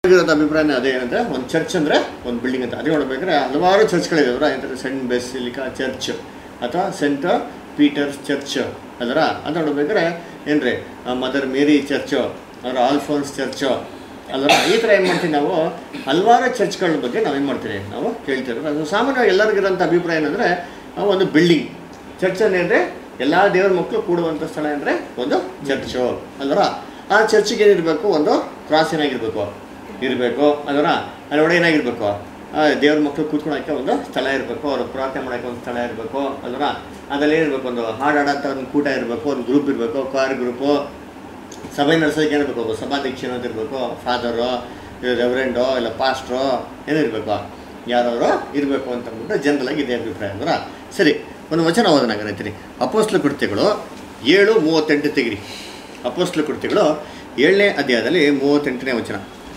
ಇರೋದು ಅಭಿಪ್ರಾಯನೇ ಅದೇ ಏನಂದ್ರೆ ಒಂದು ಚರ್ಚ್ ಅಂದ್ರೆ ಒಂದು ಬಿಲ್ಡಿಂಗ್ ಅಂತ ಅದೇ ನೋಡ್ಬೇಕಾದ್ರೆ ಹಲವಾರು ಚರ್ಚ್ಗಳಿದೆ ಅವರ ಏನಂತಾರೆ ಸೆಂಟ್ ಬೆಸಿಲಿಕಾ ಚರ್ಚ್ ಅಥವಾ ಸೆಂಟ್ ಪೀಟರ್ಸ್ ಚರ್ಚ್ ಅದರ ಅಂತ ನೋಡ್ಬೇಕಾದ್ರೆ ಏನ್ರಿ ಮದರ್ ಮೇರಿ ಚರ್ಚು ಅದರ ಆಲ್ಫೋನ್ಸ್ ಚರ್ಚು ಅಲ್ವರ ಈ ಥರ ಏನು ಮಾಡ್ತೀವಿ ನಾವು ಹಲವಾರು ಚರ್ಚ್ಗಳ ಬಗ್ಗೆ ನಾವು ಏನು ಮಾಡ್ತೀವಿ ನಾವು ಕೇಳ್ತೀವಿ ಅದು ಸಾಮಾನ್ಯವಾಗಿ ಎಲ್ಲರಿಗಿರೋಂಥ ಅಭಿಪ್ರಾಯ ಏನಂದರೆ ಒಂದು ಬಿಲ್ಡಿಂಗ್ ಚರ್ಚ್ ಅಂದರೆ ಎಲ್ಲ ದೇವರ ಮಕ್ಕಳು ಕೂಡುವಂಥ ಸ್ಥಳ ಅಂದರೆ ಒಂದು ಚರ್ಚು ಅಲ್ವರ ಆ ಚರ್ಚಿಗೆ ಏನಿರಬೇಕು ಒಂದು ಕ್ರಾಸ್ ಏನಾಗಿರ್ಬೇಕು ಇರಬೇಕು ಅಲ್ವರ ಅಲ್ಲೊಡೆ ಏನಾಗಿರ್ಬೇಕು ಆ ದೇವ್ರ ಮಕ್ಕಳು ಕೂತ್ಕೊಳಕ್ಕೆ ಒಂದು ಸ್ಥಳ ಇರಬೇಕು ಅವ್ರು ಪ್ರಾರ್ಥನೆ ಮಾಡೋಕ್ಕೆ ಒಂದು ಸ್ಥಳ ಇರಬೇಕು ಅಲ್ವರ ಅದ್ರಲ್ಲಿ ಏನಿರಬೇಕು ಒಂದು ಹಾಡಾಡಂಥ ಒಂದು ಕೂಟ ಇರಬೇಕು ಒಂದು ಗ್ರೂಪ್ ಇರಬೇಕು ಕಾರ್ ಗ್ರೂಪು ಸಭೆ ನಡೆಸೋದಕ್ಕೆ ಏನಿರಬೇಕು ಒಬ್ಬ ಸಭಾಧ್ಯಕ್ಷ ಅಂತ ಇರಬೇಕು ಫಾದರು ರೆವರೆಂಡೋ ಇಲ್ಲ ಪಾಸ್ಟ್ರೋ ಏನಿರಬೇಕು ಯಾರಾದರೂ ಇರಬೇಕು ಅಂತ ಅಂದ್ಬಿಟ್ಟು ಜನರಲಾಗಿ ಇದೇ ಅಭಿಪ್ರಾಯ ಅಂದ್ರೆ ಸರಿ ಒಂದು ವಚನ ಓದೋಣ ಕರಿತೀನಿ ಅಪೋಸ್ಲ ಕೃತ್ಯಗಳು ಏಳು ಮೂವತ್ತೆಂಟು ತೆಗಿರಿ ಅಪೋಸ್ಲ ಕೃತ್ಯಗಳು ಏಳನೇ ಅಧ್ಯಾಯದಲ್ಲಿ ಮೂವತ್ತೆಂಟನೇ ವಚನ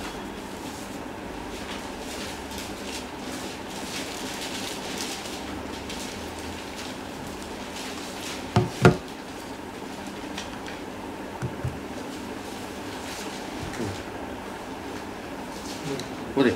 ಓದಿ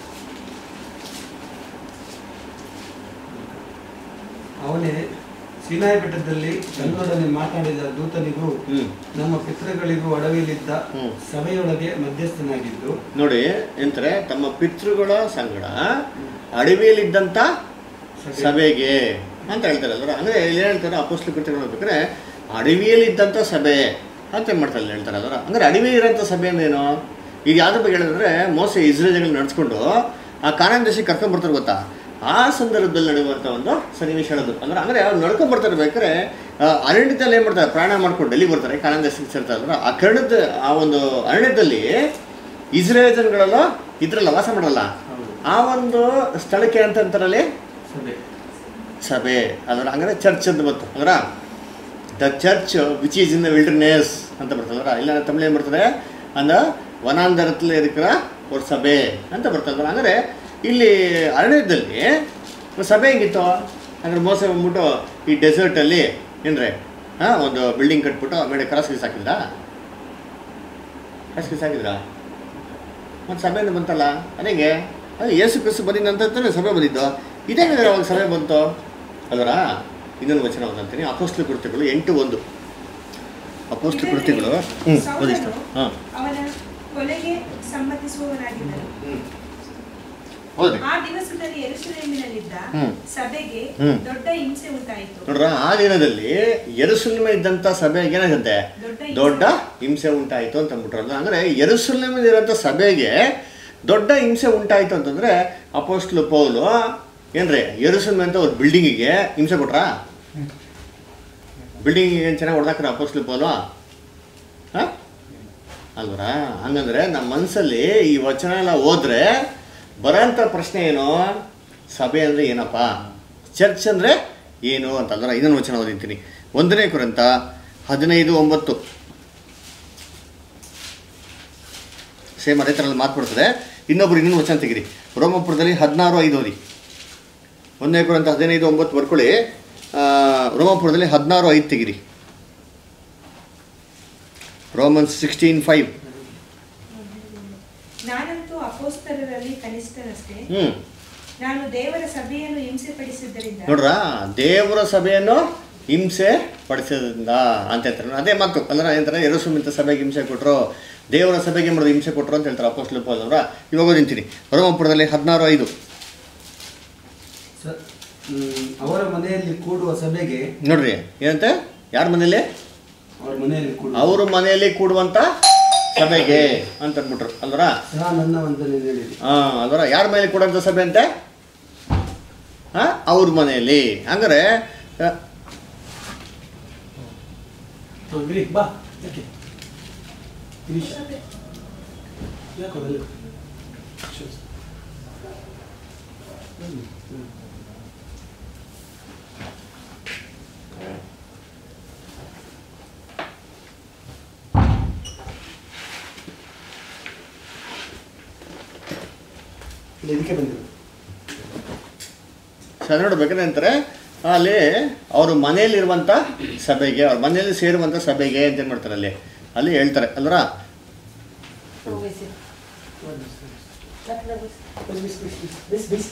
ಅವನೇ ಸಿನಾಯಿ ಬೆಟ್ಟದಲ್ಲಿ ನನ್ನೊಡನೆ ಮಾತಾಡಿದ ದೂತನಿಗೂ ಹ್ಞೂ ನಮ್ಮ ಪಿತೃಗಳಿಗೂ ಅಡವಿಯಲ್ಲಿದ್ದ ಹ್ಮ್. ಸಭೆಯೊಳಗೆ ಮಧ್ಯಸ್ಥನಾಗಿದ್ದು ನೋಡಿ ಎಂತಾರೆ ತಮ್ಮ ಪಿತೃಗಳ ಸಂಗಡ ಅಡವಿಯಲ್ಲಿದ್ದಂಥ ಸಭೆಗೆ ಅಂತ ಹೇಳ್ತಾರೆ ಅಲ್ವ ಅಂದರೆ ಇಲ್ಲಿ ಹೇಳ್ತಾರೆ ಅಪೋಸ್ಲು ಕೃತ್ಯಗಳು ನೋಡ್ಬೇಕಾದ್ರೆ ಅಡವಿಯಲ್ಲಿದ್ದಂಥ ಸಭೆ ಅಂತ ಏನ್ ಮಾಡ್ತಾರೆ ಇಲ್ಲಿ ಹೇಳ್ತಾರೆ ಅಲ್ವ ಅಂದರೆ ಅಡವಿ ಇರೋಂಥ ಸಭೆ ಅಂದ್ರೇನು ಈಗ ಯಾವ್ದ್ರ ಬಗ್ಗೆ ಹೇಳಿದ್ರೆ ಮೋಸ ಇಸ್ರೇಲ್ಗಳು ನಡೆಸ್ಕೊಂಡು ಆ ಕಾನಾನ್ ದೇಶಕ್ಕೆ ಕರ್ಕೊಂಡ್ ಬರ್ತಾರೆ ಗೊತ್ತಾ ಆ ಸಂದರ್ಭದಲ್ಲಿ ನಡೆಯುವಂಥ ಒಂದು ಸನ್ನಿವೇಶ ಹೇಳೋದು ಅಂದ್ರೆ ಅಂದರೆ ಅವ್ರು ನಡ್ಕೊಂಡ್ ಬರ್ತಾರೆ ಬೇಕಾದ್ರೆ ಆ, ಅರಣ್ಯದಲ್ಲಿ ಏನು ಮಾಡ್ತಾರೆ ಪ್ರಯಾಣ ಮಾಡ್ಕೊಂಡು ಡೆಲ್ಲಿ ಬರ್ತಾರೆ ಕಾನಾನ್ ದೇಶಕ್ಕೆ ಸೇರ್ತಾರೆ ಅಂದ್ರೆ ಆ ಕರ್ಣದ ಆ ಒಂದು ಅರಣ್ಯದಲ್ಲಿ ಇಸ್ರೇಲ್ ಜನಗಳೆಲ್ಲ ಇದ್ರಲ್ಲ ವಾಸ ಮಾಡಲ್ಲ ಹೌದು. ಆ ಒಂದು ಸ್ಥಳಕ್ಕೆ ಅಂತ ಅಂತಾರಲ್ಲಿ ಸಭೆ ಸಭೆ ಅದರ ಹಂಗಾರೆ ಚರ್ಚ್ ಅಂತ ಬಂತು ಅಂದ್ರ the church which is in the wilderness ಅಂತ ಬರ್ತದರ ಇಲ್ಲ ತಮಿಳು ಏನು ಬರ್ತದೆ ಅಂದ ವನಾಂಧರத்தில் இருக்கிற ஒரு ಸಭೆ ಅಂತ ಬರ್ತದಲ್ಲ ಅಂದರೆ ಇಲ್ಲಿ ಅರಣ್ಯದಲ್ಲಿ ಒಂದು ಸಭೆ ಹೆಂಗಿತ್ತು ಅಂದ್ರೆ ಮೋಸ ಬಂದ್ಬಿಟ್ಟು ಈ ಡೆಸರ್ಟಲ್ಲಿ ಏನ್ರೆ ಹಾಂ ಒಂದು ಬಿಲ್ಡಿಂಗ್ ಕಟ್ಬಿಟ್ಟು ಆಮೇಲೆ ಕ್ರಾಸ್ ಗೀಸ್ ಹಾಕಿದ್ರಾ ಕ್ರಾಸ್ ಗೀಸ್ ಹಾಕಿದ್ರಾ ಮತ್ತು ಸಭೆಯಿಂದ ಬಂತಲ್ಲ ಅದೇಗೆ ಅದು ಏಸು ಕ್ರಿಸ್ತು ಬಂದಿದ್ದ ನಂತರ ಸಭೆ ಬಂದಿದ್ದು ಇದೇ ಅವಾಗ ಸಭೆ ಬಂತು ಅದರ ಇನ್ನೊಂದು ವಚನ ಓದಂತೀನಿ ಅಪೋಸ್ಲು ಕೃತ್ಯಗಳು ಎಂಟು ಒಂದು ಅಪೋಸ್ಲು ಕೃತ್ಯಗಳು ಹ್ಞೂ ಓದಿಷ್ಟು ಹಾಂ ಅವನ ಕೊಲೆಗೆ ಸಮ್ಮತಿಸುವವನಾಗಿದ್ದನು ಓದ್ರಿ ಆ ದಿವಸದಲ್ಲಿ ಯೆರೂಸಲೇಮಿನಲ್ಲಿದ್ದ ಹ್ಮ್. ಸಭೆಗೆ ಹ್ಮ್. ದೊಡ್ಡ ಹಿಂಸೆ ಉಂಟಾಯಿತು ನೋಡ್ರ ಆ ದಿನದಲ್ಲಿ ಎರುಸಲೇಮ ಇದ್ದಂಥ ಸಭೆಗೆ ಏನಾಗುತ್ತೆ ದೊಡ್ಡ ಹಿಂಸೆ. ದೊಡ್ಡ ಹಿಂಸೆ ಉಂಟಾಯಿತು ಅಂತ ಅಂದ್ಬಿಟ್ರಲ್ಲ ಅಂದರೆ ಎರುಸಲೇಮಿಲಿರೋಂಥ ಸಭೆಗೆ ದೊಡ್ಡ ಹಿಂಸೆ ಉಂಟಾಯಿತು ಅಂತಂದರೆ ಅಪೋಸ್ಟ್ಲು ಪೌಲು ಏನ್ರಿ ಎರುಸಲೇಮ್ ಅಂತ ಒಂದು ಬಿಲ್ಡಿಂಗಿಗೆ ಹಿಂಸೆ ಕೊಟ್ರಾ ಬಿಲ್ಡಿಂಗಿಗೆ ಏನು ಚೆನ್ನಾಗಿ ಹೊಡೆದಾಕ್ರ ಅಪೋಸ್ಟ್ಲು ಪೌಲು ಹಾಂ ಅಲ್ವರಾ ಹಂಗಂದ್ರೆ ನಮ್ಮ ಮನಸ್ಸಲ್ಲಿ ಈ ವಚನ ಎಲ್ಲ ಓದ್ರೆ ಬರೋಂಥ ಪ್ರಶ್ನೆ ಏನು ಸಭೆ ಅಂದರೆ ಏನಪ್ಪ ಚರ್ಚ್ ಅಂದರೆ ಏನು ಅಂತಂದ್ರೆ ಇದನ್ನು ವಚನ ಓದಿರ್ತೀನಿ ಒಂದನೇ ಕುರಿತ ಹದಿನೈದು ಒಂಬತ್ತು ಸೇಮ್ ಅದೇ ಥರಲ್ಲಿ ಮಾತುಕೊಡ್ತದೆ ಇನ್ನೊಬ್ರು ಇನ್ನೊಂದು ವಚನ ತೆಗಿರಿ ರೋಮಪುರದಲ್ಲಿ ಹದಿನಾರು ಐದು ಓದಿ ಒಂದನೇ ಕುರಿತ ಹದಿನೈದು ಒಂಬತ್ತು ಬರ್ಕೊಳ್ಳಿ ಆ, ರೋಮಪುರದಲ್ಲಿ ಹದಿನಾರು ಐದು ತೆಗಿರಿ ರೋಮನ್ಸ್ ಸಿಕ್ಸ್ಟೀನ್ ಫೈವ್ ನಾನಂತೂ ಅಪೋಸ್ತಲರಲ್ಲಿ ಕನಿಷ್ಠನಷ್ಟೇ ಹ್ಞೂ ನಾನು ದೇವರ ಸಭೆಯನ್ನು ಹಿಂಸೆಪಡಿಸಿದ್ದರಿಂದ ನೋಡ್ರ ದೇವರ ಸಭೆಯನ್ನು ಹಿಂಸೆ ಪಡಿಸೋದ್ರಿಂದ ಅಂತ ಹೇಳ್ತಾರೆ ಅದೇ ಮಾತು ಅಂದ್ರೆ ಏನಂತಾರೆ ಎರಸುಮಿಂತ ಸಭೆಗೆ ಹಿಂಸೆ ಕೊಟ್ಟರು ದೇವರ ಸಭೆಗೆ ಮಾಡೋದು ಹಿಂಸೆ ಕೊಟ್ಟರು ಅಂತ ಹೇಳ್ತಾರೆ ಅಪೋಸ್ಟ್ಲು ಪೌಲ್ ಅವರ ಇವಾಗ ನಿಂತೀನಿ ರೋಮಪುರದಲ್ಲಿ ಹದಿನಾರು ಐದು ಸ- ಹ್ಮ್, ಅವರ ಮನೆಯಲ್ಲಿ ಕೂಡುವ ಸಭೆಗೆ ನೋಡ್ರಿ ಏನಂತೆ ಯಾರ ಮನೇಲಿ ಅವರ ಮನೆಯಲ್ಲಿ ಕೂಡುವ ಅವ್ರ ಮನೆಯಲ್ಲಿ ಕೂಡುವಂತ ಸಭೆಗೆ ಅಂತ ಅಂದ್ಬಿಟ್ರು ಅಲ್ವರ ಸಹ ನನ್ನ ವಂದನೆ ಹೇಳಿರಿ ಹಾಂ ಅಲ್ವರ ಯಾರ ಮೇಲೆ ಕೂಡುವಂಥ ಸಭೆ ಅಂತೆ ಹಾಂ ಅವ್ರ ಮನೆಯಲ್ಲಿ ಹಂಗಾರೆ ಆ, ಹೋಗ್ರಿ ಬಾ ಯಾಕೆ ಗಿರೀಶ್. ಯಾಕೋ ಅಲ್ಲಿ? ಶೂಸ್. ಬನ್ನಿ. ಹ್ಮ್. ಇಲ್ಲಿ ಇದಕ್ಕೆ ಬಂದಿರು ಸರ್ ನೋಡ್ಬೇಕಾದ್ರೆ ಅಂತಾರೆ ಅಲ್ಲಿ ಅವ್ರ ಮನೆಯಲ್ಲಿರುವಂಥ ಸಭೆಗೆ ಅವ್ರ ಮನೆಯಲ್ಲಿ ಸೇರುವಂಥ ಸಭೆಗೆ ಅಂತ ಏನು ಮಾಡ್ತಾರೆ ಅಲ್ಲಿ ಅಲ್ಲಿ ಹೇಳ್ತಾರೆ ಅಲ್ವರ ಬಿಸ್ ಬಿಸ್ ಬಿಸ್ ಬಿಸ್ ಬಿಸ್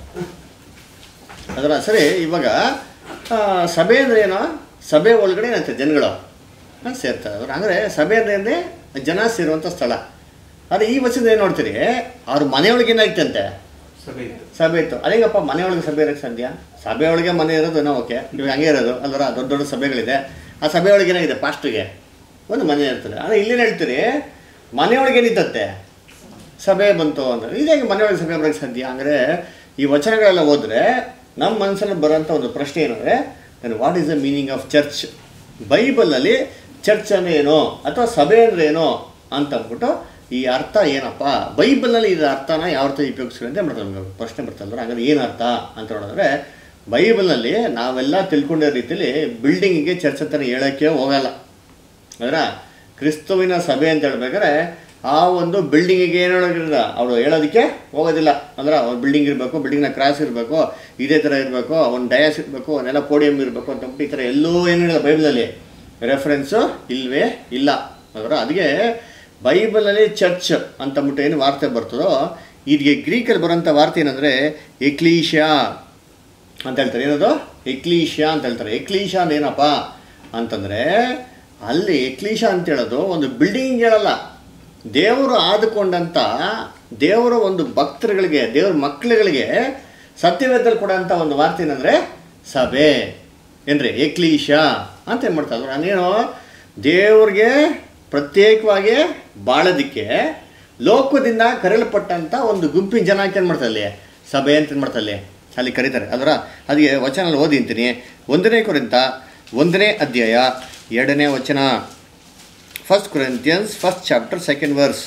ಅದರ ಸರಿ ಇವಾಗ ಆ, ಸಭೆ ಅಂದ್ರೆ ಏನು ಸಭೆ ಒಳಗಡೆ ಏನಂತೆ ಜನಗಳು ಆ, ಸೇರ್ತಾರೆ ಅವ್ರು ಅಂದರೆ ಸಭೆ ಅಂದ್ರೆ ಅಂದರೆ ಜನ ಸೇರುವಂಥ ಸ್ಥಳ ಆದರೆ ಈ ವರ್ಷದ ಏನು ನೋಡ್ತೀರಿ ಅವ್ರ ಮನೆಯೊಳಗೆ ಏನಾಯ್ತಂತೆ ಸಭೆ ಇತ್ತು ಸಭೆ ಇತ್ತು ಅದೇಗಪ್ಪ ಮನೆಯೊಳಗೆ ಸಭೆ ಇರೋಕ್ಕೆ ಸಾಧ್ಯ ಸಭೆಯೊಳಗೆ ಮನೆ ಇರೋದು ಏನೋ ಓಕೆ ಇವಾಗ ಹಂಗೆ ಇರೋದು ಅಲ್ವರ ದೊಡ್ಡ ದೊಡ್ಡ ಸಭೆಗಳಿದೆ ಆ ಸಭೆಯೊಳಗೆ ಏನಾಗಿದೆ ಪಾಸ್ಟ್ಗೆ ಒಂದು ಮನೆ ಇರ್ತದೆ ಆದರೆ ಇಲ್ಲೇನು ಹೇಳ್ತೀರಿ ಮನೆಯೊಳಗೆ ಏನಿದ್ದತ್ತೆ ಸಭೆ ಬಂತು ಅಂತ ಇದಾಗಿ ಮನೆಯೊಳಗೆ ಸಭೆ ಬರೋಕ್ಕೆ ಸಾಧ್ಯ ಅಂದರೆ ಈ ವಚನಗಳೆಲ್ಲ ಹೋದರೆ ನಮ್ಮ ಮನಸ್ಸಲ್ಲಿ ಬರೋಂಥ ಒಂದು ಪ್ರಶ್ನೆ ಏನಂದರೆ what is the meaning of church ಬೈಬಲಲ್ಲಿ ಚರ್ಚ್ ಅಂದ್ರೆ ಏನು ಅಥವಾ ಸಭೆ ಅಂದ್ರೆ ಏನು ಅಂತ ಅಂದ್ಬಿಟ್ಟು ಈ ಅರ್ಥ ಏನಪ್ಪ ಬೈಬಲ್ನಲ್ಲಿ ಇದರ ಅರ್ಥನ ಯಾವ ಅರ್ಥ ಉಪಯೋಗಿಸ್ತಾರೆ ಅಂತ ಮಾಡ್ತಾರೆ ನಮ್ಗೆ ಪ್ರಶ್ನೆ ಬರ್ತಲ್ವ ಹಾಗಾದ್ರೆ ಏನು ಅರ್ಥ ಅಂತ ನೋಡಿದ್ರೆ ಬೈಬಲ್ನಲ್ಲಿ ನಾವೆಲ್ಲ ತಿಳ್ಕೊಂಡಿರೋ ರೀತಿಯಲ್ಲಿ ಬಿಲ್ಡಿಂಗಿಗೆ ಚರ್ಚ್ ಅಂತಾನೆ ಹೇಳೋಕ್ಕೆ ಹೋಗಲ್ಲ ಅದರ ಕ್ರಿಸ್ತುವಿನ ಸಭೆ ಅಂತ ಹೇಳ್ಬೇಕಾದ್ರೆ ಆ ಒಂದು ಬಿಲ್ಡಿಂಗಿಗೆ ಏನು ಹೇಳೋದಿಲ್ಲ ಅವರು ಹೇಳೋದಕ್ಕೆ ಹೋಗೋದಿಲ್ಲ ಅಂದ್ರೆ ಒಂದು ಬಿಲ್ಡಿಂಗ್ ಇರಬೇಕು ಬಿಲ್ಡಿಂಗ್ನ ಕ್ರಾಸ್ ಇರಬೇಕು ಇದೇ ಥರ ಇರಬೇಕು ಒಂದು ಡಯಾಸ್ ಇರಬೇಕು ಒಂದೆಲ್ಲ ಪೋಡಿಯಂ ಇರಬೇಕು ಅಂತ ಅಂದ್ಬಿಟ್ಟು ಈ ಥರ ಎಲ್ಲೂ ಏನು ಹೇಳಿಲ್ಲ ಬೈಬಲಲ್ಲಿ ರೆಫರೆನ್ಸು ಇಲ್ವೇ ಇಲ್ಲ ಅದರ ಅದಕ್ಕೆ ಬೈಬಲಲ್ಲಿ ಚರ್ಚ್ ಅಂತಂದ್ಬಿಟ್ಟು ಏನು ವಾರ್ತೆ ಬರ್ತದೋ ಇದಕ್ಕೆ ಗ್ರೀಕಲ್ಲಿ ಬರೋಂಥ ವಾರ್ತೆ ಏನಂದರೆ ಎಕ್ಲೀಶಾ ಅಂತ ಹೇಳ್ತಾರೆ ಏನದು ಎಕ್ಲೀಶಾ ಅಂತ ಹೇಳ್ತಾರೆ ಎಕ್ಲೀಶಾ ಅಂದ್ರೆ ಏನಪ್ಪ ಅಂತಂದರೆ ಅಲ್ಲಿ ಎಕ್ಲೀಶಾ ಅಂತ ಹೇಳೋದು ಒಂದು ಬಿಲ್ಡಿಂಗ್ ಹೇಳಲ್ಲ ದೇವರು ಆದುಕೊಂಡಂಥ ದೇವರ ಒಂದು ಭಕ್ತರುಗಳಿಗೆ ದೇವ್ರ ಮಕ್ಕಳುಗಳಿಗೆ ಸತ್ಯವೇದಲ್ಲಿ ಕೊಡೋಂಥ ಒಂದು ವಾರ್ತೆ ಏನಂದರೆ ಸಭೆ ಏನ್ರಿ ಎಕ್ಲೀಶಾ ಅಂತ ಏನು ಮಾಡ್ತಾ ಇದ್ರು ನಾನೇನು ದೇವ್ರಿಗೆ ಪ್ರತ್ಯೇಕವಾಗಿ ಬಾಳೋದಕ್ಕೆ ಲೋಕದಿಂದ ಕರೆಯಲ್ಪಟ್ಟಂಥ ಒಂದು ಗುಂಪಿನ ಜನ ಏನು ಮಾಡ್ತಾರೆ ಅಲ್ಲಿ ಸಭೆ ಅಂತ ಏನು ಮಾಡ್ತಾರೆ ಅಲ್ಲಿ ಅಲ್ಲಿ ಕರೀತಾರೆ ಅದರ ಅದಕ್ಕೆ ವಚನಲ್ಲಿ ಓದಿ ಅಂತೀನಿ ಒಂದನೇ ಕುರಿತ ಒಂದನೇ ಅಧ್ಯಾಯ ಎರಡನೇ ವಚನ first Corinthians first chapter second verse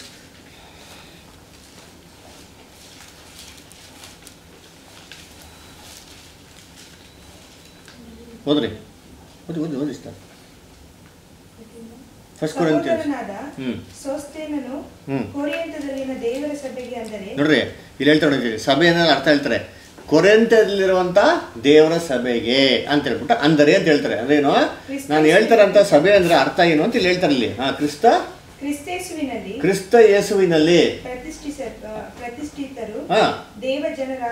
ಓದ್ರಿ ಓದಿ ಓದಿ ಓದಿ ಇಷ್ಟ ಫಸ್ಟ್ ಕೊರಿಂತಿಯನ್ಸ್ ಸಹೋದರನಾದ ಹ್ಮ್. ಸೋಸ್ತೇನನು ಹ್ಮ್. ಕೊರಿಯಂತದಲ್ಲಿನ ದೇವರ ಸಭೆಗೆ ಅಂದರೆ ನೋಡ್ರಿ ಇಲ್ಲಿ ಹೇಳ್ತಾರೆ ನೋಡಿ ಸಭೆ ಅನ್ನೋದು ಅರ್ಥ ಹೇಳ್ತಾರೆ ಕೊರೆಂತದಲ್ಲಿರುವಂಥ ದೇವರ ಸಭೆಗೆ ಅಂತ ಹೇಳ್ಬಿಟ್ಟು ಅಂದರೆ ಅಂತ ಹೇಳ್ತಾರೆ ಅಂದ್ರೇನು ನಾನು ಹೇಳ್ತಾರಂತ ಸಭೆ ಅಂದ್ರೆ ಅರ್ಥ ಏನು ಅಂತ ಇಲ್ಲಿ ಹೇಳ್ತಾರೆ ಇಲ್ಲಿ ಹಾ ಕ್ರಿಸ್ತ ಕ್ರಿಸ್ತೇಸುವಿನಲ್ಲಿ ಕ್ರಿಸ್ತ ಯೇಸುವಿನಲ್ಲಿ ಪ್ರತಿಷ್ಠಿಸ ಪ್ರತಿಷ್ಠಿತರು ಹಾ ದೇವ ಜನರ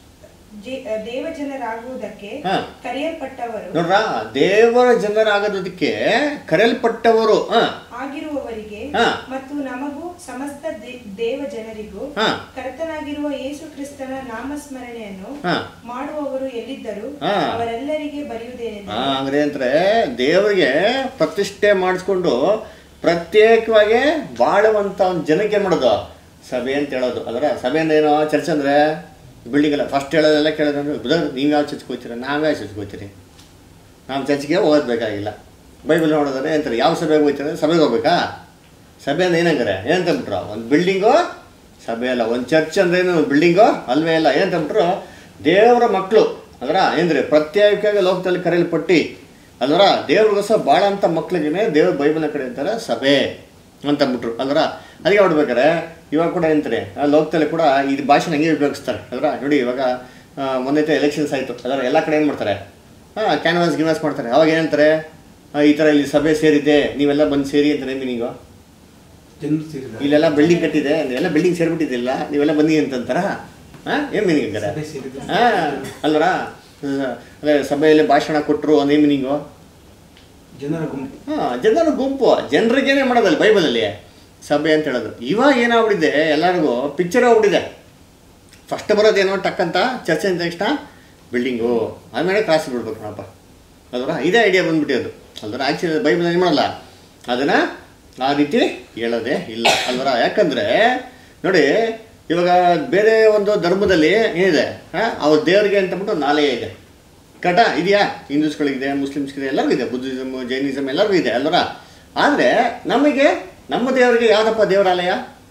ದೇವ ಜನರಾಗುವುದಕ್ಕೆ ಹಾ. ಕರೆಯಲ್ಪಟ್ಟವರು ನೋಡ್ರ ದೇವರ ಜನರಾಗೋದಕ್ಕೆ ಕರೆಯಲ್ಪಟ್ಟವರು ಹಾ ಆಗಿರುವವರಿಗೆ ಹಾ. ಮತ್ತು ನಮಗೂ ಸಮಸ್ತ ದೇ- ದೇವ ಜನರಿಗೂ ಹಾ. ಕರ್ತನಾಗಿರುವ ಯೇಸು ಕ್ರಿಸ್ತನ ನಾಮಸ್ಮರಣೆಯನ್ನು ಹಾ. ಮಾಡುವವರು ಎಲ್ಲಿದ್ದರು ಹಾ. ಅವರೆಲ್ಲರಿಗೆ ಹಾ ಬರೆಯುವುದೇನೆಂದರೆ ಅಂದ್ರೆ ಅಂದ್ರೆ ದೇವರಿಗೆ ಪ್ರತಿಷ್ಠೆ ಮಾಡಿಸ್ಕೊಂಡು ಪ್ರತ್ಯೇಕವಾಗಿ ಬಾಳುವಂತ ಒಂದು ಜನಕ್ಕೆ ಏನ್ ಮಾಡೋದು ಸಭೆ ಅಂತ ಹೇಳೋದು ಅದರ ಸಭೆ ಅಂದ್ರೆ ಏನು ಚರ್ಚ್ ಅಂದ್ರೆ ಬಿಲ್ಡಿಂಗ್ ಎಲ್ಲ ಫಸ್ಟ್ ಹೇಳೋದೆಲ್ಲ ಕೇಳೋದಂದ್ರೆ ಬ್ರದರ್ ನೀವು ಯಾವ ಚರ್ಚ್ಗೆ ಹೋಗ್ತೀರಾ ನಾವು ಯಾವ ಚರ್ಚ್ಗೆ ಹೋಗ್ತೀರಿ ನಾವು ಚರ್ಚ್ಗೆ ಹೋಗೋದು ಬೇಕಾಗಿಲ್ಲ ಬೈಬಲ್ ನೋಡೋದ್ರೆ ಅಂತಾರೆ ಯಾವ ಸಭೆಗೆ ಹೋಗ್ತಾರೆ ಸಭೆಗೆ ಹೋಗ್ಬೇಕಾ ಸಭೆ ಅಂದ್ರೆ ಏನಂಗಾರೆ ಏನಂತಂಬಿಟ್ರು ಒಂದು ಬಿಲ್ಡಿಂಗು ಸಭೆ ಅಲ್ಲ ಒಂದು ಚರ್ಚ್ ಅಂದ್ರೆ ಏನು ಬಿಲ್ಡಿಂಗು ಅಲ್ವೇ ಇಲ್ಲ ಏನಂತಂಬಿಟ್ರು ದೇವರ ಮಕ್ಕಳು ಅದರ ಏನ್ರಿ ಪ್ರತ್ಯೇಕವಾಗಿ ಲೋಕದಲ್ಲಿ ಕರೆಯಲ್ಪಟ್ಟು ಅಲ್ವರ ದೇವ್ರಿಗೋಸ್ಕರ ಭಾಳ ಅಂತ ಮಕ್ಳಿಗೆ ದೇವ್ರ ಬೈಬಲ್ನ ಕಡೆ ಅಂತಾರೆ ಸಭೆ ಅಂತಂದ್ಬಿಟ್ರು ಅಲ್ವರ ಅದಕ್ಕೆ ನೋಡ್ಬೇಕಾರೆ ಇವಾಗ ಕೂಡ ಏನಂತಾರೆ ಆ ಲೋಕದಲ್ಲಿ ಕೂಡ ಈ ಭಾಷೆನ ಹಂಗೆ ಉಪಯೋಗಿಸ್ತಾರೆ ಅದರ ನೋಡಿ ಇವಾಗ ಆ, ಮೊನ್ನೆ ಎಲೆಕ್ಷನ್ಸ್ ಆಯಿತು ಅದರ ಎಲ್ಲ ಕಡೆ ಏನು ಮಾಡ್ತಾರೆ ಹಾಂ ಕ್ಯಾನ್ವಾಸ್ ಗಿನ್ವಾಸ್ ಮಾಡ್ತಾರೆ ಅವಾಗ ಏನಂತಾರೆ ಆ, ಈ ಥರ ಇಲ್ಲಿ ಸಭೆ ಸೇರಿದೆ ನೀವೆಲ್ಲ ಬಂದು ಸೇರಿ ಅಂತಾರೆ ಮೀನಿಂಗು ಜನರು ಸೇರಿದ್ದಾರೆ ಇಲ್ಲೆಲ್ಲ ಬಿಲ್ಡಿಂಗ್ ಕಟ್ಟಿದೆ ಎಲ್ಲ ಬಿಲ್ಡಿಂಗ್ ಸೇರ್ಬಿಟ್ಟಿದ್ದಿಲ್ಲ ನೀವೆಲ್ಲ ಬನ್ನಿ ಅಂತಂತಾರ ಹಾಂ ಏನು ಮೀನಿಂಗ್ ಹಂಗಾರೆ ಸಭೆ ಸೇರಿದ್ರು ಹಾಂ ಅಲ್ವರ ಅದೇ ಸಭೆಯಲ್ಲಿ ಭಾಷಣ ಕೊಟ್ಟರು ಅದೇ ಮೀನಿಂಗು ಜನರ ಗುಂಪು ಹಾಂ ಜನರ ಗುಂಪು ಜನರಿಗೇನೆ ಮಾಡೋದಲ್ಲ ಬೈಬಲಲ್ಲಿ ಸಭೆ ಅಂತ ಹೇಳೋದು ಇವಾಗ ಏನಾಗ್ಬಿಟ್ಟಿದೆ ಎಲ್ಲರಿಗೂ ಪಿಕ್ಚರ್ ಆಗ್ಬಿಟ್ಟಿದೆ ಫಸ್ಟ್ ಬರೋದೇನೋ ಟಕ್ ಅಂತ ಚರ್ಚೆ ಅಂದ ತಕ್ಷಣ ಬಿಲ್ಡಿಂಗು ಆಮೇಲೆ ಕ್ರಾಸ್ ಬಿಡ್ಬೇಕು ಕಣಪ್ಪ ಅಲ್ವರ ಇದೇ ಐಡಿಯಾ ಬಂದ್ಬಿಟ್ಟಿರೋದು ಅಲ್ವರ ಆ್ಯಕ್ಚುಲಿ ಬೈಬಲ್ ಏನು ಮಾಡಲ್ಲ ಅದನ್ನು ಆ ರೀತಿ ಹೇಳೋದೇ ಇಲ್ಲ ಅಲ್ವರ ಯಾಕಂದರೆ ನೋಡಿ ಇವಾಗ ಬೇರೆ ಒಂದು ಧರ್ಮದಲ್ಲಿ ಏನಿದೆ ಹಾಂ ಅವ್ರ ದೇವರಿಗೆ ಅಂತಂದ್ಬಿಟ್ಟು ಒಂದು ಆಲಯ ಇದೆ ಕಟ ಇದೆಯಾ ಹಿಂದೂಸ್ಗಳಿಗಿದೆ ಮುಸ್ಲಿಮ್ಸ್ಗಿದೆ ಎಲ್ಲರಿಗೂ ಇದೆ ಬುದ್ಧಿಸಮ್ ಜೈನಿಸಮ್ ಎಲ್ಲರಿಗೂ ಇದೆ ಅಲ್ವರ ಆದರೆ ನಮಗೆ ನಮ್ಮ ದೇವರಿಗೆ ಯಾವುದಪ್ಪ ದೇವರಾಲಯ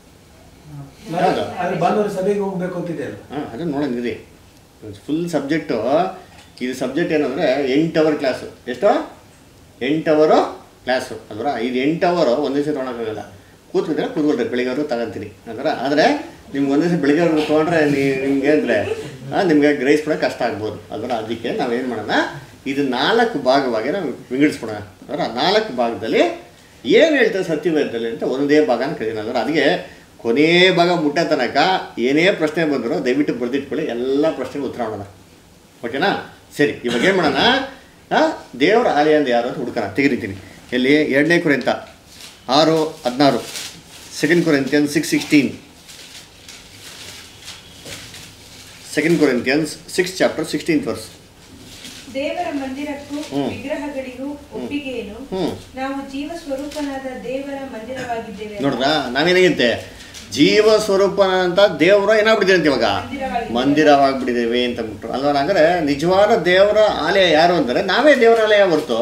ಹೌದು. ಆದ್ರೆ ಭಾನುವಾರ ಸಭೆಗೆ ಹೋಗ್ಬೇಕು ಅಂತಿದೆ ಅಲ್ಲ ಹಾಂ ಅದನ್ನು ನೋಡಂಗಿರಿ ಫುಲ್ ಸಬ್ಜೆಕ್ಟು ಇದು ಸಬ್ಜೆಕ್ಟ್ ಏನಂದರೆ ಎಂಟು ಅವರ್ ಕ್ಲಾಸು ಎಷ್ಟು ಎಂಟು ಅವರು ಕ್ಲಾಸು ಅಲ್ವರ ಇದು ಎಂಟು ಅವರು ಒಂದೇ ಸಲ ತೊಗೊಳಕ್ಕಾಗಲ್ಲ ಕೂತ್ಬಿಟ್ರೆ ಕೂತ್ಕೊಳ್ರಿ ಬೆಳಿಗ್ಗೆ ತಗೊಂತೀನಿ ಅಂದ್ರೆ ಆದರೆ ನಿಮ್ಗೆ ಒಂದೇ ಸಲ ಬೆಳಿಗ್ಗೆ ತೊಗೊಂಡ್ರೆ ನಿಮ್ಗೆ ಅಂದರೆ ನಿಮಗೆ ಗ್ರಹಿಸ್ಬಿಡೋಕೆ ಕಷ್ಟ ಆಗ್ಬೋದು ಅದರ ಅದಕ್ಕೆ ನಾವೇನು ಮಾಡೋಣ ಇದು ನಾಲ್ಕು ಭಾಗವಾಗಿ ನಾವು ವಿಂಗಡಿಸ್ಬಿಡೋಣ ಅದರ ನಾಲ್ಕು ಭಾಗದಲ್ಲಿ ಏನು ಹೇಳ್ತಾರೆ ಸತ್ಯವೇದದಲ್ಲಿ ಅಂತ ಒಂದೇ ಭಾಗನ ಕರೀತೀನಿ ಅಂದ್ರೆ ಅದಕ್ಕೆ ಕೊನೆ ಭಾಗ ಮುಟ್ಟ ತನಕ ಏನೇ ಪ್ರಶ್ನೆ ಬಂದರೂ ದಯವಿಟ್ಟು ಬರೆದಿಟ್ಕೊಳ್ಳಿ ಎಲ್ಲ ಪ್ರಶ್ನೆಗೆ ಉತ್ತರ ಮಾಡೋಣ ಓಕೆನಾ ಸರಿ ಇವಾಗ ಏನು ಮಾಡೋಣ ಆ, ದೇವರ ಆಲಯ ಅಂತ ಯಾರು ಅಂತ ಹುಡುಕೋಣ ತೆಗಿರಿತೀನಿ ಎಲ್ಲಿ ಎರಡನೇ ಕುರಿತ ಆರು ಹದಿನಾರು second Corinthian six sixteen second Corinthians six chapter sixteen verse ದೇವರ ಮಂದಿರಕ್ಕೂ ಹ್ಮ್. ವಿಗ್ರಹಗಳಿಗೂ ಒಪ್ಪಿಗೆಯೇನು ಹ್ಞೂ ನಾವು ಜೀವ ಸ್ವರೂಪನಾದ ದೇವರ ಮಂದಿರವಾಗಿದ್ದೇವೆ ನೋಡ್ರಾ ನಾವೇನಾಗಿತ್ತೆ ಜೀವ ಸ್ವರೂಪನ ಅಂತ ದೇವರ ಏನಾಗ್ಬಿಟ್ಟಿದೆ ಅಂತ ಇವಾಗ ಮಂದಿರವಾಗಿದ್ದೇವೆ. ಮಂದಿರವಾಗ್ಬಿಟ್ಟಿದ್ದೇವೆ ಅಂತ ಬಿಟ್ರು ಅಲ್ವಾ ಹಂಗಾರೆ ನಿಜವಾದ ದೇವರ ಆಲಯ ಯಾರು ಅಂದರೆ ನಾವೇ ದೇವರ ಆಲಯ ಹೊರ್ತು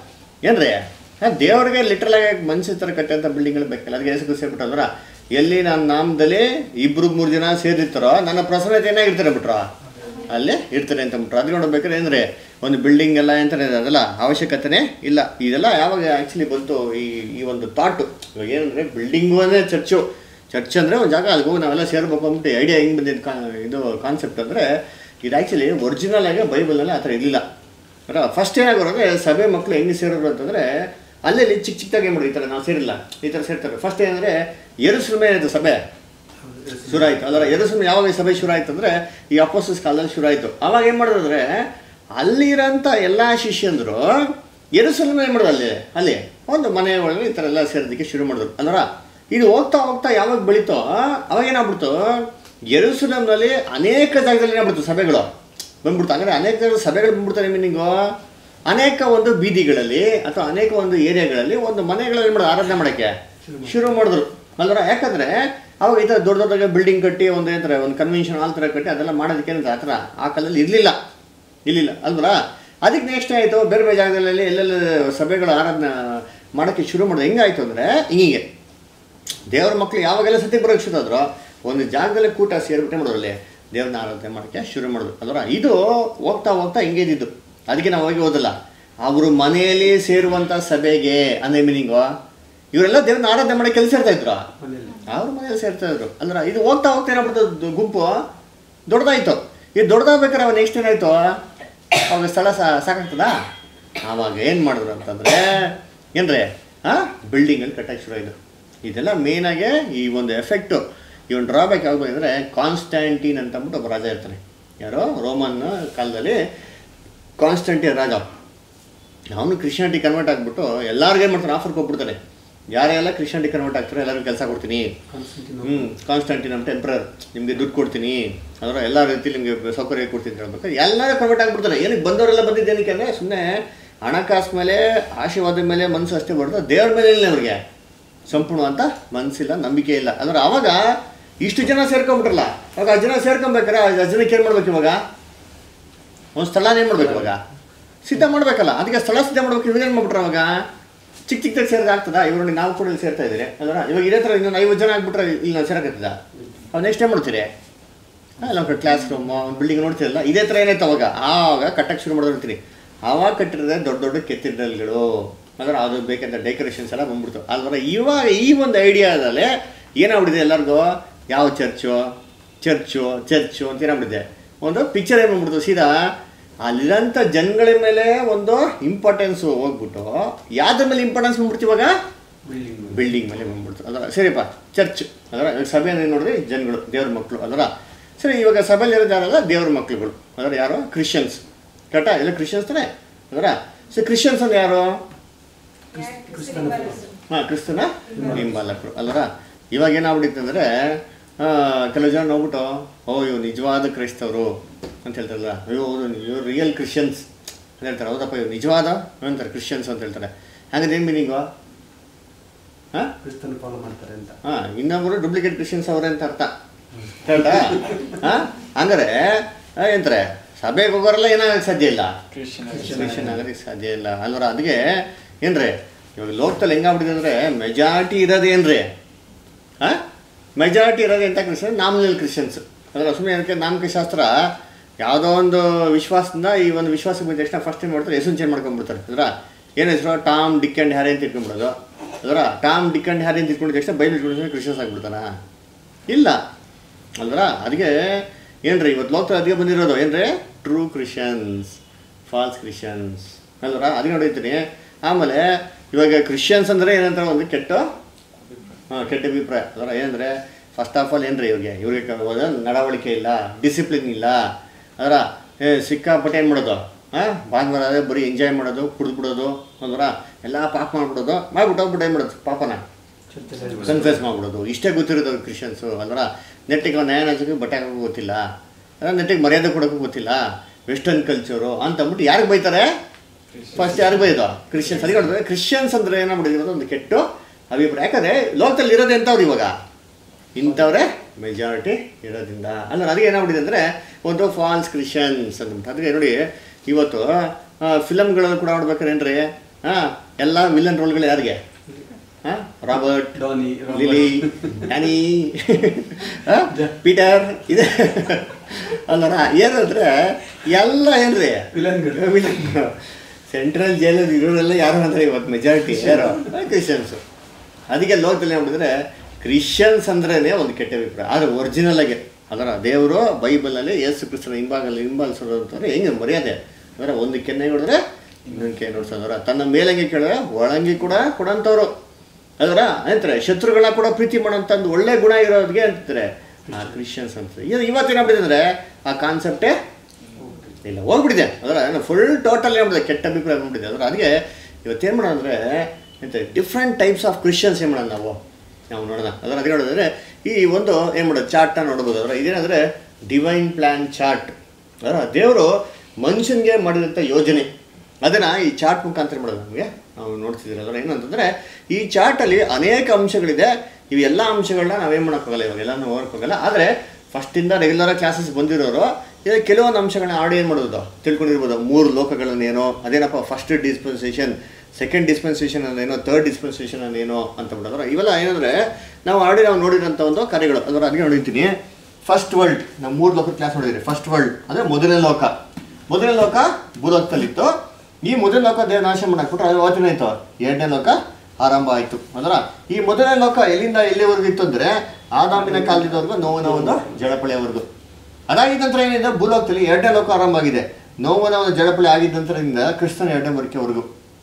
ಏನ್ರಿ ಆ ದೇವರಿಗೆ ಲಿಟ್ರಲ್ ಆಗಿ ಮನುಷ್ಯ ಥರ ಕಟ್ಟಂಥ ಬಿಲ್ಡಿಂಗ್ಗಳು ಬೇಕಲ್ಲ ಅದಕ್ಕೆ ಹೆಸರು ಸೇರ್ಬಿಟ್ಟಲ್ರ ಎಲ್ಲಿ ನನ್ನ ನಾಮದಲ್ಲಿ ಇಬ್ರು ಮೂರು ಜನ ಸೇರಿರ್ತಾರೋ ನನ್ನ ಪ್ರಸನ್ನತೆ ಏನಾಗಿರ್ತಾರೆ ಬಿಟ್ರು ಅಲ್ಲೇ ಇರ್ತಾರೆ ಅಂತ ಬಿಟ್ರು ಅದು ನೋಡ್ಬೇಕಾದ್ರೆ ಅಂದರೆ ಒಂದು ಬಿಲ್ಡಿಂಗ್ ಎಲ್ಲ ಅಂತಾನೆ ಇದೆ, ಅದೆಲ್ಲ ಅವಶ್ಯಕತೆನೇ ಇಲ್ಲ ಇದೆಲ್ಲ ಯಾವಾಗ ಆ್ಯಕ್ಚುಲಿ ಬಂತು ಈ ಈ ಒಂದು ಥಾಟು ಇವಾಗ ಏನಂದರೆ ಬಿಲ್ಡಿಂಗು ಅಂದರೆ ಚರ್ಚು ಚರ್ಚ್ ಅಂದರೆ ಒಂದು ಜಾಗ ಅಲ್ಲಿಗೆ ಹೋಗಿ ನಾವೆಲ್ಲ ಸೇರ್ಬೇಕು ಅಂದ್ಬಿಟ್ಟು ಐಡಿಯಾ ಹೆಂಗೆ ಬಂದಿದ್ದು ಕಾ ಇದು ಕಾನ್ಸೆಪ್ಟ್ ಅಂದರೆ ಇದು ಆ್ಯಕ್ಚುಲಿ ಒರಿಜಿನಲ್ ಆಗಿ ಬೈಬಲಲ್ಲಿ ಆ ಥರ ಇರಲಿಲ್ಲ ಫಸ್ಟ್ ಏನಾಗೋರು ಅಂದರೆ ಸಭೆ ಮಕ್ಕಳು ಹೆಂಗೆ ಸೇರೋರು ಅಂತಂದರೆ ಅಲ್ಲೇ ಚಿಕ್ಕ ಚಿಕ್ಕದಾಗಿ ಏನು ಮಾಡೋದು ಈ ಥರ ನಾವು ಸೇರಿಲ್ಲ ಈ ಥರ ಸೇರ್ತಾರೆ ಫಸ್ಟ್ ಏನಂದರೆ ಎರಸ್ಲಮೆ ಇದು ಸಭೆ ಶುರು ಆಯಿತು ಅದರ ಎರಸ್ಲಮೆ ಯಾವಾಗ ಈ ಸಭೆ ಶುರು ಆಯ್ತು ಅಂದರೆ ಈ ಅಪೋಸಸ್ ಕಾಲದಲ್ಲಿ ಶುರು ಆಯಿತು ಅವಾಗ ಏನು ಮಾಡೋದು ಅಂದರೆ ಅಲ್ಲಿರೋಂಥ ಎಲ್ಲ ಶಿಷ್ಯಂದರು ಎರಸ್ಲಮೆ ಏನು ಮಾಡೋದು ಅಲ್ಲಿ ಅಲ್ಲಿ ಒಂದು ಮನೆ ಒಳಗೆ ಈ ಥರ ಎಲ್ಲ ಸೇರೋದಕ್ಕೆ ಶುರು ಮಾಡಿದ್ರು ಅಲ್ವರ ಇದು ಹೋಗ್ತಾ ಹೋಗ್ತಾ ಯಾವಾಗ ಬೆಳೀತೋ ಅವಾಗ ಏನಾಗ್ಬಿಡ್ತು ಯೆರೂಸಲೇಮ್ನಲ್ಲಿ ಅನೇಕ ಜಾಗದಲ್ಲಿ ಏನಾಗ್ಬಿಡ್ತು ಸಭೆಗಳು ಬಂದ್ಬಿಡ್ತು ಅಂದರೆ ಅನೇಕ ಜಾಗದಲ್ಲಿ ಸಭೆಗಳು ಬಂದ್ಬಿಡ್ತಾರೆ ಮೀನಿಂಗು ಅನೇಕ ಒಂದು ಬೀದಿಗಳಲ್ಲಿ ಅಥವಾ ಅನೇಕ ಒಂದು ಏರಿಯಾಗಳಲ್ಲಿ ಒಂದು ಮನೆಗಳಲ್ಲಿ ಮಾಡೋದು ಆರಾಧನೆ ಮಾಡೋಕ್ಕೆ ಶುರು ಮಾಡಿದ್ರು ಅಲ್ವರ ಯಾಕಂದರೆ ಅವಾಗ ಈ ಥರ ದೊಡ್ಡ ದೊಡ್ಡ ಬಿಲ್ಡಿಂಗ್ ಕಟ್ಟಿ ಒಂದು ಏನಂತಾರೆ ಒಂದು ಕನ್ವೆನ್ಷನ್ ಹಾಲ್ ಥರ ಕಟ್ಟಿ ಅದೆಲ್ಲ ಮಾಡೋದಕ್ಕೆ ಏನಂತ ಆ ಥರ ಆ ಕಾಲದಲ್ಲಿ ಇರಲಿಲ್ಲ ಇರಲಿಲ್ಲ ಅಲ್ವರ ಅದಕ್ಕೆ ನೆಕ್ಸ್ಟ್ ಆಯಿತು ಬೇರೆ ಬೇರೆ ಜಾಗದಲ್ಲಿ ಎಲ್ಲೆಲ್ಲ ಸಭೆಗಳು ಆರಾಧನೆ ಮಾಡೋಕ್ಕೆ ಶುರು ಮಾಡೋದು ಹೆಂಗಾಯಿತು ಅಂದರೆ ಹಿಂಗೆ ದೇವ್ರ ಮಕ್ಕಳು ಯಾವಾಗೆಲ್ಲ ಸತ್ಯ ಬರೋಕ್ಕೆ ಶುರು ಆದ್ರು ಒಂದು ಜಾಗದಲ್ಲಿ ಕೂಟ ಸೇರಿಬಿಟ್ಟೆ ಮಾಡೋರಲ್ಲಿ ದೇವ್ರನ್ನ ಆರಾಧನೆ ಮಾಡೋಕ್ಕೆ ಶುರು ಮಾಡೋದು ಅಲ್ವರ ಇದು ಹೋಗ್ತಾ ಹೋಗ್ತಾ ಹಿಂಗೆ ಇದ್ದಿದ್ದು ಅದಕ್ಕೆ ನಾವು ಹೋಗಿ ಓದಲ್ಲ ಅವರು ಮನೆಯಲ್ಲಿ ಸೇರುವಂಥ ಸಭೆಗೆ ಅನ್ನೋ ಮೀನಿಂಗು ಇವರೆಲ್ಲ ದೇವ್ರನ್ನ ಆರಾಧನೆ ಮಾಡೋ ಕೆಲಸ ಇರ್ತಾ ಇದ್ರು ಮನೇಲಿ ಅವ್ರ ಮನೇಲಿ ಸೇರ್ತಾ ಇದ್ರು ಅಂದ್ರೆ ಇದು ಹೋಗ್ತಾ ಹೋಗ್ತಾ ಏನಾಗ್ಬಿಡ್ತು ದು- ಗುಂಪು ದೊಡ್ಡದಾಯ್ತು ಇದು ದೊಡ್ಡದಾಗ್ಬೇಕಾದ್ರೆ ಅವ ನೆಕ್ಸ್ಟ್ ಏನಾಯ್ತು ಅವಾಗ ಸ್ಥಳ ಸಾ- ಸಾಕಾಗ್ತದ ಆವಾಗ ಏನು ಮಾಡಿದ್ರು ಅಂತಂದ್ರೆ ಏನ್ರಿ ಹಾಂ ಬಿಲ್ಡಿಂಗಲ್ಲಿ ಕಟ್ಟಕ್ಕೆ ಶುರು ಆಯಿತು ಇದೆಲ್ಲ ಮೇನಾಗೆ ಈ ಒಂದು ಎಫೆಕ್ಟು ಇವನ್ ಡ್ರಾಬ್ಯಾಕ್ ಯಾವಾಗ ಅಂದರೆ ಕಾನ್ಸ್ಟ್ಯಾಂಟಿನ್ ಅಂತ ಅಂದ್ಬಿಟ್ಟು ಒಬ್ಬ ರಾಜ ಇರ್ತಾನೆ ಯಾರೋ ರೋಮನ್ ಕಾಲದಲ್ಲಿ ಕಾನ್ಸ್ಟಂಟಿನ್ ರಾಜ ಅವನು ಕ್ರಿಶ್ಚಿಯಾನಿಟಿ ಕನ್ವರ್ಟ್ ಆಗಿಬಿಟ್ಟು ಎಲ್ಲರಿಗೂ ಏನು ಮಾಡ್ತಾನೆ ಆಫರ್ ಕೊಟ್ಬಿಡ್ತಾನೆ ಯಾರೆಲ್ಲ ಕ್ರಿಶ್ಚಿಯಾನಿಟಿ ಕನ್ವರ್ಟ್ ಆಗ್ತಾರೆ ಎಲ್ಲರಿಗೂ ಕೆಲಸ ಕೊಡ್ತೀನಿ ಕಾನ್ಸ್ಟಂಟಿನ್ ಹ್ಞೂ ಕಾನ್ಸ್ಟಂಟಿನ್ ನಮ್ಮ ಟೆಂಪ್ರರ್ ನಿಮಗೆ ದುಡ್ಡು ಕೊಡ್ತೀನಿ ಅದರ ಎಲ್ಲ ರೀತಿ ನಿಮಗೆ ಸೌಕರ್ಯ ಕೊಡ್ತೀನಿ ಅಂತ ಹೇಳ್ಬೇಕು ಎಲ್ಲರೂ ಕನ್ವರ್ಟ್ ಆಗ್ಬಿಡ್ತಾರೆ ಏನಕ್ಕೆ ಬಂದವರೆಲ್ಲ ಬಂದಿದ್ದು ಏನಕ್ಕೆ ಅಂದರೆ ಸುಮ್ಮನೆ ಹಣಕಾಸು ಮೇಲೆ ಆಶೀರ್ವಾದ ಮೇಲೆ ಮನಸ್ಸು ಅಷ್ಟೇ ಬರ್ತದೆ ದೇವ್ರ ಮೇಲೆ ಇಲ್ಲ ಅವ್ರಿಗೆ ಸಂಪೂರ್ಣ ಅಂತ ಮನಸ್ಸಿಲ್ಲ ನಂಬಿಕೆ ಇಲ್ಲ ಅಂದ್ರೆ ಅವಾಗ ಇಷ್ಟು ಜನ ಸೇರ್ಕೊಂಬಿಟ್ರಲ್ಲ ಅವಾಗ ಆ ಜನ ಸೇರ್ಕೊಬೇಕಾರೆ ಆ ಜನಕ್ಕೆ ಏನು ಮಾಡ್ಬೇಕು ಇವಾಗ ಒಂದು ಸ್ಥಳನ ಏನು ಮಾಡ್ಬೇಕು ಇವಾಗ ಸಿದ್ಧ ಮಾಡಬೇಕಲ್ಲ ಅದಕ್ಕೆ ಸ್ಥಳ ಸಿದ್ಧ ಮಾಡ್ಬೇಕು ಇವಾಗ ಏನು ಮಾಡ್ಬಿಟ್ರೆ ಅವಾಗ ಚಿಕ್ಕ ಚಿಕ್ಕದಾಗಿ ಸೇರಿದ ಆಗ್ತದಾ ಇವರು ನಾವು ಕೂಡ ಇಲ್ಲಿ ಸೇರ್ತಾ ಇದ್ದೀರಿ ಅಲ್ವಾ ಇವಾಗ ಇದೇ ಥರ ಇನ್ನೊಂದು ಐವತ್ತು ಜನ ಆಗ್ಬಿಟ್ರೆ ಇಲ್ಲಿ ನಾವು ಸೇರಕತ್ತದ ಅವಾಗ ನೆಕ್ಸ್ಟ್ ಏನು ಮಾಡ್ತೀರಿ ಅಲ್ಲ ಒಂದು ಕ್ಲಾಸ್ ರೂಮು ಒಂದು ಬಿಲ್ಡಿಂಗ್ ನೋಡ್ತೀರಲ್ಲ ಇದೇ ಥರ ಏನಾಯ್ತು ಅವಾಗ ಆವಾಗ ಕಟ್ಟಕ್ಕೆ ಶುರು ಮಾಡೋದು ಇರ್ತೀರಿ ಆವಾಗ ಕಟ್ಟಿರೋದೇ ದೊಡ್ಡ ದೊಡ್ಡ ಕೆತ್ತಿಡಲ್ಗಳು ಅಂದ್ರೆ ಅದು ಬೇಕಂತ ಡೆಕೋರೇಷನ್ಸ್ ಎಲ್ಲ ಬಂದ್ಬಿಡ್ತು ಅಲ್ವರ ಇವಾಗ ಈ ಒಂದು ಐಡಿಯಾದಲ್ಲೇ ಏನಾಗ್ಬಿಟ್ಟಿದೆ ಎಲ್ಲರಿಗೂ ಯಾವ ಚರ್ಚು ಚರ್ಚು ಚರ್ಚು ಅಂತ ಏನಾಗ್ಬಿಟ್ಟಿದೆ ಒಂದು ಪಿಕ್ಚರ್ ಏನು ಬಂದ್ಬಿಡ್ತು ಸೀದಾ ಅಲ್ಲಿರೋಂಥ ಜನಗಳ ಮೇಲೆ ಒಂದು ಇಂಪಾರ್ಟೆನ್ಸು ಹೋಗ್ಬಿಟ್ಟು ಯಾವ್ದ್ರ ಮೇಲೆ ಇಂಪಾರ್ಟೆನ್ಸ್ ಬಂದ್ಬಿಡ್ತು ಇವಾಗ ಬಿಲ್ಡಿಂಗ್ ಬಿಲ್ಡಿಂಗ್ ಮೇಲೆ ಬಂದ್ಬಿಡ್ತು ಅದರ ಸರಿಯಪ್ಪ ಚರ್ಚ್ ಅದರ ಸಭೆ ಅಂದ್ರೆ ನೋಡ್ರಿ ಜನಗಳು ದೇವ್ರ ಮಕ್ಕಳು ಅದರ ಸರಿ ಇವಾಗ ಸಭೆಯಲ್ಲಿ ಇರೋದು ಯಾರಲ್ಲ ದೇವ್ರ ಮಕ್ಕಳುಗಳು ಅದರ ಯಾರು ಕ್ರಿಶ್ಚಿಯನ್ಸ್ ಕರೆಕ್ಟಾ ಎಲ್ಲ ಕ್ರಿಶ್ಚಿಯನ್ಸ್ ತಾನೆ ಅದರ ಸೊ ಕ್ರಿಶ್ಚಿಯನ್ಸ್ ಅಂದ್ರೆ ಯಾರು ಕ್ರಿಸ್ತನ ಹಾಂ ಕ್ರಿಸ್ತನ ಹಿಂಬಾಲಕರು ಅಲ್ಲರ ಇವಾಗ ಏನಾಗ್ಬಿಟ್ಟಿತ್ತು ಅಂದರೆ ಕೆಲವು ಜನ ನೋಡ್ಬಿಟ್ಟು ಓ ಇವು ನಿಜವಾದ ಕ್ರೈಸ್ತವರು ಅಂತ ಹೇಳ್ತಾರಲ್ಲ ಅಯ್ಯೋ ಹೌದು ಇವ್ರು ರಿಯಲ್ ಕ್ರಿಶ್ಚಿಯನ್ಸ್ ಅಂತ ಹೇಳ್ತಾರೆ ಹೌದಪ್ಪ ಇವ್ರು ನಿಜವಾದ ಅಂತಾರೆ ಕ್ರಿಶ್ಚಿಯನ್ಸ್ ಅಂತ ಹೇಳ್ತಾರೆ ಹಾಗಾದ್ರೆ ಏನು ಮೀನಿಂಗು ಹಾಂ ಕ್ರಿಸ್ತನ ಫಾಲೋ ಮಾಡ್ತಾರೆ ಅಂತ ಹಾಂ ಇನ್ನೊಬ್ಬರು ಡೂಪ್ಲಿಕೇಟ್ ಕ್ರಿಶ್ಚಿಯನ್ಸ್ ಅವರೇ ಅಂತ ಅರ್ಥ ಕರೆಕ್ಟಾ ಹಾಂ ಹಂಗಾರೆ ಆ, ಏನಂತಾರೆ ಸಭೆಗೆ ಹೋಗೋರೆಲ್ಲ ಏನಾಗಕ್ಕೆ ಸಾಧ್ಯ ಇಲ್ಲ ಕ್ರಿಶ್ಚಿಯನ್ ಆಗೋದಕ್ಕೆ ಸಾಧ್ಯ ಇಲ್ಲ ಅಲ್ವರ ಅದಕ್ಕೆ ಏನ್ರಿ ಇವಾಗ ಲೋಕದಲ್ಲಿ ಹೆಂಗಾಗ್ಬಿಟ್ಟಿದೆ ಅಂದರೆ ಮೆಜಾರಿಟಿ ಇರೋದೇನ್ರಿ ಹಾಂ ಮೆಜಾರಿಟಿ ಇರೋದು ಎಂಥ ಕ್ರಿಶ್ಚಿಯನ್ ನಾಮಿನಲ್ ಕ್ರಿಶ್ಚಿಯನ್ಸ್ ಅದರ ಸುಮ್ಮನೆ ಏನಕ್ಕೆ ನಾಮಕ ಶಾಸ್ತ್ರ ಯಾವುದೋ ಒಂದು ವಿಶ್ವಾಸದಿಂದ ಈ ಒಂದು ವಿಶ್ವಾಸಕ್ಕೆ ಬಂದ ತಕ್ಷಣ ಫಸ್ಟ್ ಏನು ಮಾಡ್ತಾರೆ ಹೆಸರು ಚೇಂಜ್ ಮಾಡ್ಕೊಂಡ್ಬಿಡ್ತಾರೆ ಅದರ ಏನು ಹೆಸರು ಟಾಮ್ ಡಿಕ್ ಆ್ಯಂಡ್ ಹ್ಯಾರಿ ಅಂತ ಇಟ್ಕೊಂಡ್ಬಿಡೋದು ಅದರ ಟಾಮ್ ಡಿಕ್ ಆ್ಯಂಡ್ ಹ್ಯಾರಿ ಅಂತ ಇಟ್ಕೊಂಡಿದ ತಕ್ಷಣ ಬೈಬಲ್ ಇಟ್ಕೊಂಡು ಕ್ರಿಶ್ಚಿಯನ್ಸ್ ಆಗ್ಬಿಡ್ತಾನ ಇಲ್ಲ ಅಲ್ವರ ಅದಕ್ಕೆ ಏನ್ರಿ ಇವತ್ತು ಲೋಕದಲ್ಲಿ ಅದಕ್ಕೆ ಬಂದಿರೋದು ಏನ್ರಿ ಟ್ರೂ ಕ್ರಿಶ್ಚಿಯನ್ಸ್ ಫಾಲ್ಸ್ ಕ್ರಿಶ್ಚಿಯನ್ಸ್ ಅಲ್ವರ ಅದಕ್ಕೆ ನೋಡಿರ್ತೀನಿ ಆಮೇಲೆ ಇವಾಗ ಕ್ರಿಶ್ಚಿಯನ್ಸ್ ಅಂದರೆ ಏನಂತಾರೆ ಒಂದು ಕೆಟ್ಟ ಹಾಂ ಕೆಟ್ಟ ಅಭಿಪ್ರಾಯ ಅದರ ಏನಂದರೆ ಫಸ್ಟ್ ಆಫ್ ಆಲ್ ಏನ್ರಿ ಇವ್ರಿಗೆ ಇವ್ರಿಗೆ ಹೋದ ನಡವಳಿಕೆ ಇಲ್ಲ ಡಿಸಿಪ್ಲಿನ್ ಇಲ್ಲ ಅದರ ಏ ಸಿಕ್ಕಾಪಟ್ಟೆ ಏನು ಮಾಡೋದು ಹಾಂ ಭಾನುವಾರ ಅದೇ ಬರೀ ಎಂಜಾಯ್ ಮಾಡೋದು ಕುಡಿದು ಬಿಡೋದು ಅಂದ್ರ ಎಲ್ಲ ಪಾಪ ಮಾಡ್ಬಿಡೋದು ಮಾಡ್ಬಿಟ್ಟು ಹೋಗ್ಬಿಟ್ಟು ಏನು ಮಾಡೋದು ಪಾಪನ ಚರ್ಚೆ ಕನ್ಫ್ಯೂಸ್ ಮಾಡ್ಬಿಡೋದು ಇಷ್ಟೇ ಗೊತ್ತಿರೋದು ಕ್ರಿಶ್ಚಿಯನ್ಸು ಅಲ್ವರ ನೆಟ್ಟಿಗೆ ಅವ್ನು ನ್ಯಾಯ ಹಚ್ಚೋಕೆ ಬಟ್ಟೆ ಹಾಕೋಕೆ ಗೊತ್ತಿಲ್ಲ ಅಲ್ಲ ನೆಟ್ಟಿಗೆ ಮರ್ಯಾದೆ ಕೊಡೋಕ್ಕೂ ಗೊತ್ತಿಲ್ಲ ವೆಸ್ಟರ್ನ್ ಕಲ್ಚರು ಅಂತ ಅಂದ್ಬಿಟ್ಟು ಯಾರಿಗೆ ಬೈತಾರೆ ಫಸ್ಟ್ ಯಾರಿಗೆ ಬೈದು ಕ್ರಿಶ್ಚಿಯನ್ಸ್ ಅದಕ್ಕೆ ನೋಡಿದ್ರೆ ಕ್ರಿಶ್ಚಿಯನ್ಸ್ ಅಂದರೆ ಏನಾಗ್ಬಿಟ್ಟಿರೋದು ಒಂದು ಕೆಟ್ಟು ಅಭಿಪ್ರಾಯ ಯಾಕಂದರೆ ಲೋಕದಲ್ಲಿ ಇರೋದು ಎಂಥವ್ರು ಇವಾಗ ಇಂಥವ್ರೆ ಮೆಜಾರಿಟಿ ಇರೋದ್ರಿಂದ ಅಂದ್ರೆ ಅದಕ್ಕೆ ಏನಾಗ್ಬಿಟ್ಟಿದೆ ಅಂದರೆ ಒಂದು ಫಾಲ್ಸ್ ಕ್ರಿಶ್ಚಿಯನ್ಸ್ ಅಂತ ಅದಕ್ಕೆ ನೋಡಿ ಇವತ್ತು ಫಿಲಮ್ಗಳಲ್ಲಿ ಕೂಡ ನೋಡ್ಬೇಕಾದ್ರೆ ಏನ್ರಿ ಹಾಂ ಎಲ್ಲ ವಿಲನ್ ರೋಲ್ಗಳು ಯಾರಿಗೆ ಹಾಂ ರಾಬರ್ಟ್ ಧೋನಿ ಲಿಲಿ ಡ್ಯಾನಿ ಆ, ಪೀಟರ್ ಇದೆ ಅಲ್ಲರ ಏನಂದ್ರೆ ಎಲ್ಲ ಏನ್ರಿ ವಿಲನ್ಗಳು ಸೆಂಟ್ರಲ್ ಜೈಲಲ್ಲಿ ಇರೋರೆಲ್ಲ ಯಾರು ಅಂದ್ರೆ ಇವತ್ತು ಮೆಜಾರಿಟಿ ಯಾರು ಕ್ರಿಶ್ಚಿಯನ್ಸು ಅದಕ್ಕೆ ಲೋಕದಲ್ಲಿ ಏನ್ಬಿಟ್ಟಿದ್ರೆ ಕ್ರಿಶ್ಚಿಯನ್ಸ್ ಅಂದ್ರೇ ಒಂದು ಕೆಟ್ಟ ಅಭಿಪ್ರಾಯ ಆದರೆ ಒರಿಜಿನಲ್ ಆಗಿ ಅದರ ದೇವರು ಬೈಬಲಲ್ಲಿ ಯೇಸು ಕ್ರಿಸ್ತನ ಹಿಂಬಾಗಲ್ಲಿ ಹಿಂಬಾಲಿಸೋದು ಅಂತಂದ್ರೆ ಹೆಂಗೆ ಮರ್ಯಾದೆ ಅಂದ್ರೆ ಒಂದು ಕೆನ್ನೆ ನೋಡಿದ್ರೆ ಇನ್ನೊಂದು ಕೆನ್ನೆ ನೋಡ್ಸೋದ್ರ ತನ್ನ ಮೇಲಂಗಿ ಕೇಳಿದ್ರೆ ಒಳಂಗಿ ಕೂಡ ಕೊಡಂಥವ್ರು ಅದರ ಅಂತಾರೆ ಶತ್ರುಗಳನ್ನ ಕೂಡ ಪ್ರೀತಿ ಮಾಡೋಂಥ ಒಂದು ಒಳ್ಳೆ ಗುಣ ಇರೋರಿಗೆ ಅಂತಾರೆ ಆ ಕ್ರಿಶ್ಚಿಯನ್ಸ್ ಅಂತ ಇದು ಇವತ್ತೇನಾಗ್ಬಿಟ್ಟಿದೆ ಅಂದರೆ ಆ ಕಾನ್ಸೆಪ್ಟೇ ಇಲ್ಲ ಹೋಗ್ಬಿಟ್ಟಿದೆ ಅದರ ಫುಲ್ ಟೋಟಲ್ ಏನ್ಬಿಟ್ಟಿದೆ ಕೆಟ್ಟ ಅಭಿಪ್ರಾಯ ಬಂದ್ಬಿಟ್ಟಿದೆ ಅದರ ಅದಕ್ಕೆ ಇವತ್ತೇನು ಮಾಡೋಣ ಅಂದರೆ ಎಂತ ಡಿಫ್ರೆಂಟ್ ಟೈಪ್ಸ್ ಆಫ್ ಕ್ರಿಶ್ಚಿಯನ್ಸ್ ಏನು ಮಾಡೋಣ ನಾವು ನಾವು ನೋಡೋಣ ಅದರ ಅದಕ್ಕೆ ನೋಡಿದ್ರೆ ಈ ಒಂದು ಏನು ಮಾಡೋದು ಚಾರ್ಟ್ನ ನೋಡ್ಬೋದು ಅದರ ಇದೇನಂದರೆ ಡಿವೈನ್ ಪ್ಲ್ಯಾನ್ ಚಾರ್ಟ್ ಅದರ ದೇವರು ಮನುಷ್ಯನಿಗೆ ಮಾಡಿದಂಥ ಯೋಜನೆ ಅದನ್ನು ಈ ಚಾರ್ಟ್ ಮುಖಾಂತರ ಮಾಡೋದು ನಮಗೆ ನಾವು ನೋಡ್ತಿದ್ದೀರಿ ಅದರ ಏನಂತಂದರೆ ಈ ಚಾರ್ಟಲ್ಲಿ ಅನೇಕ ಅಂಶಗಳಿದೆ ಇವೆಲ್ಲ ಅಂಶಗಳನ್ನ ನಾವೇನು ಮಾಡೋಕ್ಕಾಗಲ್ಲ ಇವಾಗ ಎಲ್ಲನೂ ಹೋಗೋಕ್ಕಾಗಲ್ಲ ಆದರೆ ಫಸ್ಟಿಂದ ರೆಗ್ಯುಲರ್ ಕ್ಲಾಸಸ್ ಬಂದಿರೋರು ಇದು ಕೆಲವೊಂದು ಅಂಶಗಳನ್ನ ಆಡಿ ಏನು ಮಾಡೋದು ತಿಳ್ಕೊಂಡಿರ್ಬೋದು ಮೂರು ಲೋಕಗಳನ್ನೇನೋ ಅದೇನಪ್ಪ ಫಸ್ಟ್ ಡಿಸ್ಪೆನ್ಸೇಷನ್ ಸೆಕೆಂಡ್ ಡಿಸ್ಪೆನ್ಸೇಷನ್ ಅಂದೇನೋ ಥರ್ಡ್ ಡಿಸ್ಪೆನ್ಸೇಷನ್ ಅಂದೇನೋ ಅಂತ ಬಿಡೋದ್ರ ಇವೆಲ್ಲ ಏನಂದರೆ ನಾವು ಆಡಿ ನಾವು ನೋಡಿರೋಂಥ ಒಂದು ಕಾರ್ಯಗಳು ಅದರ ಅದಕ್ಕೆ ನೋಡಿರ್ತೀನಿ ಫಸ್ಟ್ ವರ್ಲ್ಡ್ ನಾವು ಮೂರು ಲೋಕ ಕ್ಲಾಸ್ ನೋಡಿದ್ರಿ ಫಸ್ಟ್ ವರ್ಲ್ಡ್ ಅಂದರೆ ಮೊದಲನೇ ಲೋಕ ಮೊದಲನೇ ಲೋಕ ಭೂಲೋಕದಲ್ಲಿತ್ತು ಈ ಮೊದಲನೇ ಲೋಕ ದೇವ ನಾಶ ಮಾಡಾಕ್ಬಿಟ್ರೆ ಅದು ಅವತ್ತೇನಾಯ್ತು ಎರಡನೇ ಲೋಕ ಆರಂಭ ಆಯಿತು ಅಂದ್ರೆ ಈ ಮೊದಲನೇ ಲೋಕ ಎಲ್ಲಿಂದ ಎಲ್ಲಿವರೆಗೂ ಇತ್ತು ಅಂದರೆ ಆದಾಮಿನ ಕಾಲದವರೆಗೂ ನೋವಿನ ಒಂದು ಜಳಪಳೆಯವರೆಗೂ ಅದಾಗಿದ್ದ ನಂತರ ಏನಿದೆ ಭೂಲೋಕದಲ್ಲಿ ಎರಡನೇ ಲೋಕ ಆರಂಭ ಆಗಿದೆ ನೋವಿನ ಒಂದು ಜಳಪಳೆ ಆಗಿದ್ದ ನಂತರದಿಂದ ಕ್ರಿಸ್ತನ ಎರಡನೇ ಬರಿಕೆವರೆಗೂ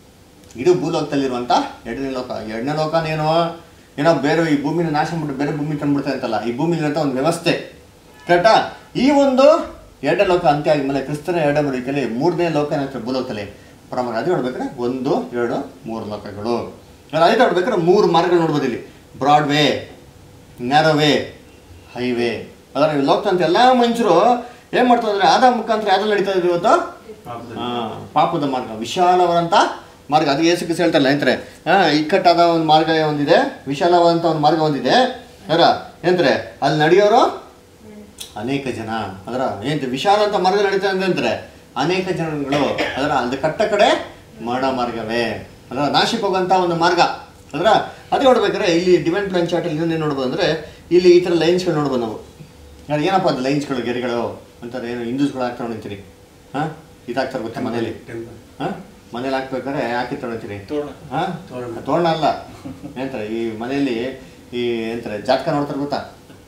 ಇದು ಭೂಲೋಕದಲ್ಲಿರುವಂಥ ಎರಡನೇ ಲೋಕ ಎರಡನೇ ಲೋಕನೇನೋ ಏನೋ ಬೇರೆ ಈ ಭೂಮಿನ ನಾಶ ಮಾಡ್ಬಿಟ್ಟು ಬೇರೆ ಭೂಮಿ ತಂದ್ಬಿಡ್ತಾ ಅಂತಲ್ಲ ಈ ಭೂಮಿಲಿರುವಂಥ ಒಂದು ವ್ಯವಸ್ಥೆ ಕರೆಕ್ಟಾ ಈ ಒಂದು ಎರಡನೇ ಲೋಕ ಅಂತ್ಯ ಆದ್ಮೇಲೆ ಕ್ರಿಸ್ತನ ಎರಡನೇ ಬರಿಕೆಯಲ್ಲಿ ಮೂರನೇ ಲೋಕ ಏನಾಗ್ತದೆ ಭೂಲೋಕದಲ್ಲಿ ಪ್ರಮಾಣ ಅದು ನೋಡ್ಬೇಕಾದ್ರೆ ಒಂದು ಎರಡು ಮೂರು ಲೋಕಗಳು ಅದೇ ನೋಡ್ಬೇಕಾದ್ರೆ ಮೂರು ಮಾರ್ಗಗಳು ನೋಡ್ಬೋದು ಇಲ್ಲಿ broad way narrow way highway ಅದರ ಈ ಲೋಕದಂತ ಎಲ್ಲ ಮನುಷ್ಯರು ಏನು ಮಾಡ್ತಾರೆ ಅಂದರೆ ಆದ ಮುಖಾಂತರ ಯಾವ್ದು ನಡೀತಾ ಇದ್ರು ಇವತ್ತು ಆ, ಪಾಪದ ಮಾರ್ಗ ವಿಶಾಲವಾದಂಥ ಮಾರ್ಗ ಅದು ಏಸು ಕಿಸ್ ಹೇಳ್ತಾರಲ್ಲ ಎಂತಾರೆ ಹಾಂ ಇಕ್ಕಟ್ಟಾದ ಒಂದು ಮಾರ್ಗ ಒಂದಿದೆ ವಿಶಾಲವಾದಂಥ ಒಂದು ಮಾರ್ಗ ಒಂದಿದೆ ಅದರ ಏನಂತಾರೆ ಅಲ್ಲಿ ನಡೆಯೋರು ಅನೇಕ ಜನ ಅದರ ಏನು ವಿಶಾಲ ಅಂತ ಮಾರ್ಗ ನಡೀತಾ ಇದೆ ಅಂತಾರೆ ಅನೇಕ ಜನಗಳು ಅದರ ಅದು ಕಟ್ಟ ಕಡೆ ಮರಣ ಮಾರ್ಗವೇ ಅದರ ನಾಶಕ್ಕೆ ಹೋಗೋಂಥ ಒಂದು ಮಾರ್ಗ ಅದರ ಅದೇ ನೋಡ್ಬೇಕಾದ್ರೆ ಇಲ್ಲಿ ಡಿವೈನ್ ಪ್ಲಾನ್ ಚಾರ್ಟಲ್ಲಿ ಇನ್ನೊಂದೇನು ನೋಡ್ಬೋದು ಅಂದರೆ ಇಲ್ಲಿ ಈ ಥರ ಲೈನ್ಸ್ಗಳು ನೋಡ್ಬೋದು ನಾವು ಅದು ಏನಪ್ಪ ಅದು ಲೈನ್ಸ್ಗಳು ಗೆರೆಗಳು ಅಂತಾರೆ ಏನು ಹಿಂದೂಸ್ಗಳು ಹಾಕ್ತಾ ನೋಡ್ತೀರಿ ಹಾಂ ಇದಾಗ್ತಾರೆ ಗೊತ್ತಾ ಮನೇಲಿ ಟೆಂಪಲ್ ಹಾಂ ಮನೇಲಿ ಹಾಕ್ಬೇಕಾದ್ರೆ ಹಾಕಿ ತೊಗೊಳ್ತೀರಿ ತೋರಣ. ಹಾಂ ತೋರಣ. ತೋರಣ ಅಲ್ಲ ಏನಂತಾರೆ ಈ ಮನೆಯಲ್ಲಿ ಈ ಏನಂತಾರೆ ಜಾತಕ ನೋಡ್ತಾರೆ ಗೊತ್ತಾ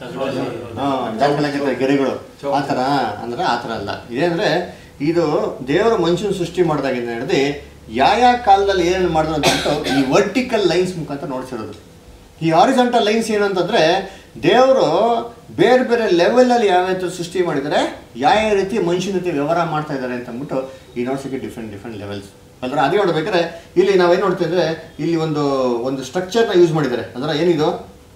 ಹಾಂ ಜಾತಕ ಹಾಕಿರ್ತಾರೆ ಗೆರೆಗಳು ಆ ಥರ ಅಂದ್ರೆ ಆ ಥರ ಅಲ್ಲ ಇದೇಂದ್ರೆ ಇದು ದೇವರ ಮನುಷ್ಯನ ಸೃಷ್ಟಿ ಮಾಡಿದಾಗಿಂದ ಹಿಡಿದು ಯಾವ ಕಾಲದಲ್ಲಿ ಏನೇನು ಮಾಡಿದ್ರು ಅಂತ ಅಂದ್ಬಿಟ್ಟು ಈ ವರ್ಟಿಕಲ್ ಲೈನ್ಸ್ ಮುಖಾಂತರ ನೋಡ್ಸಿರೋದು ಈ ಹಾರಿಜಾಂಟಲ್ ಲೈನ್ಸ್ ಏನು ಅಂತಂದ್ರೆ ದೇವರು ಬೇರೆ ಬೇರೆ ಲೆವೆಲಲ್ಲಿ ಯಾವ ಸೃಷ್ಟಿ ಮಾಡಿದ್ದಾರೆ ಯಾವ ರೀತಿ ಮನುಷ್ಯನ ಜೊತೆ ವ್ಯವಹಾರ ಮಾಡ್ತಾ ಇದ್ದಾರೆ ಅಂತ ಅಂದ್ಬಿಟ್ಟು ಈ ನೋಡ್ಸೋಕ್ಕೆ ಡಿಫ್ರೆಂಟ್ ಡಿಫ್ರೆಂಟ್ ಲೆವೆಲ್ಸ್ ಅಂದ್ರೆ ಅದೇ ನೋಡ್ಬೇಕಾದ್ರೆ ಇಲ್ಲಿ ನಾವೇನು ನೋಡ್ತಾ ಇದ್ರೆ ಇಲ್ಲಿ ಒಂದು ಒಂದು ಸ್ಟ್ರಕ್ಚರ್ನ ಯೂಸ್ ಮಾಡಿದ್ದಾರೆ ಅಂದ್ರೆ ಏನಿದು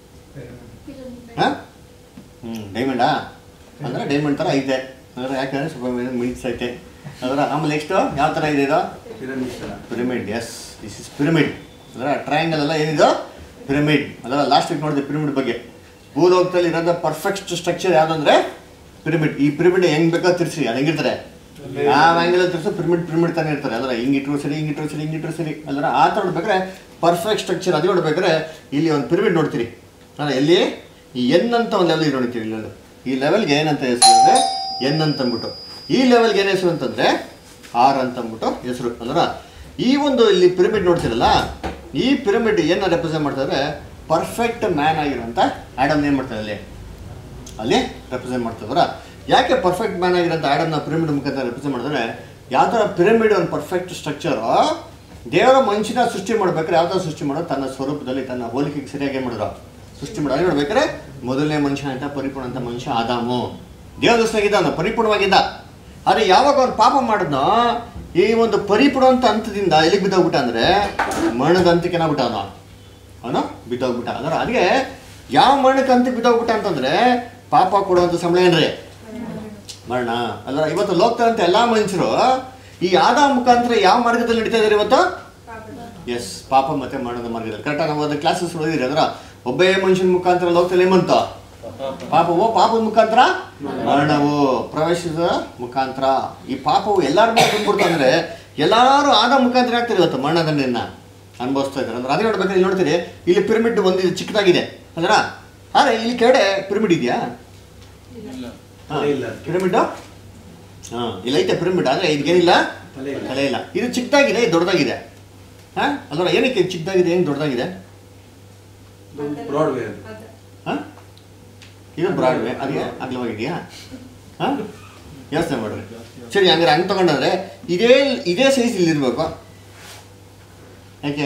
ಹಾಂ ಹ್ಞೂ ಡೈಮಂಡಾ ಅಂದ್ರೆ ಡೈಮಂಡ್ ಥರ ಐತೆ ಅಂದ್ರೆ ಯಾಕಂದ್ರೆ ಸ್ವಲ್ಪ ಮಿನಿಟ್ಸ್ ಐತೆ ಅದರ ಆಮೇಲೆ ನೆಕ್ಸ್ಟು ಯಾವ ಥರ ಇದೆ ಇದು ಪಿರಮಿಡ್ ಥರ pyramid as this is pyramid ಅದರ ಟ್ರಯಾಂಗಲ್ ಎಲ್ಲ ಏನಿದು ಪಿರಮಿಡ್ ಅದರ ಲಾಸ್ಟ್ ವೀಕ್ ನೋಡಿದೆ ಪಿರಮಿಡ್ ಬಗ್ಗೆ ಭೂಲೋಕದಲ್ಲಿ ಇರೋದ ಪರ್ಫೆಕ್ಟ್ ಸ್ಟ್ರಕ್ಚರ್ ಯಾವುದಂದ್ರೆ ಪಿರಮಿಡ್ ಈ ಪಿರಮಿಡ್ ಹೆಂಗ್ ಬೇಕೋ ತಿರ್ಸಿ ಅದು ಹೆಂಗಿರ್ತಾರೆ ಯಾವ ಆಂಗಲ್ ತಿರ್ಸೋ ಪಿರಮಿಡ್ ಪಿರಮಿಡ್ ತಾನೇ ಇರ್ತಾರೆ ಅದರ ಹಿಂಗಿಟ್ರು ಸರಿ ಹಿಂಗಿಟ್ರು ಸರಿ ಹಿಂಗಿಟ್ರು ಸರಿ ಅದರ ಆ ಥರ ನೋಡ್ಬೇಕಾದ್ರೆ ಪರ್ಫೆಕ್ಟ್ ಸ್ಟ್ರಕ್ಚರ್ ಅದು ನೋಡ್ಬೇಕಾದ್ರೆ ಇಲ್ಲಿ ಒಂದು ಪಿರಮಿಡ್ ನೋಡ್ತೀರಿ ಅಲ್ಲ ಎಲ್ಲಿ ಈ ಎನ್ ಅಂತ ಒಂದು ಲೆವೆಲ್ ನೋಡ್ತೀವಿ ಇಲ್ಲೊಂದು ಈ ಲೆವೆಲ್ಗೆ ಏನಂತ ಹೆಸರು ಅಂದರೆ ಎನ್ ಅಂತ ಅಂದ್ಬಿಟ್ಟು ಈ ಲೆವೆಲ್ಗೆ ಏನು ಹೆಸರು ಅಂತಂದರೆ ಆರ್ ಅಂತ ಅಂದ್ಬಿಟ್ಟು ಹೆಸರು ಅಂದ್ರ ಈ ಒಂದು ಇಲ್ಲಿ ಪಿರಮಿಡ್ ನೋಡ್ತಿರಲ್ಲ ಈ ಪಿರಮಿಡ್ ಏನು ರೆಪ್ರೆಸೆಂಟ್ ಮಾಡ್ತಾರೆ ಪರ್ಫೆಕ್ಟ್ ಮ್ಯಾನ್ ಆಗಿರೋಂಥ ಆ್ಯಡಮ್ ಏನು ಮಾಡ್ತಾರೆ ಅಲ್ಲಿ ಅಲ್ಲಿ ರೆಪ್ರೆಸೆಂಟ್ ಮಾಡ್ತಿದ್ರ ಯಾಕೆ ಪರ್ಫೆಕ್ಟ್ ಮ್ಯಾನ್ ಆಗಿರೋಂಥ ಆ್ಯಡಮ್ನ ಪಿರಮಿಡ್ ಮುಖಾಂತರ ರೆಪ್ರೆಸೆಂಟ್ ಮಾಡಿದ್ರೆ ಯಾವ ಥರ ಪಿರಮಿಡ್ ಒಂದು ಪರ್ಫೆಕ್ಟ್ ಸ್ಟ್ರಕ್ಚರು ದೇವರ ಮನುಷ್ಯನ ಸೃಷ್ಟಿ ಮಾಡ್ಬೇಕಾದ್ರೆ ಯಾವ ಥರ ಸೃಷ್ಟಿ ಮಾಡೋದು ತನ್ನ ಸ್ವರೂಪದಲ್ಲಿ ತನ್ನ ಹೋಲಿಕೆಗೆ ಸರಿಯಾಗಿ ಏನು ಮಾಡಿದ್ರು ಸೃಷ್ಟಿ ಮಾಡೋದು ನೋಡ್ಬೇಕಾದ್ರೆ ಮೊದಲನೇ ಮನುಷ್ಯ ಅಂತ ಪರಿಪೂರ್ಣ ಅಂತ ಮನುಷ್ಯ ಆದಾಮು ದೇವದಸ್ತಾಗಿದ್ದ ಅವನು ಪರಿಪೂರ್ಣವಾಗಿದ್ದ ಆದರೆ ಯಾವಾಗ ಅವ್ನು ಪಾಪ ಮಾಡಿದ್ನೋ ಈ ಒಂದು ಪರಿಪೂರ್ಣ ಅಂತ ಹಂತದಿಂದ ಎಲ್ಲಿಗೆ ಬಿದ್ದೋಗ್ಬಿಟ್ಟ ಅಂದರೆ ಮರಣದ ಹಂತಕ್ಕೆ ಏನಾಗ್ಬಿಟ್ಟ ಅವನು ಅವನು ಬಿದ್ದೋಗ್ಬಿಟ್ಟ ಅದರ ಅದಕ್ಕೆ ಯಾವ ಮರಣಕ್ಕೆ ಹಂತಕ್ಕೆ ಬಿದ್ದೋಗ್ಬಿಟ್ಟ ಅಂತಂದ್ರೆ ಪಾಪ ಕೊಡುವಂಥ ಸಂಬಳ ಏನ್ರಿ ಮರಣ ಅಲ್ಲ ಇವತ್ತು ಲೋಕದಂತ ಎಲ್ಲ ಮನುಷ್ಯರು ಈ ಆದ ಮುಖಾಂತರ ಯಾವ ಮಾರ್ಗದಲ್ಲಿ ನಡೀತಾ ಇದ್ದಾರೆ ಇವತ್ತು ಎಸ್ ಪಾಪ ಮತ್ತೆ ಮರಣದ ಮಾರ್ಗದಲ್ಲಿ ಕರೆಕ್ಟಾಗಿ ನಾವು ಒಂದು ಕ್ಲಾಸಸ್ ಓದಿದ್ರಿ ಅದರ ಒಬ್ಬೇ ಮನುಷ್ಯನ ಮುಖಾಂತರ ಲೋಕದಲ್ಲಿ ಏಮಂತ ಪಾಪವು ಪಾಪದ ಮುಖಾಂತರ ಮರಣವು ಪ್ರವೇಶದ ಮುಖಾಂತರ ಈ ಪಾಪವು ಎಲ್ಲರ ಮೇಲೆ ಬಂದ್ಬಿಡ್ತು ಅಂದ್ರೆ ಎಲ್ಲಾರು ಆದ ಮುಖಾಂತರ ಆಗ್ತಾರೆ ಇವತ್ತು ಮರಣದಂಡನ್ನ ಅನುಭವಿಸ್ತಾ ಇದ್ದಾರೆ ಅಂದ್ರೆ ಅದೇ ನೋಡ್ಬೇಕಾದ್ರೆ ಇಲ್ಲಿ ನೋಡ್ತೀರಿ ಇಲ್ಲಿ ಪಿರಮಿಡ್ ಒಂದಿದೆ ಚಿಕ್ಕದಾಗಿದೆ ಅಂದ್ರ ಆದ್ರೆ ಇಲ್ಲಿ ಕೆಳಗಡೆ ಪಿರಮಿಡ್ ಇದೆಯಾ ತಲೆ ಇಲ್ಲ ಅದಕ್ಕೆ. ಪಿರಮಿಡ್ ಹಾ ಇಲ್ಲ ಐತೆ ಪಿರಮಿಡ್ ಆದ್ರೆ ಇದಕ್ಕೇನಿಲ್ಲ ತಲೆ ಇಲ್ಲ. ತಲೆ ಇಲ್ಲ ಇದು ಚಿಕ್ಕದಾಗಿದೆ ಇದು ದೊಡ್ಡದಾಗಿದೆ ಹಾ ಅಲ್ವಾ ಏನಕ್ಕೆ ಇದು ಚಿಕ್ಕದಾಗಿದೆ ಏನು ದೊಡ್ಡದಾಗಿದೆ ಬ್ರಾಡ್ ವೇ ಅದು ಅದು. ಹಾ ಇದು ಬ್ರಾಡ್ವೇ ಅದೇ ಅಗಲವಾಗಿದೆಯಾ ಹಾ ಯೋಚನೆ ಮಾಡ್ರಿ ಸರಿ ಹಂಗಾರೆ ಹಂಗೆ ತಗೊಂಡ್ರೆ ಇದೇ ಇದೇ ಸೈಜ್ ಇಲ್ಲಿರ್ಬೇಕು ಯಾಕೆ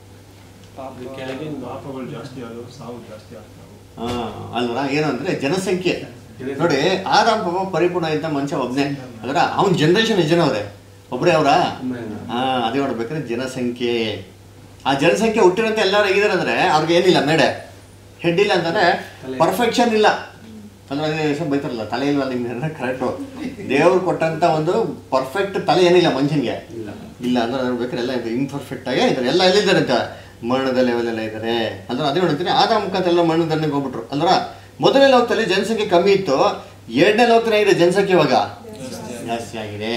ಅದು ಕೆಳಗಿನ ಪಾಪಗಳು ಜಾಸ್ತಿ ಆದವು ಸಾವು ಜಾಸ್ತಿ ಆಗ್ತಾವೆ ಹಾ ಅಲ್ವರ ಏನು ಅಂದ್ರೆ ಜನಸಂಖ್ಯೆ ನೋಡಿ ಆದಾಮ್ ಪಾಪ ಪರಿಪೂರ್ಣ ಇದ್ದ ಮನುಷ್ಯ ಒಬ್ನೇ ಅದರ ಅವ್ನ ಜನರೇಷನ್ ಎಷ್ಟು ಜನ ಅವ್ರೆ ಒಬ್ರೇ ಅವರ ತುಂಬಾ ಜನ. ಹಾ ಅದೇ ನೋಡ್ಬೇಕಾದ್ರೆ ಜನಸಂಖ್ಯೆ ಆ ಜನಸಂಖ್ಯೆ ಹುಟ್ಟಿರಂತ ಎಲ್ಲರೂ ಹೇಗಿದ್ದಾರೆ ಅಂದ್ರೆ ಅವ್ರಿಗೆ ಏನಿಲ್ಲ ಮೇಡೆ ಹೆಡ್ ಇಲ್ಲ ಅಂತಂದ್ರೆ ತಲೆ. ಪರ್ಫೆಕ್ಷನ್ ಇಲ್ಲ ಅಂದ್ರೆ ಅದೇ ಹೆಸರು ಬೈತಾರಲ್ಲ ತಲೆ ಇಲ್ವಾ ನಿಮ್ಗೆ ಕರೆಕ್ಟು ದೇವ್ರು ಕೊಟ್ಟಂತ ಒಂದು ಪರ್ಫೆಕ್ಟ್ ತಲೆ ಏನಿಲ್ಲ ಮನುಷ್ಯನಿಗೆ ಇಲ್ಲ ಇಲ್ಲ ಅಂದ್ರೆ ಅದ್ರ ಬೇಕಾದ್ರೆ ಎಲ್ಲ ಇದು ಇನ್ಪರ್ಫೆಕ್ಟ್ ಆಗೇ ಇದ್ದಾರೆ ಎಲ್ಲ ಎಲ್ಲಿದ್ದಾರೆ ಅಂತ ಮರಣದ ಲೆವೆಲ್ ಎಲ್ಲ ಇದ್ದಾರೆ ಅಂದ್ರೆ ಅದೇ ನೋಡ್ತೀನಿ ಆದ ಮುಖಾಂತರ ಎಲ್ಲ ಮರಣದಂಡಕ್ಕೆ ಹೋಗ್ಬಿಟ್ರು ಅಲ್ರ ಮೊದಲನೇ ಲೋಕದಲ್ಲಿ ಜನಸಂಖ್ಯೆ ಕಮ್ಮಿ ಇತ್ತು ಎರಡನೇ ಲೋಕದಲ್ಲಿ ಆಗಿದೆ ಜನಸಂಖ್ಯೆ ಇವಾಗ ಜಾಸ್ತಿ ಆಗಿದೆ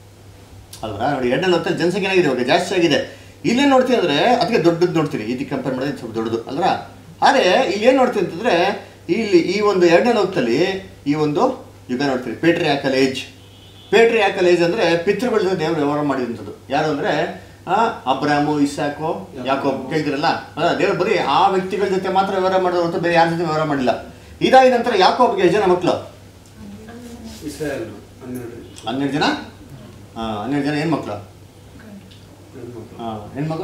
ಅಲ್ವಾ ನೋಡಿ ಎರಡನೇ ಲೋಕದಲ್ಲಿ ಜನಸಂಖ್ಯೆ ಏನಾಗಿದೆ ಇವಾಗ ಜಾಸ್ತಿ ಆಗಿದೆ ಇಲ್ಲೇ ನೋಡ್ತೀನಿ ಅಂದ್ರೆ ಅದಕ್ಕೆ ದೊಡ್ಡದು ನೋಡ್ತೀರಿ ಇದಕ್ಕೆ ಕಂಪೇರ್ ಮಾಡಿದ್ರೆ ಇದು ಸ್ವಲ್ಪ ದೊಡ್ಡದು ಅಲ್ರ ಆದರೆ ಇಲ್ಲಿ ಏನು ನೋಡ್ತೀನಿ ಅಂತಂದ್ರೆ ಇಲ್ಲಿ ಈ ಒಂದು ಎರಡನೇ ಲೋಕದಲ್ಲಿ ಈ ಒಂದು ಯುಗ ನೋಡ್ತೀರಿ ಪೇಟ್ರಿ ಆಕಲ್ ಏಜ್ ಪೇಟ್ರಿ ಆಕಲ್ ಏಜ್ ಅಂದ್ರೆ ಪಿತೃಗಳ ಜೊತೆ ದೇವರು ವ್ಯವಹಾರ ಮಾಡಿದಂಥದ್ದು ಯಾರು ಅಂದ್ರೆ ಆ, ಅಬ್ರಾಮು ಇಸಾಕು ಯಾಕೋ ಕೇಳ್ತಿರಲ್ಲ ಅಲ್ಲ ದೇವ್ರು ಬರೀ ಆ ವ್ಯಕ್ತಿಗಳ ಜೊತೆ ಮಾತ್ರ ವ್ಯವಹಾರ ಮಾಡೋದು ಹೊರತು ಬೇರೆ ಯಾರ ಜೊತೆ ವ್ಯವಹಾರ ಮಾಡಿಲ್ಲ ಇದಾದ ನಂತರ ಯಾಕೋಬ್ಗೆ ಎಷ್ಟು ಜನ ಮಕ್ಕಳು ಇಸ್ರಾಯಲ್ ಹನ್ನೆರಡು ಹನ್ನೆರಡು ಜನ ಆ, ಹನ್ನೆರಡು ಜನ ಏನು ಮಕ್ಕಳು ಹೆಣ್ಮಕ್ಳು. ಹೆಣ್ಮಗು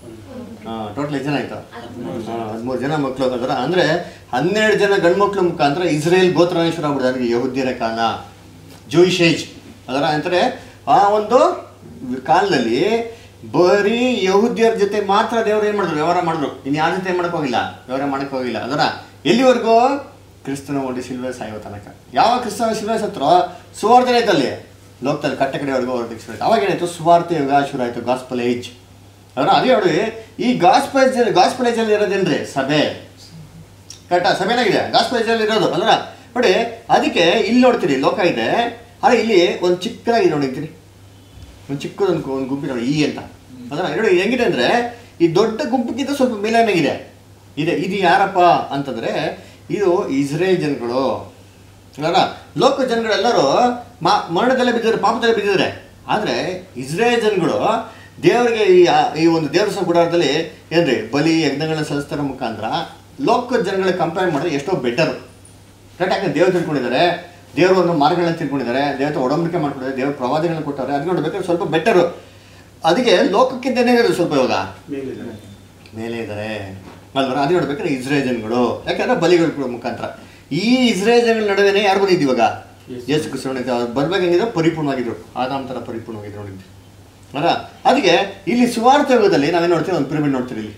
ಟೋಟಲ್ ಎಷ್ಟು ಜನ ಆಯ್ತು ಹದಿಮೂರು ಜನ ಮಕ್ಕಳು ಅದರ ಅಂದ್ರೆ ಹನ್ನೆರಡು ಜನ ಗಂಡು ಮಕ್ಳ ಮುಖಾಂತರ ಇಸ್ರೇಲ್ ಗೋತ್ರನೇಶ್ವರ ಆಗ್ಬಿಡ್ತಾರೆ ಯಹುದ್ಯರ ಕಾಲ ಜೂಯಿಶ್ ಏಜ್ ಅದರ ಅಂದರೆ ಆ ಒಂದು ಕಾಲದಲ್ಲಿ ಬರೀ ಯಹುದ್ಯರ ಜೊತೆ ಮಾತ್ರ ದೇವರು ಏನು ಮಾಡಿದ್ರು ವ್ಯವಹಾರ ಮಾಡಿದ್ರು ಇನ್ನು ಯಾರ ಜೊತೆ ಮಾಡಕ್ ಹೋಗಿಲ್ಲ ವ್ಯವಹಾರ ಮಾಡಕ್ ಹೋಗಿಲ್ಲ ಅದರ ಎಲ್ಲಿವರೆಗೂ ಕ್ರಿಸ್ತನ ಒಂದು ಶಿಲ್ವೆ ಸಾಯೋ ತನಕ ಯಾವ ಕ್ರಿಸ್ತನ ಶಿಲ್ವೆ ಸತ್ರೋ ಸುವಾರ್ಧನೆ ಇದ್ದಲ್ಲಿ ಲೋಕದಲ್ಲಿ ಕಟ್ಟ ಕಡೆವರೆಗೂ ಹೊರಡಿಸ್ಬೇಕು ಅವಾಗ ಏನಾಯ್ತು ಸುವಾರ್ಥ ಯುಗ ಶುರು ಆಯ್ತು ಗಾಸ್ಪಲ್ ಏಜ್ ಅದರ ಅದೇ ನೋಡಿ ಈ ಗಾಸ್ಪೇಜ್ ಗಾಸ್ಪೇಜ್ ಅಲ್ಲಿ ಇರೋದೇನ್ರಿ ಸಭೆ ಕರೆಕ್ಟಾ ಸಭೆನಾಗಿದೆ ಗಾಸ್ಪೇಜ್ ಅಲ್ಲಿ ಇರೋದು ಅಲ್ಲ ನೋಡಿ ಅದಕ್ಕೆ ಇಲ್ಲಿ ನೋಡ್ತೀರಿ ಲೋಕ ಇದೆ ಆದರೆ ಇಲ್ಲಿ ಒಂದು ಚಿಕ್ಕದಾಗಿ ನೋಡಿರ್ತೀರಿ ಒಂದು ಚಿಕ್ಕದೊಂದು ಒಂದು ಗುಂಪಿ ನೋಡಿ ಈ ಅಂತ ಅದರ ನೋಡಿ ಹೆಂಗಿದೆ ಅಂದ್ರೆ ಈ ದೊಡ್ಡ ಗುಂಪಿಗಿಂತ ಸ್ವಲ್ಪ ಮೇಲೇನಾಗಿದೆ ಇದೆ ಇದು ಯಾರಪ್ಪ ಅಂತಂದ್ರೆ ಇದು ಇಸ್ರೇಲ್ ಜನಗಳು ಅಲ್ಲ ಲೋಕ ಜನಗಳೆಲ್ಲರೂ ಮಾ ಮರಣದಲ್ಲೇ ಬಿದ್ದಿದ್ದಾರೆ ಪಾಪದಲ್ಲೇ ಬಿದ್ದಿದ್ದಾರೆ ಆದರೆ ಇಸ್ರೇಲ್ ಜನಗಳು ದೇವರಿಗೆ ಈ ಈ ಒಂದು ದೇವರ ಗುಡಾರದಲ್ಲಿ ಏನ್ರಿ ಬಲಿ ಯಜ್ಞಗಳನ್ನ ಸಲ್ಲಿಸ್ತಾರ ಮುಖಾಂತರ ಲೋಕ ಜನಗಳಿಗೆ ಕಂಪೇರ್ ಮಾಡಿದ್ರೆ ಎಷ್ಟೋ ಬೆಟರ್ ಕರೆಕ್ಟ್ ಯಾಕಂದ್ರೆ ದೇವ್ರು ತಿಳ್ಕೊಂಡಿದ್ದಾರೆ ದೇವರು ಒಂದು ಮಾರ್ಗಗಳನ್ನ ತಿಳ್ಕೊಂಡಿದ್ದಾರೆ ದೇವತೆ ಒಡಂಬಡಿಕೆ ಮಾಡ್ಕೊಂಡಿದ್ದಾರೆ ದೇವ್ರ ಪ್ರವಾದಿಗಳನ್ನ ಕೊಟ್ಟವ್ರೆ ಅದು ನೋಡ್ಬೇಕಾದ್ರೆ ಸ್ವಲ್ಪ ಬೆಟರು ಅದಕ್ಕೆ ಲೋಕಕ್ಕಿಂತ ಏನಾಗಿದೆ ಸ್ವಲ್ಪ ಇವಾಗ ಮೇಲಿದೆ ಮೇಲೆ ಇದ್ದಾರೆ ಅಲ್ವರ ಅದು ನೋಡ್ಬೇಕಾದ್ರೆ ಇಸ್ರೇಲ್ ಜನಗಳು ಯಾಕಂದ್ರೆ ಬಲಿಗಳ ಕೂಡ ಮುಖಾಂತರ ಈ ಇಸ್ರೇಲ್ ಜನಗಳ ನಡುವೆನೇ ಯಾರು ಬಂದಿದ್ದು ಇವಾಗ Yes. ಯೇಸು ಕ್ರಿಸ್ತ ನೋಡಿದ್ದು ಅವ್ರು ಬರ್ಬೇಕಂಗಿದ್ರೆ ಪರಿಪೂರ್ಣವಾಗಿದ್ರು ಆದಾಮ್ ಥರ ಪರಿಪೂರ್ಣವಾಗಿದ್ರು ನೋಡಿದ್ದು ಅಲ್ಲ ಅದಕ್ಕೆ ಇಲ್ಲಿ ಸುವಾರ್ಥ ಯುಗದಲ್ಲಿ ನಾವೇನು ನೋಡ್ತೀವಿ ಒಂದು ಪಿರಮಿಡ್ ನೋಡ್ತೀವಿ ಇಲ್ಲಿ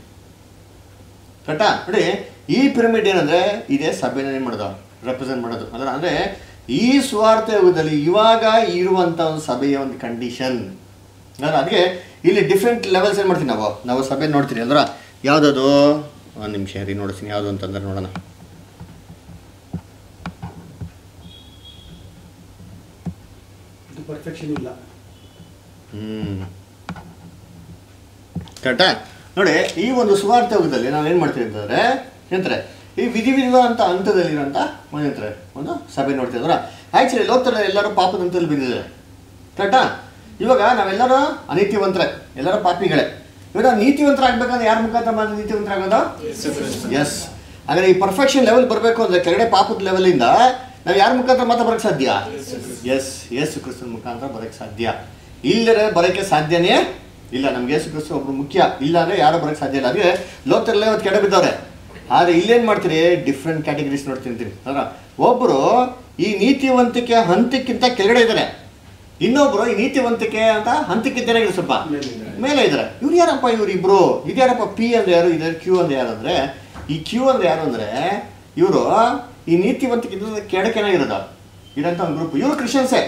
ಕರೆಕ್ಟಾ ನೋಡಿ ಈ ಪಿರಮಿಡ್ ಏನಂದ್ರೆ ಇದೇ ಸಭೆನ ಏನು ಮಾಡೋದು ರೆಪ್ರೆಸೆಂಟ್ ಮಾಡೋದು ಅದರ ಅಂದ್ರೆ ಈ ಸುವಾರ್ಥ ಯುಗದಲ್ಲಿ ಇವಾಗ ಇರುವಂತ ಒಂದು ಸಭೆಯ ಒಂದು ಕಂಡೀಷನ್ ಅದರ ಅದಕ್ಕೆ ಇಲ್ಲಿ ಡಿಫ್ರೆಂಟ್ ಲೆವೆಲ್ಸ್ ಏನು ಮಾಡ್ತೀವಿ ನಾವು ನಾವು ಸಭೆ ನೋಡ್ತೀವಿ ಅಂದ್ರೆ ಯಾವುದದು ಒಂದು ನಿಮಿಷ ರೀ ನೋಡ್ತೀನಿ ಯಾವುದು ಅಂತಂದ್ರೆ ನೋಡೋಣ ಇದು ಪರ್ಫೆಕ್ಷನ್ ಇಲ್ಲ ಹ್ಮ್ ಕರೆಕ್ಟಾ ನೋಡಿ ಈ ಒಂದು ಸುವಾರ್ಥ ಯುಗದಲ್ಲಿ ನಾವು ಏನು ಮಾಡ್ತೀವಿ ಅಂತಂದ್ರೆ ಏನಂತಾರೆ ಈ ವಿಧಿ ವಿಧವಾದಂಥ ಹಂತದಲ್ಲಿರೋಂಥ ಒಂದು ಏನಂತಾರೆ ಒಂದು ಸಭೆ ನೋಡ್ತೀವಿ ಅಂದ್ರೆ ಆ್ಯಕ್ಚುಲಿ ಲೋಕದಲ್ಲಿ ಎಲ್ಲರೂ ಪಾಪದ ಹಂತದಲ್ಲಿ ಬಿದ್ದಿದ್ದಾರೆ ಕರೆಕ್ಟಾ ಇವಾಗ ನಾವೆಲ್ಲರೂ ಅನೀತಿವಂತರೇ ಎಲ್ಲರೂ ಪಾಪಿಗಳೇ ಇವಾಗ ನೀತಿವಂತರಾಗಬೇಕಂದ್ರೆ ಯಾರ ಮುಖಾಂತರ ಮಾತ್ರ ನೀತಿವಂತರಾಗೋದು ಎಸ್ ಹಾಗಾದ್ರೆ ಈ ಪರ್ಫೆಕ್ಷನ್ ಲೆವೆಲ್ ಬರಬೇಕು ಅಂದ್ರೆ ಕೆಳಗಡೆ ಪಾಪದ ಲೆವೆಲಿಂದ ನಾವು ಯಾರ ಮುಖಾಂತರ ಮಾತ್ರ ಬರಕ್ಕೆ ಸಾಧ್ಯ ಎಸ್ ಯೇಸು ಕ್ರಿಸ್ತನ ಮುಖಾಂತರ ಬರಕ್ಕೆ ಸಾಧ್ಯ ಇಲ್ಲದ್ರೆ ಬರೋಕ್ಕೆ ಸಾಧ್ಯನೇ ಇಲ್ಲ ನಮ್ಗೆ ಯೇಸು ಕ್ರಿಸ್ತ ಒಬ್ರು ಮುಖ್ಯ ಇಲ್ಲ ಅಂದ್ರೆ ಯಾರು ಬರಕ್ಕೆ ಸಾಧ್ಯ ಇಲ್ಲ ಅದೇ ಲೋಕದಲ್ಲೇ ಇವತ್ತು ಕೆಡ ಬಿದ್ದವ್ರೆ ಆದರೆ ಇಲ್ಲೇನು ಮಾಡ್ತೀರಿ ಡಿಫ್ರೆಂಟ್ ಕ್ಯಾಟಗರೀಸ್ ನೋಡ್ತಿರ್ತೀನಿ ಅದರ ಒಬ್ಬರು ಈ ನೀತಿವಂತಿಕೆ ಹಂತಕ್ಕಿಂತ ಕೆಳಗಡೆ ಇದ್ದಾರೆ ಇನ್ನೊಬ್ರು ಈ ನೀತಿವಂತಿಕೆ ಅಂತ ಹಂತಕ್ಕಿಂತ ಏನಾಗಿದೆ ಸ್ವಲ್ಪ ಮೇಲಿದ್ದಾರೆ. ಮೇಲೆ ಇದ್ದಾರೆ ಇವ್ರು ಯಾರಪ್ಪ ಇವ್ರು ಇಬ್ರು ಇದ್ಯಾರಪ್ಪ ಪಿ ಅಂದ್ರೆ ಯಾರು ಇದಾರೆ ಕ್ಯೂ ಅಂದ್ರೆ ಯಾರು ಅಂದ್ರೆ ಈ ಕ್ಯೂ ಅಂದ್ರೆ ಯಾರು ಅಂದ್ರೆ ಇವರು ಈ ನೀತಿವಂತಿಕೆ ಕೆಳಕೆನಾಗಿರೋದು ಇದಂತ ಒಂದು ಗ್ರೂಪ್ ಇವರು ಕ್ರಿಶ್ಚಿಯನ್ಸೇ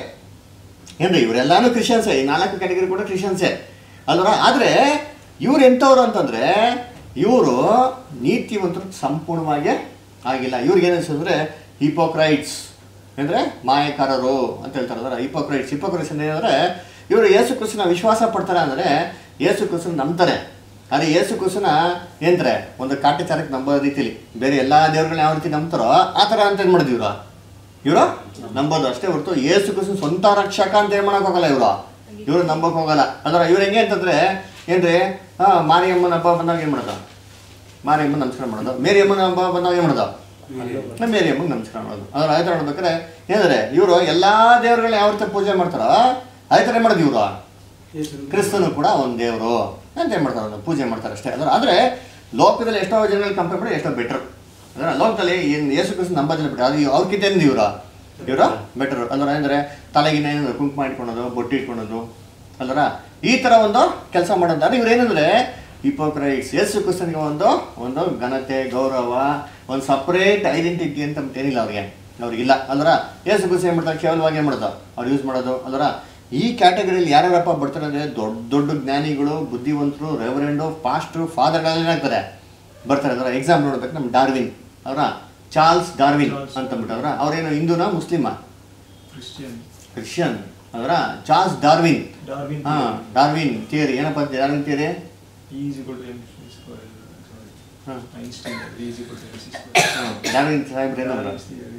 ಏನ್ರಿ ಇವರೆಲ್ಲಾನು ಕ್ರಿಶ್ಚಿಯನ್ಸೇ ಈ ನಾಲ್ಕು ಕ್ಯಾಟಗರಿ ಕೂಡ ಕ್ರಿಶ್ಚಿಯನ್ಸೇ ಅಲ್ವರ ಆದರೆ ಇವ್ರು ಎಂಥವ್ರು ಅಂತಂದ್ರೆ ಇವರು ನೀತಿವಂತರು ಸಂಪೂರ್ಣವಾಗಿ ಆಗಿಲ್ಲ ಇವ್ರಿಗೆ ಏನು ಅನ್ಸಿದ್ರೆ ಹಿಪೋಕ್ರೈಟ್ಸ್ ಅಂದರೆ ಮಾಯಕಾರರು ಅಂತ ಹೇಳ್ತಾರೆ ಅಂದ್ರೆ ಹಿಪೋಕ್ರೈಟ್ಸ್ ಹಿಪೋಕ್ರೈಟ್ಸ್ ಅಂದ್ರೆ ಏನಂದ್ರೆ ಇವರು ಯೇಸು ಕ್ರಿಸ್ತನ ವಿಶ್ವಾಸ ಪಡ್ತಾರೆ ಅಂದರೆ ಯೇಸು ಕ್ರಿಸ್ತನ ನಂಬ್ತಾರೆ ಆದರೆ ಯೇಸು ಕ್ರಿಸ್ತನ ಏನಂದ್ರೆ ಒಂದು ಕಾಟಾಚಾರಕ್ಕೆ ನಂಬೋ ರೀತಿಲಿ ಬೇರೆ ಎಲ್ಲ ದೇವ್ರುಗಳನ್ನ ಯಾವ ರೀತಿ ನಂಬ್ತಾರೋ ಆ ಥರ ಅಂತ ಏನು ಮಾಡಿದ್ರು ಇವರು ಇವರು ನಂಬೋದು ಅಷ್ಟೇ ಹೊರತು ಯೇಸು ಕ್ರಿಸ್ತನ ಸ್ವಂತ ರಕ್ಷಕ ಅಂತ ಏನು ಮಾಡಕ್ ಹೋಗಲ್ಲ ಇವರು ಇವರು ನಂಬಕ್ ಹೋಗಲ್ಲ ಅಂದ್ರೆ ಇವ್ರು ಹೆಂಗೆ ಅಂತಂದ್ರೆ ಏನ್ರಿ ಹಾ ಮಾರಿಯಮ್ಮನ ಹಬ್ಬ ಬಂದಾಗ ಏನು ಮಾಡೋದು ಮಾರಿಯಮ್ಮನ ನಮಸ್ಕಾರ ಮಾಡೋದು ಮೇರಿಯಮ್ಮನ ಹಬ್ಬ ಬಂದಾಗ ಏನು ಮಾಡೋದು ನಮ್ಮ ಮೇರಿಯಮ್ಮನ ನಮಸ್ಕಾರ ಮಾಡೋದು ಅದ್ರ ಆಯ್ತು ನೋಡ್ಬೇಕಾದ್ರೆ ಏನಂದ್ರೆ ಇವರು ಎಲ್ಲಾ ದೇವರುಗಳನ್ನ ಯಾವ ರೀತಿ ಪೂಜೆ ಮಾಡ್ತಾರೋ ಅದೇ ಥರ ಮಾಡೋದು ಇವರು ಯೇಸು ಕ್ರಿಸ್ತನು ಕೂಡ ಒಂದು ದೇವರು ಅಂತ ಏನು ಮಾಡ್ತಾರೆ ಅದನ್ನ ಪೂಜೆ ಮಾಡ್ತಾರೆ ಅಷ್ಟೇ ಅದರ ಆದರೆ ಲೋಕದಲ್ಲಿ ಎಷ್ಟೋ ಜನಗಳು ಕಂಪೇರ್ ಮಾಡಿ ಎಷ್ಟೋ ಬೆಟರ್ ಅದರ ಲೋಕದಲ್ಲಿ ಏನು ಯೇಸು ಕ್ರಿಸ್ತ ನಂಬ ಜನ ಬಿಟ್ಟರೆ ಅದು ಅವ್ರಿಗಿಂತ ಏನು ಇವರು ಇವರು ಬೆಟರ್ ಅಂದ್ರೆ ಅಂದರೆ ತಲೆಗಿನ ಏನು ಕುಂಕುಮ ಇಟ್ಕೊಳೋದು ಬೊಟ್ಟು ಇಟ್ಕೊಳೋದು ಅಲ್ಲರ ಈ ಥರ ಒಂದು ಕೆಲಸ ಮಾಡೋದಾದ್ರೆ ಇವ್ರು ಏನಂದ್ರೆ ಹಿಪೋಕ್ರೈಟ್ಸ್ ಯೇಸು ಕ್ರಿಸ್ತನಿಗೆ ಒಂದು ಒಂದು ಘನತೆ ಗೌರವ ಒಂದು ಸಪ್ರೇಟ್ ಐಡೆಂಟಿಟಿ ಅಂತ ಏನಿಲ್ಲ ಅವ್ರಿಗೆ ಅವ್ರಿಗಿಲ್ಲ ಅಲ್ವರ ಯೇಸು ಕ್ರಿಸ್ತ ಏನು ಮಾಡ್ತಾರೆ ಕೇವಲವಾಗಿ ಏನು ಮಾಡೋದು ಅವ್ರು ಯೂಸ್ ಮಾಡೋದು ಅಲ್ವರ ಈ ಕ್ಯಾಟಗರಿಯಲ್ಲಿ ಯಾರ್ಯಾರಪ್ಪ ಬರ್ತಾರೆ ಅಂದರೆ ದೊಡ್ಡ ದೊಡ್ಡ ಜ್ಞಾನಿಗಳು ಬುದ್ಧಿವಂತರು ರೆವರೆಂಡು ಪಾಸ್ಟ್ರು ಫಾದರ್ಗಳೆಲ್ಲ ಏನಾಗ್ತಾರೆ ಬರ್ತಾರೆ ಅದರ ಎಕ್ಸಾಂಪಲ್ ನೋಡ್ಬೇಕು ನಮ್ಮ ಡಾರ್ವಿನ್ ಅವರ ಚಾರ್ಲ್ಸ್ ಡಾರ್ವಿನ್ ಚಾರ್ಲ್ಸ್. ಅಂತಂದ್ಬಿಟ್ಟು ಅವರ ಅವ್ರೇನು ಹಿಂದೂನಾ ಮುಸ್ಲಿಮಾ ಕ್ರಿಶ್ಚಿಯನ್ ಕ್ರಿಶ್ಚಿಯನ್ ಅವರ ಚಾರ್ಲ್ಸ್ ಡಾರ್ವಿನ್ ಡಾರ್ವಿನ್ ಹಾ ಡಾರ್ವಿನ್ ಥಿಯರಿ ಏನಪ್ಪ ಅಂತ Darwin theory is equal to M C square ಹಾಂ Einstein is equal to M C square Darwin ಸಾಹೇಬ್ರು ಏನಂದ್ರು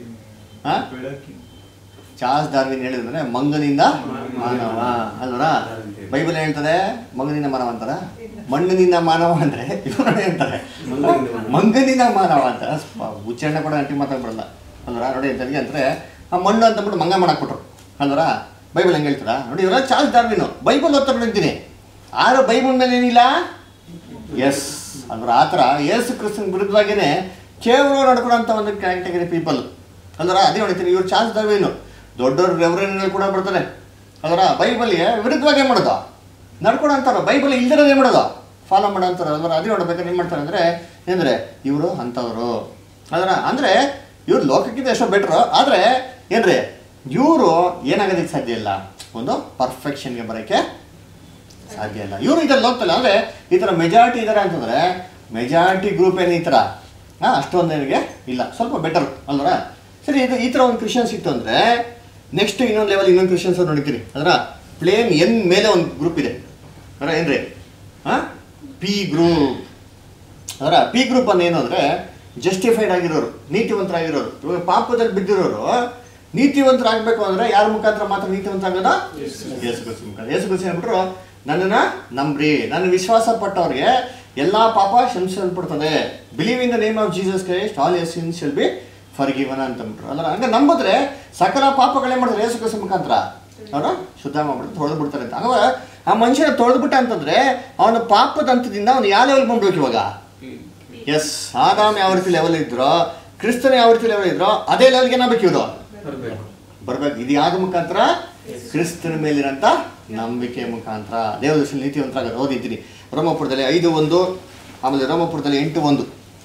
ಹಾ? ಬೆಳಕಿನ ಚಾರ್ಲ್ಸ್ ಡಾರ್ವಿನ್ ಹೇಳಿದ್ರೆ ಮಂಗನಿಂದ ಮಾನವ ಅಲ್ವರಾ ಬೈಬಲ್ ಹೇಳ್ತದೆ ಮಂಗನಿಂದ ಮಾನವ ಅಂತಾರ ಮಣ್ಣಿನಿಂದ ಮಾನವ ಅಂದ್ರೆ ಇವರು ಹೇಳ್ತಾರೆ ಮಂಗನಿಂದ ಮಾನವ. ಮಂಗನಿಂದ ಮಾನವ ಅಂತ ಪ- ಉಚ್ಚಾರಣೆ ಕೂಡ ಅಂಟಿ ಮಾತಾಡ್ಬಾರಲ್ಲ ಅಲ್ವರ ನೋಡಿ ಅಂತಂದ್ರೆ ಅಂದ್ರೆ ಆ ಮಣ್ಣು ಅಂತಂದ್ಬಿಟ್ಟು ಮಂಗ ಮಾಡಾಕ್ಬಿಟ್ರು ಅಲ್ವರ ಬೈಬಲ್ ಹೆಂಗೆ ಹೇಳ್ತಾರ ನೋಡಿ ಇವರ ಚಾರ್ಲ್ಸ್ ಡಾರ್ವಿನ್ ಬೈಬಲ್ ಓದ್ತಾ ನೋಡಿದ್ದೀನಿ ಆರು ಬೈಬಲ್ ಮೇಲೆ ಏನಿಲ್ಲ ಎಸ್ ಅಂದ್ರೆ ಆ ಥರ ಯೇಸು ಕ್ರಿಸ್ತನ ವಿರುದ್ಧವಾಗಿಯೇ ಕೇವಲ ನಡ್ಕೊಳಂಥ ಒಂದು ಕ್ಯಾಟಗರಿ ಪೀಪಲ್ ಅಲ್ವರ ಅದೇ ನೋಡ್ತೀನಿ ಇವ್ರು ಚಾರ್ಲ್ಸ್ ಡಾರ್ವಿನ್ ದೊಡ್ಡವ್ರ ರೆವರೆಂಡ್ಗಳು ಕೂಡ ಬರ್ತಾರೆ ಅದರ ಬೈಬಲ್ಗೆ ವಿರುದ್ಧವಾಗಿ ಏನು ಮಾಡೋದು ನಡ್ಕೊಳ ಅಂತಾರ ಬೈಬಲ್ ಇಲ್ದಿರೋದು ಏನು ಮಾಡೋದು ಫಾಲೋ ಮಾಡೋ ಅಂತಾರೆ ಅದರ ಅದೇ ನೋಡ್ಬೇಕಾದ್ರೆ ಏನು ಮಾಡ್ತಾರೆ ಅಂದರೆ ಏನಂದರೆ ಇವರು ಅಂಥವ್ರು ಅದರ ಅಂದರೆ ಇವ್ರು ಲೋಕಕ್ಕಿಂತ ಎಷ್ಟೋ ಬೆಟ್ರು ಆದರೆ ಏನ್ರಿ ಇವರು ಏನಾಗೋದಕ್ಕೆ ಸಾಧ್ಯ ಇಲ್ಲ ಒಂದು ಪರ್ಫೆಕ್ಷನ್ಗೆ ಬರೋಕ್ಕೆ ಸಾಧ್ಯ ಇಲ್ಲ ಇವರು ಇದರಲ್ಲಿ ಹೋಗ್ತಲ್ಲ ಅಂದರೆ ಈ ಥರ ಮೆಜಾರಿಟಿ ಇದ್ದಾರೆ ಅಂತಂದರೆ ಮೆಜಾರಿಟಿ ಗ್ರೂಪ್ ಏನು ಈ ಥರ ಹಾಂ ಅಷ್ಟೊಂದು ಏನಿಗೆ ಇಲ್ಲ ಸ್ವಲ್ಪ ಬೆಟರ್ ಅಲ್ವರ ಸರಿ ಇದು ಈ ಥರ ಒಂದು ಕ್ರಿಶ್ಚಿಯನ್ಸ್ ಇತ್ತು ಅಂದರೆ ನೆಕ್ಸ್ಟ್ ಇನ್ನೊಂದು ಲೆವೆಲ್ ಇನ್ನೊಂದು ಕ್ರಿಶ್ಚಿಯನ್ಸ್ ನೋಡಿದ್ದೀರಿ ಅದರ ಪ್ಲೇನ್ ಎನ್ ಮೇಲೆ ಒಂದು ಗ್ರೂಪ್ ಇದೆ ಅದರ ಏನ್ರಿ ಹಾಂ ಪಿ ಗ್ರೂಪ್ ಅದರ ಪಿ ಗ್ರೂಪ್ ಅಂದ್ರೆ ಏನು ಅಂದರೆ ಜಸ್ಟಿಫೈಡ್ ಆಗಿರೋರು ನೀತಿವಂತರಾಗಿರೋರು ಇವಾಗ ಪಾಪದಲ್ಲಿ ಬಿದ್ದಿರೋರು ನೀತಿವಂತರಾಗಬೇಕು ಅಂದರೆ ಯಾರ ಮುಖಾಂತರ ಮಾತ್ರ ನೀತಿವಂತರಾಗೋದು ಯೇಸು ಕ್ರಿಸ್ತ ಮುಖಾಂತರ ಯೇಸು ಕ್ರಿಸ್ತ ಹೇಳ್ಬಿಟ್ರು ನನ್ನನ್ನು ನಂಬ್ರಿ ನನ್ನ ವಿಶ್ವಾಸ ಪಟ್ಟವ್ರಿಗೆ ಎಲ್ಲ ಪಾಪ ಕ್ಷಮಿಸಲ್ಪಡ್ತದೆ believe in the name of Jesus Christ all your ಇನ್ ಶಿಲ್ ಬಿ ಫರ್ ಗಿವನ್ ಅಂತಂದ್ಬಿಟ್ರು ಅಲ್ಲ ಹಂಗೆ ನಂಬಿದ್ರೆ ಸಕಲ ಪಾಪಗಳೇ ಮಾಡಿದ್ರೆ ಯೇಸು ಕ್ರಿಸ್ತ ಮುಖಾಂತರ ಅವರು ಶುದ್ಧ ಮಾಡ್ಬಿಟ್ಟು ತೊಳೆದು ಬಿಡ್ತಾರೆ ಅಂತ ಹಂಗ ಆ ಮನುಷ್ಯನ ತೊಳೆದ್ಬಿಟ್ಟ ಅಂತಂದ್ರೆ ಅವನ ಪಾಪದ ಹಂತದಿಂದ ಅವನು ಯಾವ ಲೆವೆಲ್ ಬಂದ್ಬೇಕು ಇವಾಗ ಎಸ್ ಆದಾಮ್ ಯಾವ ರೀತಿ ಲೆವೆಲ್ ಇದ್ರೋ ಕ್ರಿಸ್ತನ ಯಾವ ರೀತಿ ಲೆವೆಲ್ ಇದ್ರೋ ಅದೇ ಲೆವೆಲ್ಗೆ ಏನಾಗಬೇಕು ಇವರು ಬರಬೇಕು ಬರ್ಬೇಕು ಇದು ಯಾವ್ದು ಮುಖಾಂತರ ಕ್ರಿಸ್ತನ ಮೇಲಿರಂತ ನಂಬಿಕೆ ಮುಖಾಂತರ ದೇವದರ್ಶನ ನೀತಿವಂತರಾಗ ಓದಿದ್ದೀನಿ ರೋಮಪುರದಲ್ಲಿ ಐದು ಒಂದು ಆಮೇಲೆ ರೋಮಪುರದಲ್ಲಿ ಎಂಟು ಒಂದು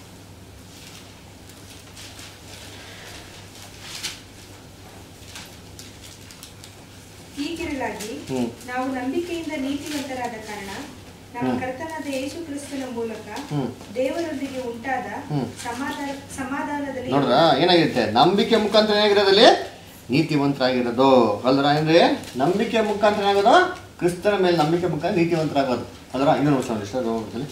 ಹೀಗಿರಲಾಗಿ ಹ್ಮ್. ನಾವು ನಂಬಿಕೆಯಿಂದ ನೀತಿವಂತರಾದ ಕಾರಣ ನಮ್ಮ ಹ್ಮ್. ಕರ್ತನಾದ ಯೇಸು ಕ್ರಿಸ್ತನ ಮೂಲಕ ಹ್ಮ್. ದೇವರೊಂದಿಗೆ ಉಂಟಾದ ಹ್ಮ್. ಸಮಾಧಾನ ಸಮಾಧಾನದಲ್ಲಿ ನೋಡ್ರ ಏನಾಗಿರುತ್ತೆ ನಂಬಿಕೆ ಮುಖಾಂತರ ಏನಾಗಿರೋದಲ್ಲಿ ನೀತಿವಂತರಾಗಿರೋದು ಅಲ್ದ್ರ ಅಂದ್ರೆ ನಂಬಿಕೆ ಮುಖಾಂತರ ಏನಾಗೋದು ಕ್ರಿಸ್ತನ ಮೇಲೆ ನಂಬಿಕೆ ಮುಖಾಂತರ ನೀತಿವಂತರಾಗೋದು ಅಲ್ರ ಇನ್ನೊಂದು ವರ್ಷ ನೋಡಿ ಸರ್ ರೋಮಪುರದಲ್ಲಿ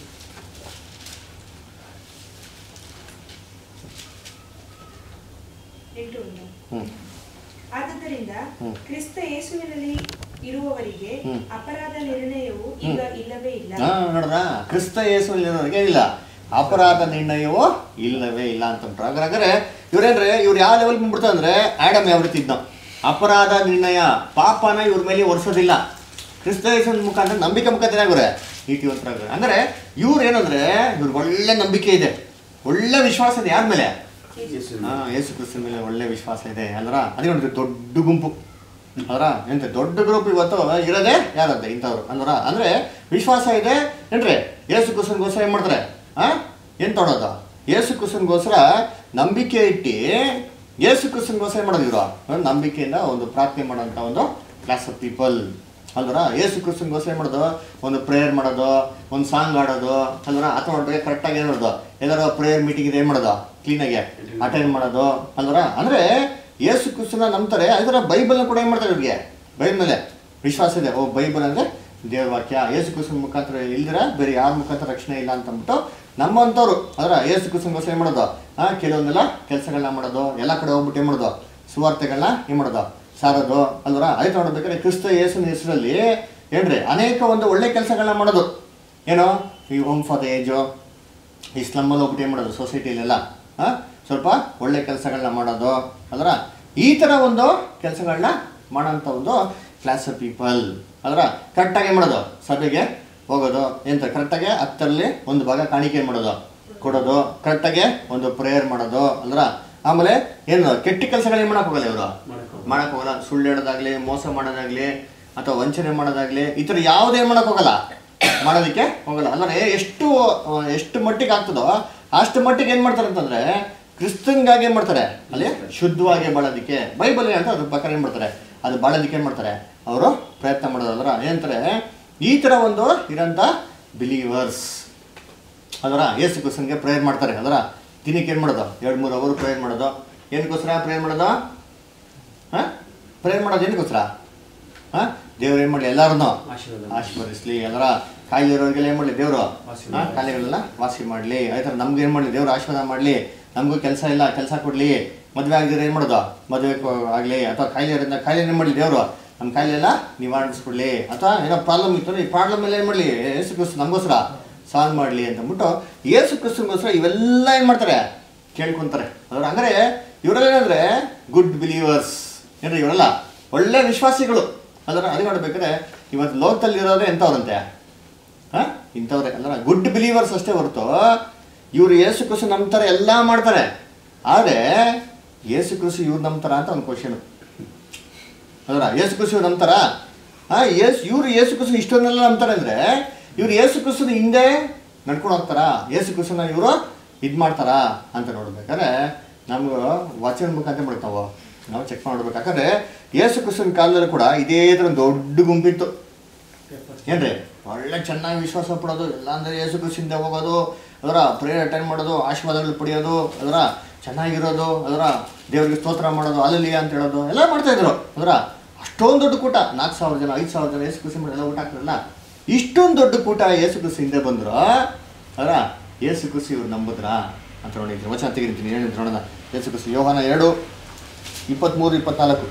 ಎಂಟು ಒಂದು. ಹ್ಞೂ ಆದುದರಿಂದ ಹ್ಮ್. ಕ್ರಿಸ್ತ ಯೇಸುವಿನಲ್ಲಿ ಇರುವವರಿಗೆ ಹ್ಮ್. ಅಪರಾಧ ನಿರ್ಣಯವು ಈಗ ಇಲ್ಲವೇ ಇಲ್ಲ ಹಾ ನೋಡ್ರ ಕ್ರಿಸ್ತ ಯೇಸುವಿನವರಿಗೆ ಏನಿಲ್ಲ ಅಪರಾಧ ನಿರ್ಣಯವೂ ಇಲ್ಲವೇ ಇಲ್ಲ ಅಂತ ಉಂಟು ಹಾಗಾದ್ರೆ ಇವ್ರೇನ್ರಿ ಇವ್ರು ಯಾವ ಲೆವೆಲ್ ಬಂದ್ಬಿಡ್ತಾರೆ ಅಂದ್ರೆ ಆಡಮ್ ಯಾವ ರೀತಿ ಇದ್ದ ಅಪರಾಧ ನಿರ್ಣಯ ಪಾಪನ ಇವ್ರ ಮೇಲೆ ಒರೆಸೋದಿಲ್ಲ ಕ್ರಿಸ್ತ ಯೇಸುವಿನ ಮುಖಾಂತರ ನಂಬಿಕೆ ಮುಖಾಂತರ ಆಗೋರೆ ನೀತಿವಂತರಾಗೋರೆ ಅಂದ್ರೆ ಇವ್ರು ಏನಂದ್ರೆ ಇವ್ರಿಗೆ ಒಳ್ಳೆ ನಂಬಿಕೆ ಇದೆ ಒಳ್ಳೆ ವಿಶ್ವಾಸ ಇದೆ ಯಾರ ಮೇಲೆ ಯೇಸು ಹಾ ಯೇಸು ಕ್ರಿಸ್ತನ ಮೇಲೆ ಒಳ್ಳೆ ವಿಶ್ವಾಸ ಇದೆ ಅಲ್ರ ಅದೇ ನೋಡಿದ್ರೆ ದೊಡ್ಡ ಗುಂಪು ಅಲ್ರ ಎಂತ ದೊಡ್ಡ ಗ್ರೂಪ್ ಇವತ್ತು ಇರೋದೇ ಯಾರದ್ದೆ ಇಂಥವ್ರು ಅಂದ್ರ ಅಂದ್ರೆ ವಿಶ್ವಾಸ ಇದೆ ಏನ್ರಿ ಯೇಸು ಕ್ರಿಸ್ತನ್ಗೋಸ್ಕರ ಏನ್ ಮಾಡ್ತಾರೆ ಆ ಏನ್ ತೊಡೋದು ಯೇಸು ಕ್ರಿಸ್ತನ್ಗೋಸ್ಕರ ನಂಬಿಕೆ ಇಟ್ಟು ಯೇಸು ಕ್ರಿಸ್ತನ್ಗೋಸ್ಕರ ಏನ್ ಮಾಡೋದು ಇವರು ನಂಬಿಕೆಯಿಂದ ಒಂದು ಪ್ರಾರ್ಥನೆ ಮಾಡೋಂಥ ಒಂದು ಕ್ಲಾಸ್ ಆಫ್ ಪೀಪಲ್ ಅಲ್ವರ ಯೇಸು ಕ್ರಿಸ್ತನ್ಗೋಸ್ಕರ ಏನ್ ಮಾಡೋದು ಒಂದು ಪ್ರೇಯರ್ ಮಾಡೋದು ಒಂದು ಸಾಂಗ್ ಆಡೋದು ಅಲ್ವರ ಅಥವಾ ಒಟ್ಟಿಗೆ ಕರೆಕ್ಟಾಗಿ ಏನು ಮಾಡೋದು ಎಲ್ಲಾರು ಪ್ರೇಯರ್ ಮೀಟಿಂಗ್ ಇದೆ ಏನು ಮಾಡೋದು ಕ್ಲೀನಾಗಿ ಅಟೆಂಡ್ ಮಾಡೋದು ಅಲ್ವರ ಅಂದ್ರೆ ಯೇಸು ಕ್ರಿಸ್ತನ ನಂಬ್ತಾರೆ ಅದರ ಬೈಬಲ್ ಕೂಡ ಏನ್ ಮಾಡ್ತಾರೆ ಇವ್ರಿಗೆ ಬೈಬಲ್ ಮೇಲೆ ವಿಶ್ವಾಸ ಇದೆ ಓ ಬೈಬಲ್ ಅಂದ್ರೆ ದೇವ್ರ ವಾಕ್ಯ ಯೇಸು ಕ್ರಿಸ್ತನ ಮುಖಾಂತರ ಇಲ್ದಿರ ಬೇರೆ ಯಾರ ಮುಖಾಂತರ ರಕ್ಷಣೆ ಇಲ್ಲ ಅಂತ ಅಂದ್ಬಿಟ್ಟು ನಮ್ಮಂಥವ್ರು ಅದರ ಯೇಸು ಕ್ರಿಸ್ತನ್ಗೋಸ್ಕರ ಏನ್ ಮಾಡೋದು ಆ ಕೆಲವೊಂದೆಲ್ಲ ಕೆಲಸಗಳನ್ನ ಮಾಡೋದು ಎಲ್ಲ ಕಡೆ ಹೋಗ್ಬಿಟ್ಟು ಏನ್ ಮಾಡೋದು ಸುವಾರ್ತೆಗಳನ್ನ ಏನ್ ಮಾಡೋದು ಸಾರೋದು ಅಲ್ವರ ಆಯ್ತು ನೋಡ್ಬೇಕಾದ್ರೆ ಕ್ರಿಸ್ತ ಯೇಸುನ ಹೆಸರಲ್ಲಿ ಏನ್ರಿ ಅನೇಕ ಒಂದು ಒಳ್ಳೆ ಕೆಲಸಗಳನ್ನ ಮಾಡೋದು ಏನೋ ಈ ಹೋಮ್ ಫಾರ್ ದ ಏಜು ಈ ಸ್ಲಮ್ಮಲ್ಲಿ ಹೋಗ್ಬಿಟ್ಟು ಏನು ಮಾಡೋದು ಸೊಸೈಟಿಲೆಲ್ಲ ಹಾಂ ಸ್ವಲ್ಪ ಒಳ್ಳೆ ಕೆಲಸಗಳನ್ನ ಮಾಡೋದು ಅದರ ಈ ಥರ ಒಂದು ಕೆಲಸಗಳನ್ನ ಮಾಡೋಂಥ ಒಂದು ಕ್ಲಾಸ್ ಆಫ್ ಪೀಪಲ್ ಅದರ ಕರೆಕ್ಟಾಗಿ ಏನು ಮಾಡೋದು ಸಭೆಗೆ ಹೋಗೋದು ಎಂತ ಕರೆಕ್ಟಾಗಿ ಹತ್ತರಲ್ಲಿ ಒಂದು ಭಾಗ ಕಾಣಿಕೆ ಮಾಡೋದು ಕೊಡೋದು ಕರೆಕ್ಟಾಗಿ ಒಂದು ಪ್ರೇಯರ್ ಮಾಡೋದು ಅಲ್ರ ಆಮೇಲೆ ಏನು ಕೆಟ್ಟ ಕೆಲಸಗಳು ಏನು ಮಾಡಕ್ಕೆ ಹೋಗಲ್ಲ ಇವರು ಮಾಡಕ್ಕೆ ಮಾಡಕ್ ಹೋಗಲ್ಲ ಸುಳ್ಳು ಹೇಳೋದಾಗ್ಲಿ ಮೋಸ ಮಾಡೋದಾಗ್ಲಿ ಅಥವಾ ವಂಚನೆ ಮಾಡೋದಾಗ್ಲಿ ಈ ಥರ ಯಾವುದೇ ಮಾಡಕ್ ಹೋಗಲ್ಲ ಮಾಡೋದಕ್ಕೆ ಹೋಗಲ್ಲ ಅಂದ್ರೆ ಎಷ್ಟು ಆ, ಎಷ್ಟು ಮಟ್ಟಿಗೆ ಆಗ್ತದೋ ಅಷ್ಟು ಮಟ್ಟಿಗೆ ಏನು ಮಾಡ್ತಾರೆ ಅಂತಂದ್ರೆ ಕ್ರಿಸ್ತನ್ಗಾಗಿ ಏನು ಮಾಡ್ತಾರೆ ಅಲ್ಲಿ ಶುದ್ಧವಾಗಿ ಬಾಳೋದಕ್ಕೆ ಬೈಬಲ್ ಏನು ಅದ್ರ ಪ್ರಕಾರ ಏನು ಮಾಡ್ತಾರೆ ಅದು ಬಾಳೋದಕ್ಕೆ ಏನು ಮಾಡ್ತಾರೆ ಅವರು ಪ್ರಯತ್ನ ಮಾಡೋದಲ್ರ ಏನಂತಾರೆ ಈ ಥರ ಒಂದು ಇರೋಂಥ ಬಿಲೀವರ್ಸ್ ಅದರ ಯೇಸು ಕ್ರಿಸ್ತನ್ಗೆ ಪ್ರೇಯರ್ ಮಾಡ್ತಾರೆ ಅದರ ದಿನಕ್ಕೆ ಏನು ಮಾಡೋದು ಎರಡು ಮೂರು ಅವರು ಪ್ರೇಯರ್ ಮಾಡೋದು ಏನಕ್ಕೋಸ್ಕರ ಪ್ರೇಯರ್ ಮಾಡೋದು ಹಾಂ ಪ್ರೇಯರ್ ಮಾಡೋದು ಏನಕ್ಕೋಸ್ಕರ ಹಾಂ ದೇವ್ರು ಏನು ಮಾಡಲಿ ಎಲ್ಲರನ್ನೂ ಆಶೀರ್ವಾದ ಆಶೀರ್ವದಿಸ್ಲಿ ಅದರ ಕಾಯಿಲೆ ಇರೋರಿಗೆಲ್ಲ ಏನು ಮಾಡಲಿ ದೇವರು ವಾಸಿ ಹಾಂ ಕಾಯಿಲೆಗಳೆಲ್ಲ ವಾಸಿ ಮಾಡಲಿ ಅದೇ ಥರ ನಮ್ಗೆ ಏನು ಮಾಡಲಿ ದೇವ್ರು ಆಶೀರ್ವಾದ ಮಾಡಲಿ ನಮಗೂ ಕೆಲಸ ಇಲ್ಲ ಕೆಲಸ ಕೊಡಲಿ ಮದುವೆ ಆಗದಿದ್ರೆ ಏನು ಮಾಡೋದು ಮದುವೆ ಆಗಲಿ ಅಥವಾ ಕಾಯಿಲೆ ಇರೋದ್ರಿಂದ ಕಾಯಿಲೆ ಏನು ಮಾಡಲಿ ದೇವರು ನಮ್ಮ ಕಾಯಿಲೆ ಎಲ್ಲ ನಿವಾರಿಸ್ಬಿಡ್ಲಿ ಅಥವಾ ಏನೋ ಪ್ರಾಬ್ಲಮ್ ಇತ್ತು ಈ ಪ್ರಾಬ್ಲಮ್ ಎಲ್ಲ ಏನು ಮಾಡಲಿ ಏಸು ಕ್ರಿಸ್ತು ನಮಗೋಸ್ಕರ ಸಾಲ್ವ್ ಮಾಡಲಿ ಅಂತ ಅಂದ್ಬಿಟ್ಟು ಏಸು ಕ್ರಿಸ್ತನ್ಗೋಸ್ಕರ ಇವೆಲ್ಲ ಏನು ಮಾಡ್ತಾರೆ ಕೇಳ್ಕೊಂತಾರೆ ಅದ್ರ ಅಂದರೆ ಇವರೆಲ್ಲ ಏನಂದ್ರೆ ಗುಡ್ ಬಿಲೀವರ್ಸ್ ಏನ್ರಿ ಇವರೆಲ್ಲ ಒಳ್ಳೆ ವಿಶ್ವಾಸಿಗಳು ಅದರ ಅದು ನೋಡ್ಬೇಕಾದ್ರೆ ಇವತ್ತು ಲೋಕದಲ್ಲಿ ಇರೋದ್ರೆ ಎಂಥವ್ರಂತೆ ಹಾಂ ಇಂಥವ್ರೆ ಅಂದ್ರೆ ಗುಡ್ ಬಿಲೀವರ್ಸ್ ಅಷ್ಟೇ ಹೊರತು ಇವರು ಏಸು ಕೃಷಿ ನಂಬ್ತಾರೆ ಎಲ್ಲ ಮಾಡ್ತಾರೆ ಆದರೆ ಏಸು ಕೃಷಿ ಇವ್ರು ನಂಬ್ತಾರ ಅಂತ ಒಂದು ಕ್ವಶನ್ ಅದರ ಏಸು ಕೃಷಿ ಇವ್ರು ನಂಬ್ತಾರ ಹಾಂ ಏಸು ಇವ್ರು ಏಸು ಕೃಷಿ ಇಷ್ಟೊಂದೆಲ್ಲ ನಂಬ್ತಾರೆ ಅಂದರೆ ಇವ್ರು ಏಸು ಕೃಷಿನ ಹಿಂದೆ ನಡ್ಕೊಂಡು ಹೋಗ್ತಾರಾ ಏಸು ಕೃಷಿನ ಇವರು ಇದು ಮಾಡ್ತಾರಾ ಅಂತ ನೋಡ್ಬೇಕಾದ್ರೆ ನಮ್ಗೆ ವಚನ ಮುಖಾಂತರ ಮಾಡ್ತಾವ ನಾವು ಚೆಕ್ ಮಾಡ್ಬೇಕು ಯಾಕಂದ್ರೆ ಏಸು ಕೃಷ್ಣನ ಕಾಲದಲ್ಲಿ ಕೂಡ ಇದೇ ಥರ ಒಂದು ದೊಡ್ಡ ಗುಂಪಿತ್ತು ಏನ್ರಿ ಒಳ್ಳೆ ಚೆನ್ನಾಗಿ ವಿಶ್ವಾಸ ಪಡೋದು ಎಲ್ಲ ಅಂದ್ರೆ ಯೇಸು ಕ್ರಿಸ್ತಿಂದ ಹೋಗೋದು ಅದರ ಪ್ರೇಯರ್ ಅಟೆಂಡ್ ಮಾಡೋದು ಆಶೀರ್ವಾದಗಳು ಪಡೆಯೋದು ಅದರ ಚೆನ್ನಾಗಿರೋದು ಅದರ ದೇವರಿಗೆ ಸ್ತೋತ್ರ ಮಾಡೋದು ಅಲ್ಲಲ್ಲಿ ಅಂತ ಹೇಳೋದು ಎಲ್ಲ ಮಾಡ್ತಾ ಇದ್ರು ಅದರ ಅಷ್ಟೊಂದು ದೊಡ್ಡ ಕೂಟ ನಾಲ್ಕು ಸಾವಿರ ಜನ ಐದು ಸಾವಿರ ಜನ ಯೇಸು ಕ್ರಿಸ್ತಿ ಎಲ್ಲ ಊಟ ಹಾಕ್ತಾರಲ್ಲ ಇಷ್ಟೊಂದು ದೊಡ್ಡ ಕೂಟ ಯೇಸು ಕ್ರಿಸ್ತಿ ಹಿಂದೆ ಬಂದ್ರು ಅದರ ಯೇಸು ಕ್ರಿಸ್ತಿ ಇವ್ರು ನಂಬುದ್ರಾ ಅಂತ ನೋಡಿದ್ದೀನಿ ವಚನ ತೆಗಿರ್ತೀನಿ ಹೇಳಿದ್ರು ನೋಡೋಣ ಯೇಸು ಕ್ರಿಸ್ತಿ ಯೋಹಾನ ಎರಡು ಇಪ್ಪತ್ತ್ಮೂರು ಇಪ್ಪತ್ನಾಲ್ಕು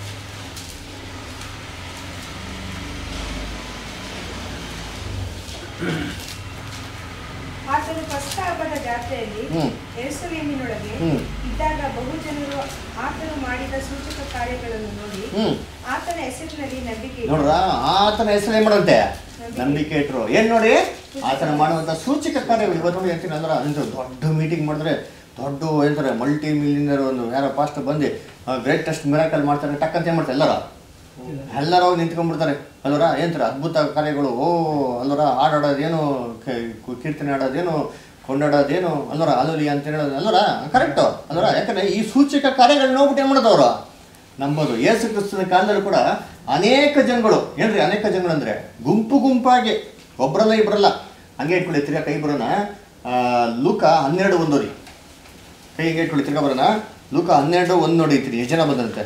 ಆತನು ಪಸ್ಕ ಹಬ್ಬದ ಜಾತ್ರೆಯಲ್ಲಿ ಹ್ಮ್. ಯೆರೂಸಲೇಮಿನೊಳಗೆ ಹ್ಮ್. ಇದ್ದಾಗ ಬಹು ಜನರು ಆತನು ಮಾಡಿದ ಸೂಚಕ ಕಾರ್ಯಗಳನ್ನು ನೋಡಿ ಹ್ಮ್ ಆತನ ಹೆಸರಿನಲ್ಲಿ ನಂಬಿಕೆ ಇಟ್ಟರು. ನೋಡ್ರ ಆತನ ಹೆಸರು ಏನ್ ಮಾಡಂತೆ ನಂಬಿಕೆ ಇಟ್ರು ಏನ್ ನೋಡಿ ಆತನ ಮಾಡುವಂತ ಸೂಚಕ ಕಾರ್ಯಗಳು ಇವತ್ತು ನೋಡಿ ಹೇಳ್ತೀನಿ ಅಂದ್ರೆ ಅಂತ ದೊಡ್ಡ ಮೀಟಿಂಗ್ ಮಾಡಿದ್ರೆ ದೊಡ್ಡ ಹೇಳ್ತಾರೆ ಮಲ್ಟಿ ಮಿಲಿಯನರ್ ಒಂದು ಯಾರೋ ಪಾಸ್ಟ್ ಬಂದು ಗ್ರೇಟೆಸ್ಟ್ ಮಿರಾಕಲ್ ಮಾಡ್ತಾರೆ ಟಕ್ ಅಂತ ಏನ್ ಮಾಡ್ತಾರೆ ಎಲ್ಲರ ಎಲ್ಲರೂ ಹೋಗಿ ನಿಂತ್ಕೊಂಡ್ಬಿಡ್ತಾರೆ ಅಲ್ವರ ಏನಂತಾರೆ ಅದ್ಭುತ ಕಾರ್ಯಗಳು ಓ ಅಲ್ವರ ಹಾಡಾಡೋದೇನು ಕ- ಕೀರ್ತನೆ ಆಡೋದೇನು ಕೊಂಡಾಡೋದೇನು ಅಲ್ವರ ಅಲ್ಲಲಿ ಅಂತ ಹೇಳೋದು ಅಲ್ವರ ಕರೆಕ್ಟು ಅಲ್ವರ ಯಾಕಂದ್ರೆ ಈ ಸೂಚಕ ಕಾರ್ಯಗಳನ್ನ ನೋಡ್ಬಿಟ್ಟು ಏನು ಮಾಡೋದು ಅವರು ನಂಬೋದು ಯೇಸು ಕ್ರಿಸ್ತನ ಕಾಲದಲ್ಲಿ ಕೂಡ ಅನೇಕ ಜನಗಳು ಏನ್ರಿ ಅನೇಕ ಜನಗಳು ಅಂದ್ರೆ ಗುಂಪು ಗುಂಪಾಗಿ ಒಬ್ಬರಲ್ಲ ಇಬ್ಬರಲ್ಲ ಹಂಗೆ ಇಟ್ಕೊಳ್ಳಿ ತಿರ್ಗಾ ಕೈ ಬರೋಣ ಆ, ಲೂಕ ಹನ್ನೆರಡು ಒಂದು ನೋಡಿ ಕೈ ಹಿಂಗೆ ಇಟ್ಕೊಳ್ಳಿ ತಿರ್ಗಾ ಬರೋಣ ಲೂಕ ಹನ್ನೆರಡು ಒಂದು ನೋಡಿ ಇರ್ತೀನಿ ಎಷ್ಟು ಜನ ಬಂದಂತೆ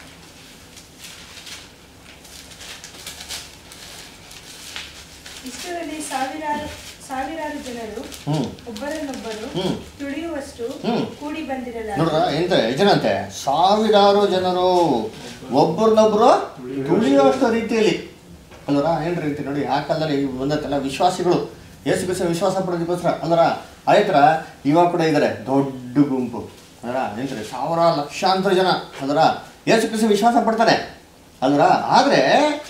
ಇಷ್ಟರಲ್ಲಿ ಸಾವಿರಾರು ಸಾವಿರಾರು ಜನರು ಹ್ಞೂ ಒಬ್ಬರನ್ನೊಬ್ಬರು ಹ್ಮ್. ತುಳಿಯುವಷ್ಟು ಹ್ಮ್. ಕೂಡಿ ಬಂದಿರಲ್ಲ ನೋಡ್ರ ಎಂತ ಎಷ್ಟು ಜನ ಅಂತೆ ಸಾವಿರಾರು ಜನರು ಒಬ್ಬರನ್ನೊಬ್ರು ತುಳಿಯುವಷ್ಟು ರೀತಿಯಲ್ಲಿ ಅಲ್ವರ ಏನ್ ರೀತಿ ನೋಡಿ ಆ ಕಾಲದಲ್ಲಿ ಬಂದತ್ತಲ್ಲ ವಿಶ್ವಾಸಿಗಳು ಯೇಸು ಕ್ರಿಸ್ತ ವಿಶ್ವಾಸ ಪಡೋದಕ್ಕೋಸ್ಕರ ಅಲ್ವರ ಅದೇ ಥರ ಇವಾಗ ಕೂಡ ಇದ್ದಾರೆ ದೊಡ್ಡ ಗುಂಪು ಅದರ ಏನ್ರಿ ಸಾವಿರ ಲಕ್ಷಾಂತರ ಜನ ಅದರ ಯೇಸು ಕ್ರಿಸ್ತ ವಿಶ್ವಾಸ ಪಡ್ತಾರೆ ಅಲ್ವರ ಆದ್ರೆ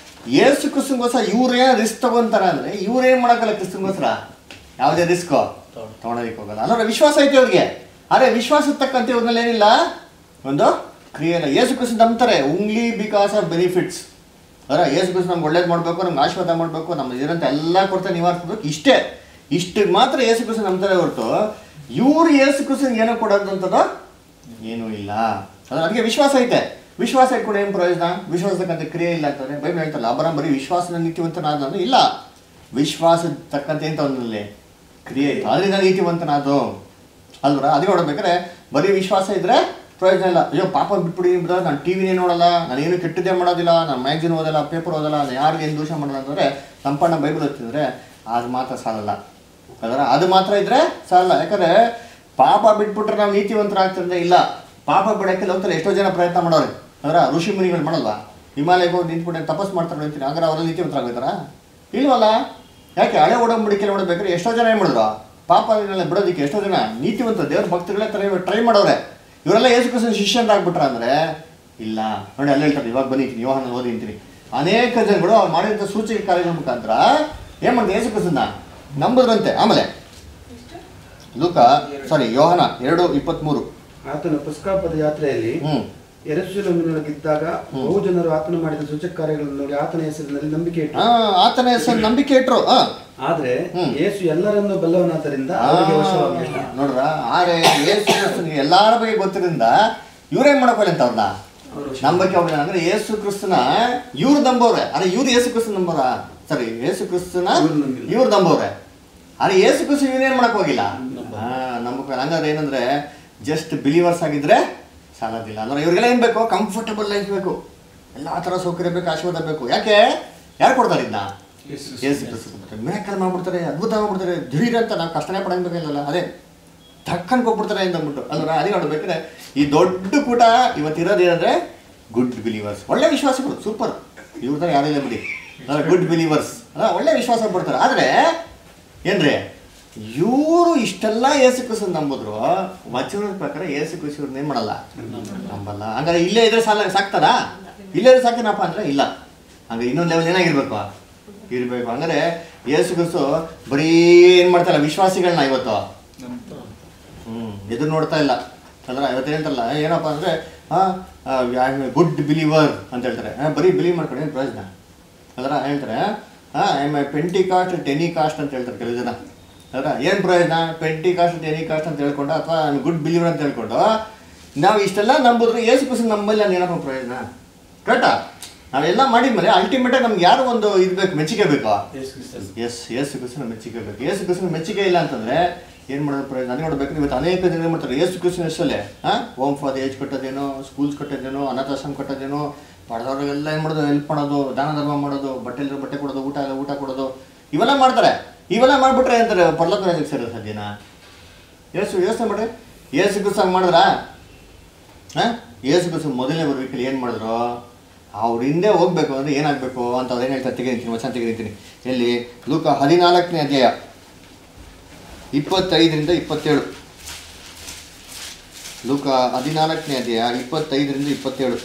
ಯೇಸು ಕ್ರಿಸ್ತನ್ಗೋಸ್ಕರ ಇವ್ರೇ ರಿಸ್ಕ್ ತಗೊಂತಾರ ಅಂದ್ರೆ ಇವ್ರೇನ್ ಮಾಡಕ್ಕಲ್ಲ ಕ್ರಿಸ್ತನ್ಗೋಸ್ಕರ ಯಾವುದೇ ರಿಸ್ಕ್ ತಗೊಳೋದಕ್ಕೆ ಹೋಗಲ್ಲ ಅಂದ್ರೆ ವಿಶ್ವಾಸ ಐತೆ ಅವ್ರಿಗೆ ಆದರೆ ವಿಶ್ವಾಸದ ತಕ್ಕಂತೆ ಇವ್ರಲ್ಲಿ ಏನಿಲ್ಲ ಒಂದು ಕ್ರಿಯೆ ಇಲ್ಲ ಯೇಸು ಕ್ರಿಸ್ತ ನಂಬ್ತಾರೆ ಓನ್ಲಿ ಬಿಕಾಸ್ ಆಫ್ ಬೆನಿಫಿಟ್ಸ್ ಅದರ ಯೇಸು ಕ್ರಿಸ್ತ ನಮ್ಗೆ ಒಳ್ಳೇದು ಮಾಡಬೇಕು ನಮ್ಗೆ ಆಶೀರ್ವಾದ ಮಾಡಬೇಕು ನಮ್ಮ ಇರೋಂಥ ಎಲ್ಲ ಕೊರತೆ ನಿವಾರಿಸ್ಬೇಕು ಇಷ್ಟೇ ಇಷ್ಟು ಮಾತ್ರ ಯೇಸು ಕ್ರಿಸ್ತ ನಂಬ್ತಾರೆ ಹೊರತು ಇವ್ರು ಯೇಸು ಕ್ರಿಸ್ತನಿಗೆ ಏನೋ ಕೊಡೋದಂಥದ್ದು ಏನೂ ಇಲ್ಲ ಅದ್ರ ಅದಕ್ಕೆ ವಿಶ್ವಾಸ ಐತೆ ವಿಶ್ವಾಸ ಇಟ್ಕೊಂಡು ಏನು ಪ್ರಯೋಜನ ವಿಶ್ವಾಸಕ್ಕಂತ ಕ್ರಿಯೆ ಇಲ್ಲ ಅಂತಂದ್ರೆ ಬೈಬಲ್ ಹೇಳ್ತಲ್ಲ ಅಬರ ಬರೀ ವಿಶ್ವಾಸನ ನೀತಿವಂತನಾದ ಇಲ್ಲ ವಿಶ್ವಾಸದ ತಕ್ಕಂತೆ ಅಂತ ಒಂದಲ್ಲಿ ಕ್ರಿಯೆ ಇತ್ತು ಅದರಿಂದ ನೀತಿವಂತನಾದು ಅಲ್ವರ ಅದಕ್ಕೆ ನೋಡ್ಬೇಕಾದ್ರೆ ಬರೀ ವಿಶ್ವಾಸ ಇದ್ರೆ ಪ್ರಯೋಜನ ಇಲ್ಲ ಅಯ್ಯೋ ಪಾಪ ಬಿಟ್ಬಿಡಿ ಬ್ರದರ್ ನಾನು ಟಿ ವಿನೇ ನೋಡಲ್ಲ ನಾನು ಏನು ಕೆಟ್ಟದೇ ಮಾಡೋದಿಲ್ಲ ನಾನು ಮ್ಯಾಗ್ಝಿನ್ ಓದಲ್ಲ ಪೇಪರ್ ಓದಲ್ಲ ನಾನು ಯಾರಿಗೆ ಏನು ದೋಷ ಮಾಡಲ್ಲ ಅಂತಂದ್ರೆ ಸಂಪೂರ್ಣ ಬೈಬಲ್ ಓದ್ತಿದ್ರೆ ಅದು ಮಾತ್ರ ಸಾಲಲ್ಲ ಅದರ ಅದು ಮಾತ್ರ ಇದ್ರೆ ಸಾಲಲ್ಲ ಯಾಕಂದ್ರೆ ಪಾಪ ಬಿಟ್ಬಿಟ್ರೆ ನಾವು ನೀತಿವಂತರಾಗ್ತಿದ್ರೆ ಇಲ್ಲ ಪಾಪ ಬಿಡಕ್ಕೆ ಹೋಗ್ತಾರೆ ಎಷ್ಟೋ ಜನ ಪ್ರಯತ್ನ ಮಾಡೋರು ಅದರ ಋಷಿ ಮುನಿಗಳು ಮಾಡಲ್ವಾ ಹಿಮಾಲಯಕ್ಕೆ ಹೋಗಿ ನಿಂತ್ಬಿಟ್ಟು ತಪಸ್ ಮಾಡ್ತಾರೆ ಹೇಳ್ತೀನಿ ಹಂಗಾರೆ ಅವರಲ್ಲಿ ನೀತಿವಂತರಾಗ್ತಾರ ಇಲ್ವಲ್ಲ ಯಾಕೆ ಹಳೆ ಒಡಂಬಡಿಕೆ ನೋಡ್ಬೇಕಾದ್ರೆ ಎಷ್ಟೋ ಜನ ಏನು ಮಾಡಿದ್ರು ಪಾಪ ಬಿಡೋದಕ್ಕೆ ಎಷ್ಟೋ ಜನ ನೀತಿವಂತ ದೇವ್ರ ಭಕ್ತಗಳೇ ತರ ಟ್ರೈ ಮಾಡೋರೆ ಇವರೆಲ್ಲ ಯೇಸು ಕ್ರಿಸ್ತನ ಶಿಷ್ಯರಾಗ್ಬಿಟ್ರ ಅಂದ್ರೆ ಇಲ್ಲ ನೋಡಿ ಅಲ್ಲಿ ಹೇಳ್ತಾರೆ ಇವಾಗ ಬನ್ನಿತೀನಿ ಯೋಹನ ಓದಿ ಅಂತೀನಿ ಅನೇಕ ಜನಗಳು ಅವ್ರು ಮಾಡಿದಂಥ ಸೂಚಕ ಕಾರ್ಯಗಳ ಮುಖಾಂತರ ಏನ್ ಮಾಡಿದೆ ಯೇಸು ಕ್ರಿಸ್ತನ ನಂಬುದ್ರಂತೆ ಆಮೇಲೆ ಲೂಕ ಸಾರಿ ಯೋಹನ ಎರಡು ಇಪ್ಪತ್ಮೂರು ಆತನ ಪಸ್ಕಾಪದ ಯಾತ್ರೆಯಲ್ಲಿ ಹ್ಮ್ ಯೆರೂಸಲೇಮಿನೊಳಗಿದ್ದಾಗ ಬಹು ಜನರು ಆತನು ಮಾಡಿದ ಸೂಚಕ ಕಾರ್ಯಗಳನ್ನು ನೋಡಿ ಆತನ ಹೆಸರಿನಲ್ಲಿ ನಂಬಿಕೆ ಇಟ್ಟರು ಆ, ಆತನ ಹೆಸರು ನಂಬಿಕೆ ಇಟ್ರು ಆ. ಆದ್ರೆ ಹ್ಮ್. ಯೇಸು ಎಲ್ಲರನ್ನೂ ಬಲ್ಲವನಾದ್ದರಿಂದ ಅವರಿಗೆ ವಶವಾಗಲಿಲ್ಲ ನೋಡ್ರ ಆರೆ ಯೇಸು ಕ್ರಿಸ್ತನಿಗೆ ಎಲ್ಲಾರ ಬಗ್ಗೆ ಗೊತ್ತಿರಿಂದ ಇವ್ರೇನ್ ಮಾಡಕೋಲ್ಲ ಅಂತ ಅವ್ರನ್ನ ಅವರು ನಂಬಕ್ಕೆ ಹೋಗಿಲ್ಲ ಅಂದ್ರೆ ಯೇಸು ಕ್ರಿಸ್ತನ ಇವ್ರು ನಂಬೋರೆ ಅರೆ ಇವ್ರು ಯೇಸು ಕ್ರಿಸ್ತನ ನಂಬೋರ ಸರಿ ಯೇಸು ಕ್ರಿಸ್ತನ ಇವ್ರು ನಂಬಿಲ್ಲ. ಇವ್ರು ನಂಬೋರೆ ಅರೆ ಯೇಸು ಕ್ರಿಸ್ತ ಇವನೇನ್ ಮಾಡಕ್ ಹೋಗಿಲ್ಲ ಹಾ ನಂಬಕ್ಕೆ ಹಂಗಾದ್ರೆ ಏನಂದ್ರೆ ಜಸ್ಟ್ ಬಿಲೀವರ್ಸ್ ಆಗಿದ್ರೆ ಸಾಲೋದಿಲ್ಲ ಅಂದ್ರೆ ಇವ್ರಿಗೆಲ್ಲ ಏನ್ ಬೇಕು ಕಂಫರ್ಟಬಲ್ ಲೈಫ್ ಬೇಕು ಎಲ್ಲಾ ತರ ಸೌಕರ್ಯ ಬೇಕು ಆಶೀರ್ವಾದ ಬೇಕು ಯಾಕೆ ಯಾರು ಕೊಡ್ತಾರೆ ಇದನ್ನ ಯೇಸು ಕ್ರಿಸ್ತ ಕೊಡ್ತಾರೆ ಮಿರಾಕಲ್ ಮಾಡ್ಬಿಡ್ತಾರೆ ಅದ್ಭುತ ಮಾಡ್ಬಿಡ್ತಾರೆ ದಿಢೀರ್ ಅಂತ ನಾವು ಕಷ್ಟನೇ ಪಡಂಗಿಲ್ಲ ಅದೇ ಟಕ್ಕನ್ ಕೊಟ್ಬಿಡ್ತಾರೆ ಅಂತ ಅಂದ್ಬಿಟ್ಟು ಅಲ್ರ ಅದೇ ನೋಡ್ಬೇಕಾದ್ರೆ ಈ ದೊಡ್ಡ ಕೂಟ ಇವತ್ತಿರೋದು ಏನಂದ್ರೆ ಗುಡ್ ಬಿಲೀವರ್ಸ್ ಒಳ್ಳೆ ವಿಶ್ವಾಸಗಳು ಸೂಪರ್ ಇವ್ರ ಥರ ಯಾರಿಲ್ಲ ಬಿಡಿ ಗುಡ್ ಬಿಲೀವರ್ಸ್ ಒಳ್ಳೆ ವಿಶ್ವಾಸ ಪಡ್ತಾರೆ ಆದರೆ ಏನ್ರಿ ಇವರು ಇಷ್ಟೆಲ್ಲ ಏಸು ಕ್ರಿಸ್ತ ನಂಬಿದ್ರು ವಚನದ ಪ್ರಕಾರ ಏಸು ಕ್ರಿಸ್ತ ಇವ್ರನ್ನ ಏನ್ ಮಾಡಲ್ಲ ನಂಬಲ್ಲ ಹಂಗಾರೆ ಇಲ್ಲೇ ಇದ್ರೆ ಸಾಲ ಸಾಕ್ತಾರಾ ಇಲ್ಲೇ ಇದ್ರೆ ಸಾಕಿನಪ್ಪ ಅಂದ್ರೆ ಇಲ್ಲ ಹಂಗಾರೆ ಇನ್ನೊಂದು ಲೆವೆಲ್ ಏನಾಗಿರ್ಬೇಕು ಇರ್ಬೇಕು ಹಂಗಾರೆ ಏಸು ಕ್ರಿಸ್ತು ಬರೀ ಏನ್ ಮಾಡ್ತಾರಲ್ಲ ವಿಶ್ವಾಸಿಗಳನ್ನ ಇವತ್ತು ಹ್ಮ್ ಎದುರು ನೋಡ್ತಾ ಇಲ್ಲ ಅದ್ರ ಇವತ್ತು ಹೇಳ್ತಾರಲ್ಲ ಏನಪ್ಪ ಅಂದ್ರೆ ಗುಡ್ ಬಿಲೀವರ್ ಅಂತ ಹೇಳ್ತಾರೆ ಆ, ಬರೀ ಬಿಲೀವ್ ಮಾಡ್ಕೊಂಡು ಏನು ಪ್ರಯೋಜನ ಅದರ ಹೇಳ್ತಾರೆ ಐಮ್ ಪೆಂಟಿ ಕಾಸ್ಟ್ ಟೆನಿ ಕಾಸ್ಟ್ ಅಂತ ಹೇಳ್ತಾರೆ ಕೆಲವು ಜನ ಅದರ ಏನು ಪ್ರಯೋಜನ ಪೆಂಟಿ ಕಾಸ್ಟ್ ಟೆನಿ ಕಾಸ್ಟ್ ಅಂತ ಹೇಳ್ಕೊಂಡು ಅಥವಾ ಗುಡ್ ಬಿಲೀವರ್ ಅಂತ ಹೇಳ್ಕೊಂಡು ನಾವು ಇಷ್ಟೆಲ್ಲ ನಂಬಿದ್ರು ಏಸು ಕುಸು ನಂಬಲ್ಲಿ ಅಲ್ಲಿ ಏನಪ್ಪ ಪ್ರಯೋಜನ ಕರೆಕ್ಟಾ ನಾವೆಲ್ಲ ಮಾಡಿದ್ಮೇಲೆ ಅಲ್ಟಿಮೇಟಾಗಿ ನಮ್ಗೆ ಯಾರು ಒಂದು ಇದು ಬೇಕು ಮೆಚ್ಚುಗೆ ಬೇಕು ಎಸ್ ಏಸು ಕ್ರಿಸ್ತನ ಮೆಚ್ಚುಗೆ ಬೇಕು ಏಸು ಕ್ರಿಸ್ತನ ಮೆಚ್ಚುಗೆ ಇಲ್ಲ ಅಂತಂದ್ರೆ ಏನ್ ಮಾಡೋದು ಪ್ರಯೋಜನ ಅದೇ ನೋಡ್ಬೇಕು ಇವತ್ತು ಅನೇಕ ಜನ ಏನ್ ಮಾಡ್ತಾರೆ ಏಸು ಕ್ರಿಸ್ತನ ಹೆಸರಲ್ಲೇ ಹಾ ಹೋಮ್ ಫಾರ್ ಏಜ್ ಕಟ್ಟೋದೇನೋ ಸ್ಕೂಲ್ಸ್ ಕಟ್ಟೋದೇನೋ ಅನಾಥಾಶ್ರಮ ಕಟ್ಟೋದೇನೋ ಬಡದವ್ರಿಗೆಲ್ಲ ಏನ್ ಮಾಡೋದು ಹೆಲ್ಪ್ ಮಾಡೋದು ದಾನ ಧರ್ಮ ಮಾಡೋದು ಬಟ್ಟೆ ಇಲ್ಲದ್ರೆ ಬಟ್ಟೆ ಕೊಡೋದು ಊಟ ಇಲ್ಲ ಊಟ ಕೊಡೋದು ಇವೆಲ್ಲ ಮಾಡ್ತಾರೆ ಇವೆಲ್ಲ ಮಾಡ್ಬಿಟ್ರೆ ಅಂತಾರೆ ಪರ್ಲೋಕ ರಾಜ್ಯಕ್ಕೆ ಸೇರೋ ಸಾಧ್ಯನಾ ಏಸು ಯೋಚನೆ ಮಾಡ್ರಿ ಏಸು ಕ್ರಿಸ್ತ ಹಂಗ್ ಮಾಡಿದ್ರಾ ಹಾ ಏಸು ಕ್ರಿಸ್ತ ಮೊದಲನೇ ಬರ್ಬೇಕಲ್ಲಿ ಏನು ಮಾಡಿದ್ರು ಅವ್ರ ಹಿಂದೆ ಹೋಗ್ಬೇಕು ಅಂದ್ರೆ ಏನಾಗಬೇಕು ಅಂತ ಅವ್ರು ಏನು ಹೇಳ್ತಾರೆ ತೆಗೆದಿರ್ತೀನಿ ವಚನ ತೆಗೆದಿರ್ತೀನಿ ಎಲ್ಲಿ ಲೂಕ ಹದಿನಾಲ್ಕನೇ ಅಧ್ಯಾಯ ಇಪ್ಪತ್ತೈದರಿಂದ ಇಪ್ಪತ್ತೇಳು ಲೂಕ ಹದಿನಾಲ್ಕನೇ ಅಧ್ಯಾಯ ಇಪ್ಪತ್ತೈದರಿಂದ ಇಪ್ಪತ್ತೇಳು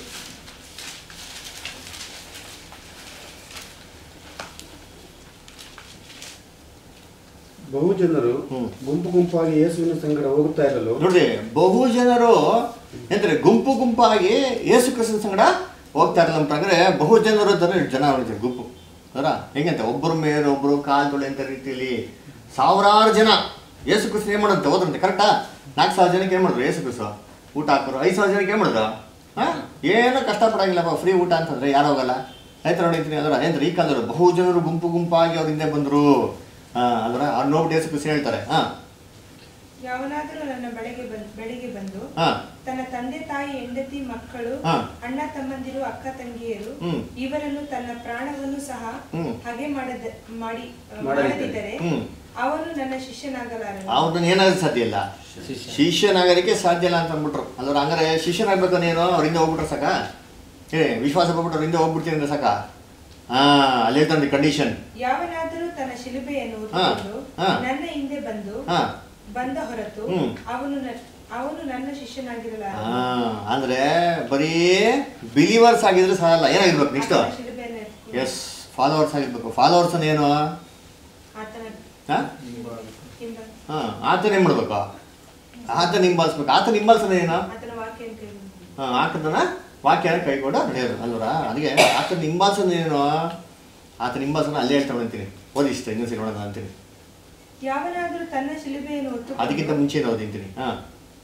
ಬಹು ಜನರು ಹ್ಮ್. ಗುಂಪು ಗುಂಪಾಗಿ ಯೇಸುವಿನ ಸಂಗಡ ಹೋಗುತ್ತಾ ಇರಲು ನೋಡ್ರಿ ಬಹು ಜನರು ಎಂದ್ರೆ ಗುಂಪು ಗುಂಪಾಗಿ ಯೇಸು ಕ್ರಿಸ್ತನ ಸಂಗಡ ಹೋಗ್ತಾ ಇರಲ್ಲ ಅಂತಂದ್ರೆ ಬಹು ಜನರು ಅಂತಾರೆ ಜನ ನೋಡಿದ್ರು ಗುಂಪು ಅದರ ಹೆಂಗಂತ ಒಬ್ಬರ ಮೇಲೆ ಒಬ್ಬರು ಕಾಲ್ ತೊಳೆ ಅಂತ ರೀತಿಯಲ್ಲಿ ಸಾವಿರಾರು ಜನ ಯೇಸು ಕ್ರಿಸ್ತ ಏನ್ ಮಾಡೋದು ಹೋದ್ರಂತೆ ಕರೆಕ್ಟಾ ನಾಲ್ಕು ಸಾವಿರ ಜನಕ್ಕೆ ಏನ್ ಮಾಡಿದ್ರು ಯೇಸು ಕ್ರಿಸ್ತ ಊಟ ಹಾಕೋರು ಐದು ಸಾವಿರ ಜನಕ್ಕೆ ಏನ್ ಮಾಡಿದ್ರು ಹಾ ಏನು ಕಷ್ಟಪಡಂಗಿಲ್ಲಪ್ಪ ಫ್ರೀ ಊಟ ಅಂತಂದ್ರೆ ಯಾರು ಹೋಗಲ್ಲ ಆಯ್ತು ನೋಡಿದ್ದೀನಿ ಅದರ ಏನಂದ್ರೆ ಈ ಕಾಲದವರು ಬಹು ಜನರು ಗುಂಪು ಗುಂಪಾಗಿ ಅವ್ರ ಹಿಂದೆ ಬಂದ್ರು ಹಾ ಅದರ ಅವ್ರು ನೋಡ್ಬಿಟ್ಟು ಯೇಸು ಕ್ರಿಸ್ತ ಹೇಳ್ತಾರೆ ಹಾ ಯಾವನಾದರೂ ನನ್ನ ಬಳಿಗೆ ಬಂದ್ ಬೆಳಿಗ್ಗೆ ಬಂದು ಹಾ ತನ್ನ ತಂದೆ ತಾಯಿ ಹೆಂಡತಿ ಮಕ್ಕಳು ಹಾ. ಅಣ್ಣ ತಮ್ಮಂದಿರು ಅಕ್ಕ ತಂಗಿಯರು ಹ್ಮ್. ಇವರನ್ನು ತನ್ನ ಪ್ರಾಣವನ್ನು ಸಹ ಹ್ಮ್. ಹಾಗೆ ಮಾಡದ ಮಾಡಿ ಮಾಡದಿದ್ದರೆ. ಮಾಡದಿದ್ದರೆ ಹ್ಮ್. ಅವನು ನನ್ನ ಶಿಷ್ಯನಾಗಲಾರನು ಅವ್ರನ್ನ ಏನಾಗೋದು ಸಾಧ್ಯ ಇಲ್ಲ ಶಿಷ್ಯನಾಗೋದಕ್ಕೆ ಸಾಧ್ಯ ಇಲ್ಲ ಅಂತ ಅಂದ್ಬಿಟ್ರು ಅಂದ್ರೆ ಹಂಗಾರೆ ಶಿಷ್ಯನಾಗ್ಬೇಕು ನೀನು ಅವ್ರಿಂದ ಹೋಗ್ಬಿಟ್ರೆ ಸಾಕ ಏ ವಿಶ್ವಾಸ ಬಂದ್ಬಿಟ್ಟು ಅವ್ರಿಂದ ಹೋಗ್ಬಿಡ್ತೀನಿ ಅಂದ್ರೆ ಸಾಕ ಹಾ ಅಲ್ಲಿ ಹೇಳ್ತಾನೆ ಕಂಡೀಷನ್ ಯಾವನಾದರೂ ತನ್ನ ಶಿಲುಬೆಯನ್ನು ಹಾ. ಹೊತ್ತುಕೊಂಡು ಹಾ. ನನ್ನ ಹಿಂದೆ ಬಂದು ಹಾ ಬಂದ ಹೊರತು ಹ್ಮ್. ಅವನು ನ- ಅವನು ನನ್ನ ಶಿಷ್ಯನಾಗಿರಲಾರನು ಹಾ ಅಂದ್ರೆ ಬರೀ ಬಿಲೀವರ್ಸ್ ಆಗಿದ್ರೆ ಸಾಲಲ್ಲ ಏನಾಗಿರ್ಬೇಕು ನೆಕ್ಸ್ಟ್ ಆತನ ಶಿಲುಬೆಯನ್ನು ಎತ್ಕೊಂಡು ಎಸ್ ಫಾಲೋವರ್ಸ್ ಆಗಿರ್ಬೇಕು ಫಾಲೋವರ್ಸ್ ಏನು ಆತನ ಹಾ ಹಿಂಬ ಹಾಂ ಆತನ ಏನು ಮಾಡ್ಬೇಕು ಆತನ ಹಿಂಬಾಲಿಸ್ಬೇಕು ಆತನ ಹಿಂಬಾಲಿಸೋದು ಏನು ಆತನ ವಾಕ್ಯ ಅಂತ ಹೇಳಿ ಹಾಂ ಆತನ ವಾಕ್ಯನ ಕೈಗೊಂಡು ನಡೆಯೋದು ಅಲ್ವರ ಅದಕ್ಕೆ ಆತನ ಹಿಂಬಾಲಿಸೋದು ಏನು ಆತನ ಹಿಂಬಾಲಿಸೋದು ಅಲ್ಲೇ ಹೇಳ್ತಾವೆ ಅಂತೀನಿ ಓದಿ ಇಷ್ಟ ಇನ್ನೂ ಸರಿ ನೋಡೋಣ ಅಂತೀನಿ ಯಾವನಾದರೂ ತನ್ನ ಶಿಲುಬೆಯನ್ನು ಹೊತ್ತು ಅದಕ್ಕಿಂತ ಮುಂಚೆ ಓದಿಂತೀನಿ ಹಾಂ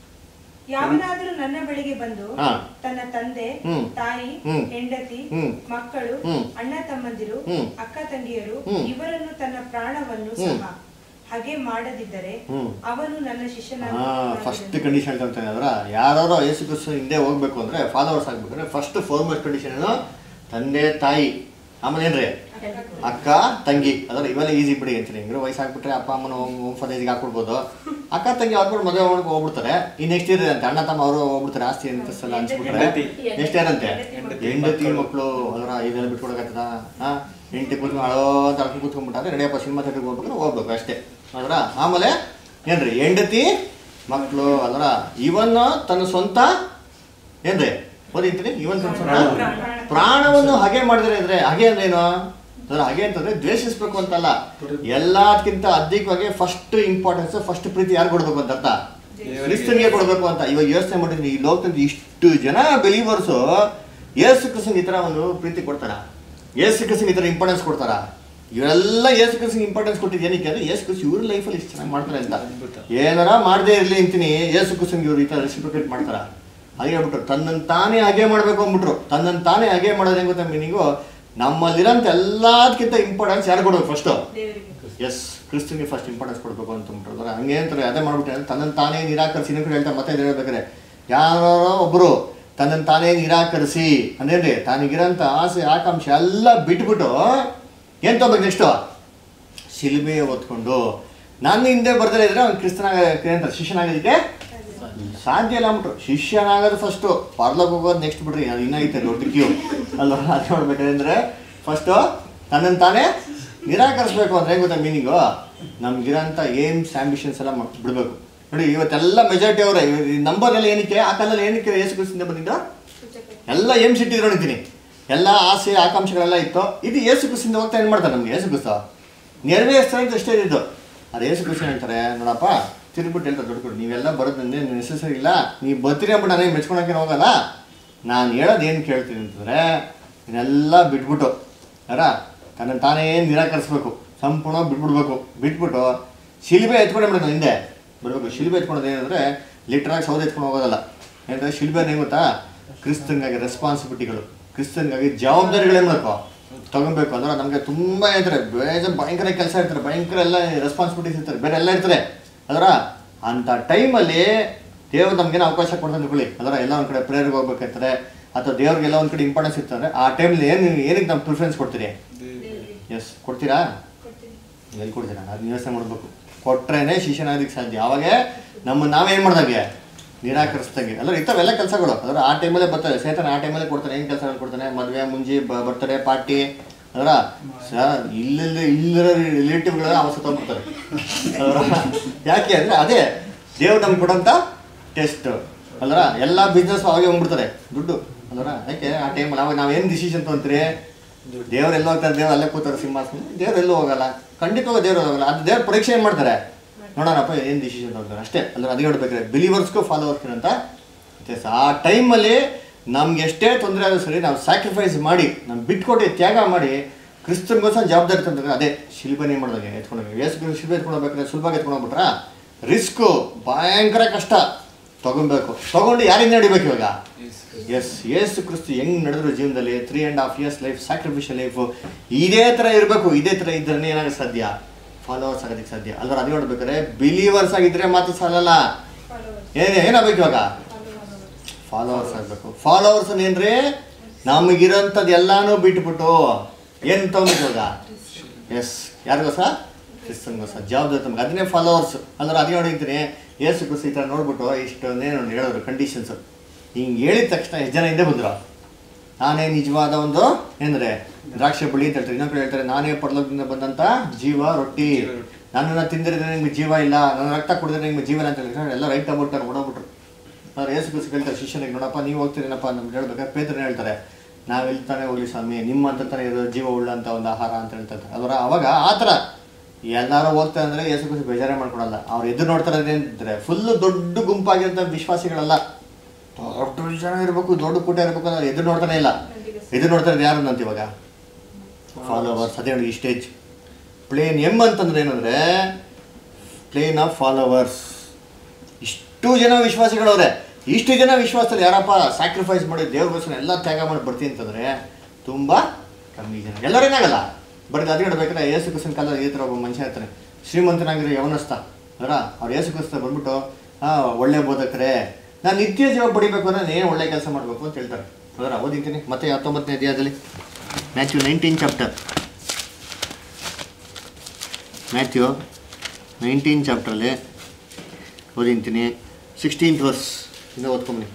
ಯಾವನಾದರೂ ನನ್ನ ಬಳಿಗೆ ಬಂದು ಹಾ. ತನ್ನ ತಂದೆ ಹ್ಮ್. ತಾಯಿ ಹ್ಮ್. ಹೆಂಡತಿ ಹ್ಮ್. ಮಕ್ಕಳು ಹ್ಮ್. ಅಣ್ಣ ತಮ್ಮಂದಿರು ಹ್ಮ್. ಅಕ್ಕ ತಂಗಿಯರು ಹ್ಮ್. ಇವರನ್ನು ತನ್ನ ಪ್ರಾಣವನ್ನು ಹ್ಮ್. ಸಹ ಹಾಗೆ ಮಾಡದಿದ್ದರೆ ಹ್ಮ್. ಅವನು ನನ್ನ ಹಾಂ ಶಿಷ್ಯನಾಗಿ ಫಸ್ಟ್ ಕಂಡೀಷನ್ ಹೇಳ್ತಾನೆ ಅದರ ಯಾರು ಯೇಸು ಕ್ರಿಸ್ತು ಹಿಂದೆ ಹೋಗ್ಬೇಕು ಅಂದರೆ ಫಾಲೋವರ್ಸ್ ಆಗ್ಬೇಕಂದ್ರೆ ಫಸ್ಟ್ ಫಾರ್ಮಸ್ಟ್ ಕಂಡೀಷನ್ ಏನು ತಂದೆ ತಾಯಿ ಆಮೇಲೆ ಏನ್ರಿ ಅಕ್ಕ ತಂಗಿ ಅದರ ಇವೆಲ್ಲ ಈಸಿ ಬಿಡಿ ಅಂತೀನಿ ಹಿಂಗ್ರೆ ವಯಸ್ಸಾಗ್ಬಿಟ್ರೆ ಅಪ್ಪ ಅಮ್ಮನ ಹೋಮ್ ಫಾದೇಜ್ಗೆ ಹಾಕ್ಬಿಡ್ಬೋದು ಅಕ್ಕ ತಂಗಿ ಅವ್ರು ಮದುವೆ ಮಾಡ್ಕೊಂಡು ಹೋಗ್ಬಿಡ್ತಾರೆ ಈ ನೆಕ್ಸ್ಟ್ ಇದ್ರೆ ಅಂತ ಅಣ್ಣ ತಮ್ಮ ಅವರು ಹೋಗ್ಬಿಡ್ತಾರೆ ಆಸ್ತಿ ಅಂತಲ್ಲ ಅನ್ಸ್ಬಿಟ್ರೆ ಹೆಂಡತಿ. ನೆಕ್ಸ್ಟ್ ಯಾರಂತೆ ಹೆಂಡತಿ ಹೆಂಡತಿ ಮಕ್ಕಳು ಅದರ ಇದೆಲ್ಲ ಬಿಟ್ಕೊಡಕತ್ತದ ಹಾಂ ಹೆಂಡತಿ ಕೂತ್ಕೊಂಡು ಅಳೋ ಅಂತ ಅಳ್ಕೊಂಡು ಕೂತ್ಕೊಂಡ್ಬಿಟ್ಟಾರೆ ನಡೆಯಪ್ಪ ಸಿನಿಮಾ ಥಿಯೇಟ್ರಿಗೆ ಹೋಗ್ಬೇಕು ಹೋಗ್ಬೇಕು ಅಷ್ಟೇ ಅದರ ಆಮೇಲೆ ಏನ್ರಿ ಹೆಂಡತಿ ಮಕ್ಕಳು ಅದರ ಇವನ್ ತನ್ನ ಸ್ವಂತ ಏನ್ರಿ ಓದಿರ್ತೀನಿ ಇವನ್ ತನ್ನ ಸ್ವಂತ ಪ್ರಾಣವನ್ನು ಹಾಗೆ ಮಾಡಿದ್ರೆ ಇದ್ರೆ ಹಾಗೆ ಅಂದ್ರೆ ಏನು ಅಂದ್ರೆ ಹಾಗೆ ಅಂತಂದ್ರೆ ದ್ವೇಷಿಸ್ಬೇಕು ಅಂತಲ್ಲ ಎಲ್ಲದಕ್ಕಿಂತ ಅಧಿಕವಾಗಿ ಫಸ್ಟ್ ಇಂಪಾರ್ಟೆನ್ಸ್ ಫಸ್ಟ್ ಪ್ರೀತಿ ಯಾರು ಕೊಡ್ಬೇಕು ಅಂತ ಅರ್ಥ ಕ್ರಿಸ್ತನ್ಗೆ ಕೊಡ್ಬೇಕು ಅಂತ ಇವಾಗ ಯೋಚನೆ ಮಾಡಿದ್ರೆ ಈ ಲೋಕದಲ್ಲಿ ಇಷ್ಟು ಜನ ಬೆಲೀವರ್ಸು ಯೇಸು ಕ್ರಿಸ್ತನ್ ಈ ತರ ಒಂದು ಪ್ರೀತಿ ಕೊಡ್ತಾರ ಯೇಸು ಕ್ರಿಸ್ತನ್ ಈ ತರ ಇಂಪಾರ್ಟೆನ್ಸ್ ಕೊಡ್ತಾರ ಇವರೆಲ್ಲ ಯೇಸು ಕ್ರಿಸ್ತನ್ ಇಂಪಾರ್ಟೆನ್ಸ್ ಕೊಟ್ಟಿದ್ದು ಏನಕ್ಕೆ ಅಂದ್ರೆ ಯೇಸು ಕ್ರಿಸ್ತ ಇವ್ರ ಲೈಫಲ್ಲಿ ಇಷ್ಟು ಚೆನ್ನಾಗಿ ಮಾಡ್ತಾರೆ ಅಂತ ಏನಾರ ಮಾಡದೇ ಇರ್ಲಿ ಅಂತೀನಿ ಯೇಸು ಕ್ರಿಸ್ತನ್ಗೆ ಇವ್ರು ಈ ತರ ರೆಸಿಪ್ರಿಕೇಟ್ ಮಾಡ್ತಾರ ಹಾಗೆ ಹೇಳ್ಬಿಟ್ರು ತನ್ನನ್ನು ತಾನೇ ಹಾಗೆ ಮಾಡಬೇಕು ಅಂದ್ಬಿಟ್ರು ತನ್ನನ್ನು ತಾನೇ ಹಾಗೆ ಮಾಡೋದು ಹೆಂಗ್ ಗೊತ್ತಾ ಮೀನಿಂಗು ನಮ್ಮಲ್ಲಿರೋಂಥ ಎಲ್ಲದಕ್ಕಿಂತ ಇಂಪಾರ್ಟೆನ್ಸ್ ಯಾರು ಕೊಡ್ಬೇಕು ಫಸ್ಟು ದೇವರಿಗೆ ಎಸ್ ಕ್ರಿಸ್ತನ್ಗೆ ಫಸ್ಟ್ ಇಂಪಾರ್ಟೆನ್ಸ್ ಕೊಡಬೇಕು ಅಂತ ಅಂದ್ಬಿಟ್ರು ಹಂಗೆ ಅಂತಾರೆ ಅದೇ ಮಾಡ್ಬಿಟ್ಟೆ ತನ್ನನ್ನು ತಾನೇ ನಿರಾಕರಿಸಿ ಇನ್ನೊಂದು ಕಡೆ ಹೇಳ್ತಾರೆ ಮತ್ತೆ ಇದು ಹೇಳ್ಬೇಕಾರೆ ಯಾರೋ ಒಬ್ಬರು ತನ್ನನ್ನು ತಾನೇ ನಿರಾಕರಿಸಿ ಅಂದೇನ್ರಿ ತಾನಿಗಿರೋಂಥ ಆಸೆ ಆಕಾಂಕ್ಷೆ ಎಲ್ಲ ಬಿಟ್ಬಿಟ್ಟು ಏನು ತಗೋಬೇಕು ನೆಕ್ಸ್ಟು ಶಿಲ್ಬೆ ಹೊತ್ಕೊಂಡು ನಾನು ಹಿಂದೆ ಬರ್ದರೆ ಇದ್ರೆ ಅವ್ನು ಕ್ರಿಸ್ತನಾಗ ಏನಂತಾರೆ ಶಿಷ್ಯನಾಗೋದಕ್ಕೆ ಸಾಧ್ಯ ಇಲ್ಲ ಅಂದ್ಬಿಟ್ರು ಶಿಷ್ಯನಾಗೋದು ಫಸ್ಟು ಪರ್ಲಕ್ಕೆ ಹೋಗೋದು ನೆಕ್ಸ್ಟ್ ಬಿಡ್ರಿ ಅದು ಇನ್ನೈತೆ ದೊಡ್ಡ ಕ್ಯೂ ಅಲ್ವಾ ಅದು ನೋಡ್ಬೇಕಂದ್ರೆ ಫಸ್ಟು ತನ್ನನ್ನು ತಾನೇ ನಿರಾಕರಿಸ್ಬೇಕು ಅಂದ್ರೆ ಹೆಂಗ್ ಗೊತ್ತಾ ಮೀನಿಂಗು ನಮ್ಗಿರೋಂಥ ಏಮ್ಸ್ ಆಂಬಿಷನ್ಸ್ ಎಲ್ಲ ಮ- ಬಿಡ್ಬೇಕು ನೋಡಿ ಇವತ್ತೆಲ್ಲ ಮೆಜಾರಿಟಿ ಅವರೇ ನಂಬರ್ ಎಲ್ಲ ಏನಕ್ಕೆ ಆ ಕಾಲದಲ್ಲಿ ಏನಕ್ಕೆ ಯೇಸು ಕ್ರಿಸ್ತಿಂದ ಬಂದಿದ್ದು ಎಲ್ಲ ಏಮ್ಸ್ ಇಟ್ಟಿದ್ರು ನೋಡಿದ್ದೀನಿ ಎಲ್ಲ ಆಸೆ ಆಕಾಂಕ್ಷೆಗಳೆಲ್ಲ ಇತ್ತು ಇದು ಯೇಸು ಕ್ರಿಸ್ತಿಂದ ಹೋಗ್ತಾ ಏನು ಮಾಡ್ತಾರೆ ನಮ್ಗೆ ಯೇಸು ಕ್ರಿಸ್ತ ನೆರವೇರಿಸ್ತಾರೆ ಅಂತ ಅಷ್ಟೇ ಇದ್ದು ಅದು ಯೇಸು ಕ್ರಿಸ್ತ ಹೇಳ್ತಾರೆ ನೋಡಪ್ಪ ತಿರುಗ್ಬಿಟ್ಟು ಹೇಳ್ತಾರೆ ದೊಡ್ಡ ಕೊಡು ನೀವೆಲ್ಲ ಬರೋದು ನನಗೆ ನೆಸೆಸರಿ ಇಲ್ಲ ನೀವು ಬರ್ತೀರಿ ಅಂದ್ಬಿಟ್ಟು ನನಗೆ ಮೆಚ್ಕೊಳಕ್ಕೆ ಹೋಗಲ್ಲ ನಾನು ಹೇಳೋದು ಏನು ಕೇಳ್ತೀನಿ ಅಂತಂದರೆ ಇದನ್ನೆಲ್ಲ ಬಿಟ್ಬಿಟ್ಟು ಯಾರ ತನ್ನ ತಾನೇ ನಿರಾಕರಿಸ್ಬೇಕು ಸಂಪೂರ್ಣ ಬಿಟ್ಬಿಡ್ಬೇಕು ಬಿಟ್ಬಿಟ್ಟು ಶಿಲ್ಬೆ ಎತ್ಕೊಂಡೆ ಬಿಡೋದು ಹಿಂದೆ ಬರಬೇಕು ಶಿಲ್ಬೆ ಎತ್ಕೊಳೋದು ಏನಂದರೆ ಲಿಟ್ರಾಗಿ ಸೌದೆ ಎತ್ಕೊಂಡು ಹೋಗೋದಲ್ಲ ಏನಂದರೆ ಶಿಲ್ಬೆ ಏನು ಗೊತ್ತಾ ಕ್ರಿಸ್ತನ್ಗಾಗಿ ರೆಸ್ಪಾನ್ಸಿಬಿಲಿಟಿಗಳು ಕ್ರಿಸ್ತನ್ಗಾಗಿ ಜವಾಬ್ದಾರಿಗಳೇನು ಮಾಡಬೇಕು ತಗೊಬೇಕು ಅಂದ್ರೆ ನಮಗೆ ತುಂಬ ಇರ್ತಾರೆ ಬೇಜ ಭಯಂಕರ ಕೆಲಸ ಇರ್ತಾರೆ ಭಯಂಕರ ಎಲ್ಲ ರೆಸ್ಪಾನ್ಸಿಬಿಲಿಟೀಸ್ ಇರ್ತಾರೆ ಬೇರೆ ಎಲ್ಲ ಇರ್ತಾರೆ ಅದರ ಅಂಥ ಟೈಮಲ್ಲಿ ದೇವ್ರು ನಮಗೇನು ಅವಕಾಶ ಕೊಡ್ತಾನೆ ತಿಳ್ಕೊಳ್ಳಿ ಅದರ ಎಲ್ಲ ಒಂದು ಕಡೆ ಪ್ರೇಯರ್ಗೆ ಹೋಗ್ಬೇಕಾಗ್ತದೆ ಅಥವಾ ದೇವ್ರಿಗೆಲ್ಲ ಒಂದು ಕಡೆ ಇಂಪಾರ್ಟೆನ್ಸ್ ಇರ್ತದೆ ಆ ಟೈಮಲ್ಲಿ ಏನು ಏನಕ್ಕೆ ನಾವು ಪ್ರಿಫರೆನ್ಸ್ ಕೊಡ್ತೀರಿ ಎಸ್ ಕೊಡ್ತೀರಾ ಕೊಡ್ತೀನಿ ಎಲ್ಲಿ ಕೊಡ್ತೀರಾ ಅದನ್ನ ಯೋಚನೆ ಮಾಡಬೇಕು ಕೊಟ್ರೇನೆ ಶಿಷ್ಯನಾಗೋದಕ್ಕೆ ಸಾಧ್ಯ ಅವಾಗ ನಮ್ಮ ನಾವೇನು ಮಾಡ್ದಂಗೆ ನಿರಾಕರಿಸ್ದಂಗೆ ಅಲ್ಲ ಇಂಥವೆಲ್ಲ ಕೆಲಸಗಳು ಅದರ ಆ ಟೈಮಲ್ಲೇ ಬರ್ತಾರೆ ಸೇತನ ಆ ಟೈಮಲ್ಲೇ ಕೊಡ್ತಾನೆ ಏನು ಕೆಲಸಗಳು ಕೊಡ್ತಾನೆ ಮದುವೆ ಮುಂಜಿ ಬರ್ತಡೇ ಪಾರ್ಟಿ ಅದರ ಸರ್ ಇಲ್ಲಿಲ್ಲ ಇಲ್ಲಿರೋ ರಿಲೇಟಿವ್ಗಳೆಲ್ಲ ಅವ ಸುತ್ತಬಿಡ್ತಾರೆ ಅದರ ಯಾಕೆ ಅಂದರೆ ಅದೇ ದೇವ್ರು ನಮ್ಗೆ ಕೊಡೋಂಥ ಟೆಸ್ಟ್ ಅಲ್ರ ಎಲ್ಲ ಬಿಸ್ನೆಸ್ ಅವಾಗೆ ಹೋಗ್ಬಿಡ್ತಾರೆ ದುಡ್ಡು ಅಲ್ರ ಯಾಕೆ ಆ ಟೈಮಲ್ಲಿ ಅವಾಗ ನಾವೇನು ಡಿಸಿಷನ್ ತೊಗೊಂತೀರಿ ದೇವ್ರು ಎಲ್ಲ ಹೋಗ್ತಾರೆ ದೇವ್ರು ಅಲ್ಲೇ ಕೂತಾರೆ ಸಿಂಹಾಸನ ದೇವ್ರು ಎಲ್ಲೂ ಹೋಗಲ್ಲ ಖಂಡಿತವಾಗ ದೇವ್ರು ಹೋಗಲ್ಲ ಅದು ದೇವ್ರ ಪರೀಕ್ಷೆ ಏನು ಮಾಡ್ತಾರೆ ನೋಡೋಣಪ್ಪ ಏನು ಡಿಸಿಷನ್ ತಗೊಳ್ತಾರೆ ಅಷ್ಟೇ ಅಲ್ಲರ ಅದೇ ಹೇಳ್ಬೇಕಾದ್ರೆ ಬಿಲೀವರ್ಸ್ಗೂ ಫಾಲೋವರ್ಸ್ಗೆ ಅಂತ ವ್ಯತ್ಯಾಸ ಆ ಟೈಮಲ್ಲಿ ನಮ್ಗೆ ಎಷ್ಟೇ ತೊಂದರೆ ಆದರೂ ಸರಿ ನಾವು ಸ್ಯಾಕ್ರಿಫೈಸ್ ಮಾಡಿ ನಾವು ಬಿಟ್ಕೊಟ್ಟು ತ್ಯಾಗ ಮಾಡಿ ಕ್ರಿಸ್ತನ್ಗೋಸ್ಕರ ಜವಾಬ್ದಾರಿ ತಂದಾಗ ಅದೇ ಶಿಲ್ಬನೆ ಮಾಡಿದಾಗ ಎತ್ಕೊಂಡೋಗಿ ಏಸು ಶಿಲ್ಬೆ ಎತ್ಕೊಂಡು ಹೋಗ್ಬೇಕಾದ್ರೆ ಸುಲಭವಾಗಿ ಎತ್ಕೊಂಡು ಹೋಗ್ಬಿಟ್ರಾ ರಿಸ್ಕು ಭಯಂಕರ ಕಷ್ಟ ತಗೊಬೇಕು ತಗೊಂಡು ಯಾರಿಂದ ನಡಿಬೇಕು ಇವಾಗ ಎಸ್ ಏಸು ಕ್ರಿಸ್ತು ಹೆಂಗ್ ನಡೆದ್ರು ಜೀವನದಲ್ಲಿ three and half years life sacrificial life ಇದೇ ಥರ ಇರಬೇಕು ಇದೇ ಥರ ಇದ್ರೆ ಏನಾಗ ಸಾಧ್ಯ ಫಾಲೋವರ್ಸ್ ಆಗೋದಕ್ಕೆ ಸಾಧ್ಯ ಅಲ್ವಾ ಅದು ನೋಡ್ಬೇಕಾದ್ರೆ ಬಿಲೀವರ್ಸ್ ಆಗಿದ್ರೆ ಮಾತ್ರ ಸಾಲಲ್ಲ ಏನೇ ಏನಾಗಬೇಕು ಇವಾಗ ಫಾಲೋವರ್ಸ್ ಆಗಬೇಕು ಫಾಲೋವರ್ಸ್ ಏನ್ರಿ ನಮಗಿರೋಂಥದ್ದು ಎಲ್ಲಾನು ಬಿಟ್ಬಿಟ್ಟು ಏನು ತಗೊಂಬೇಕು ಇವಾಗ ಎಸ್ ಯಾರಿಗೋಸ ಕ್ರಿಸ್ತನ್ಗೋಸ ಜವಾಬ್ದಾರಿ ತಮಗೆ ಅದನ್ನೇ ಫಾಲೋವರ್ಸ್ ಅಂದ್ರೆ ಅದೇ ನೋಡಿದ್ದೀನಿ ಏಸು ಕ್ರಿಸ್ತ ಈ ಥರ ನೋಡ್ಬಿಟ್ಟು ಇಷ್ಟೊಂದೇನು ಹೇಳಿದ್ರು ಕಂಡೀಷನ್ಸ್ ಹಿಂಗೆ ಹೇಳಿದ ತಕ್ಷಣ ಎಷ್ಟು ಜನ ಹಿಂದೆ ಬಂದರು ನಾನೇ ನಿಜವಾದ ಒಂದು ಏನಂದ್ರೆ ದ್ರಾಕ್ಷಿ ಬಳ್ಳಿ ಅಂತ ಹೇಳ್ತಾರೆ ಇನ್ನೊಂದು ಕಡೆ ಹೇಳ್ತಾರೆ ನಾನೇ ಪರಲೋಕದಿಂದ ಬಂದಂಥ ಜೀವ ರೊಟ್ಟಿ ನನ್ನನ್ನು ತಿಂದಿರಿದ್ರೆ ನಿಮ್ಗೆ ಜೀವ ಇಲ್ಲ ನನ್ನ ರಕ್ತ ಕುಡಿದ್ರೆ ನಿಮ್ಗೆ ಜೀವ ಇಲ್ಲ ಅಂತ ಹೇಳ್ತಾರೆ ಎಲ್ಲ ರೈಟ್ ಆಗ್ಬಿಟ್ಟಾರೆ ಓಡೋಗ್ಬಿಟ್ರು ಅವ್ರು ಏಸು ಕ್ರಿಸ್ತ ಕೇಳ್ತಾರೆ ಶಿಷ್ಯನಿಗೆ ನೋಡಪ್ಪ ನೀವು ಹೋಗ್ತೀರೇನಪ್ಪ ನಮ್ಗೆ ಹೇಳ್ಬೇಕಾದ್ರೆ ಪೇತ್ರನೇ ಹೇಳ್ತಾರೆ ನಾವು ಇಲ್ಲಿ ತಾನೇ ಹೋಗ್ಲಿ ಸ್ವಾಮಿ ನಿಮ್ಮ ಅಂತ ತಾನೇ ಇರೋ ಜೀವ ಉಳ್ಳಂಥ ಒಂದು ಆಹಾರ ಅಂತ ಹೇಳ್ತಾರೆ ಅದರ ಅವಾಗ ಆ ಥರ ಎಲ್ಲಾರು ಹೋಗ್ತಾ ಅಂದ್ರೆ ಯೇಸು ಕ್ರಿಸ್ತು ಬೇಜಾರೇ ಮಾಡ್ಕೊಡಲ್ಲ ಅವ್ರು ಎದುರು ನೋಡ್ತಾರೆ ಅಂದ್ರೆ ಫುಲ್ ದೊಡ್ಡ ಗುಂಪಾಗಿರೋ ವಿಶ್ವಾಸಿಗಳಲ್ಲ ದೊಡ್ಡ ಜನ ಇರಬೇಕು ದೊಡ್ಡ ಕೂಟ ಇರಬೇಕು ಅಂದ್ರೆ ಎದುರು ನೋಡ್ತಾನೆ ಇಲ್ಲ ಎದುರು ನೋಡ್ತಾ ಇರೋದು ಯಾರು ಅಂತ ಇವಾಗ ಫಾಲೋವರ್ಸ್ ಅದೇ ನೋಡಿ ಈ ಸ್ಟೇಜ್ ಪ್ಲೇನ್ ಎಮ್ ಅಂತಂದ್ರೆ ಏನಂದ್ರೆ ಪ್ಲೇನ್ ಆಫ್ ಫಾಲೋವರ್ಸ್ ಇಷ್ಟು ಜನ ವಿಶ್ವಾಸಿಗಳವ್ರೆ ಇಷ್ಟು ಜನ ವಿಶ್ವಾಸದಲ್ಲಿ ಯಾರಪ್ಪ ಸ್ಯಾಕ್ರಿಫೈಸ್ ಮಾಡಿ ದೇವ್ರಿಗೋಸ್ಕರ ಎಲ್ಲ ತ್ಯಾಗ ಮಾಡಿ ಬರ್ತೀನಿ ಅಂತಂದ್ರೆ ತುಂಬ ಕಮ್ಮಿ ಜನ ಎಲ್ಲರೇನಾಗಲ್ಲ ಬರೀ ಅದೇ ಹೇಳ್ಬೇಕಾದ್ರೆ ಯೇಸು ಕ್ರಿಸ್ತನ ಕಾಲದಲ್ಲಿ ಈ ಥರ ಒಬ್ಬ ಮನುಷ್ಯ ಇರ್ತಾನೆ ಶ್ರೀಮಂತನಾಗಿರೋ ಯವನಸ್ಥ ಅದರ ಅವ್ರು ಯೇಸು ಕ್ರಿಸ್ತ ಬಂದ್ಬಿಟ್ಟು ಹಾಂ ಒಳ್ಳೆ ಬೋಧಕರೇ ನಾನು ನಿತ್ಯ ಜೀವ ಪಡಿಬೇಕು ಅಂದ್ರೆ ನಾನು ಏನು ಒಳ್ಳೆ ಕೆಲಸ ಮಾಡಬೇಕು ಅಂತ ಹೇಳ್ತಾರೆ ಅದರ ಓದಿದ್ದೀನಿ ಮತ್ತೆ ಹತ್ತೊಂಬತ್ತನೇ ಅಧ್ಯಾಯದಲ್ಲಿ Matthew nineteen chapter Matthew nineteen ಚಾಪ್ಟ್ರಲ್ಲಿ ಓದಿಂತೀನಿ ಸಿಕ್ಸ್ಟೀನ್ತ್ ವರ್ಸ್ ಇಂದ ಓದ್ಕೊಂಬನಿ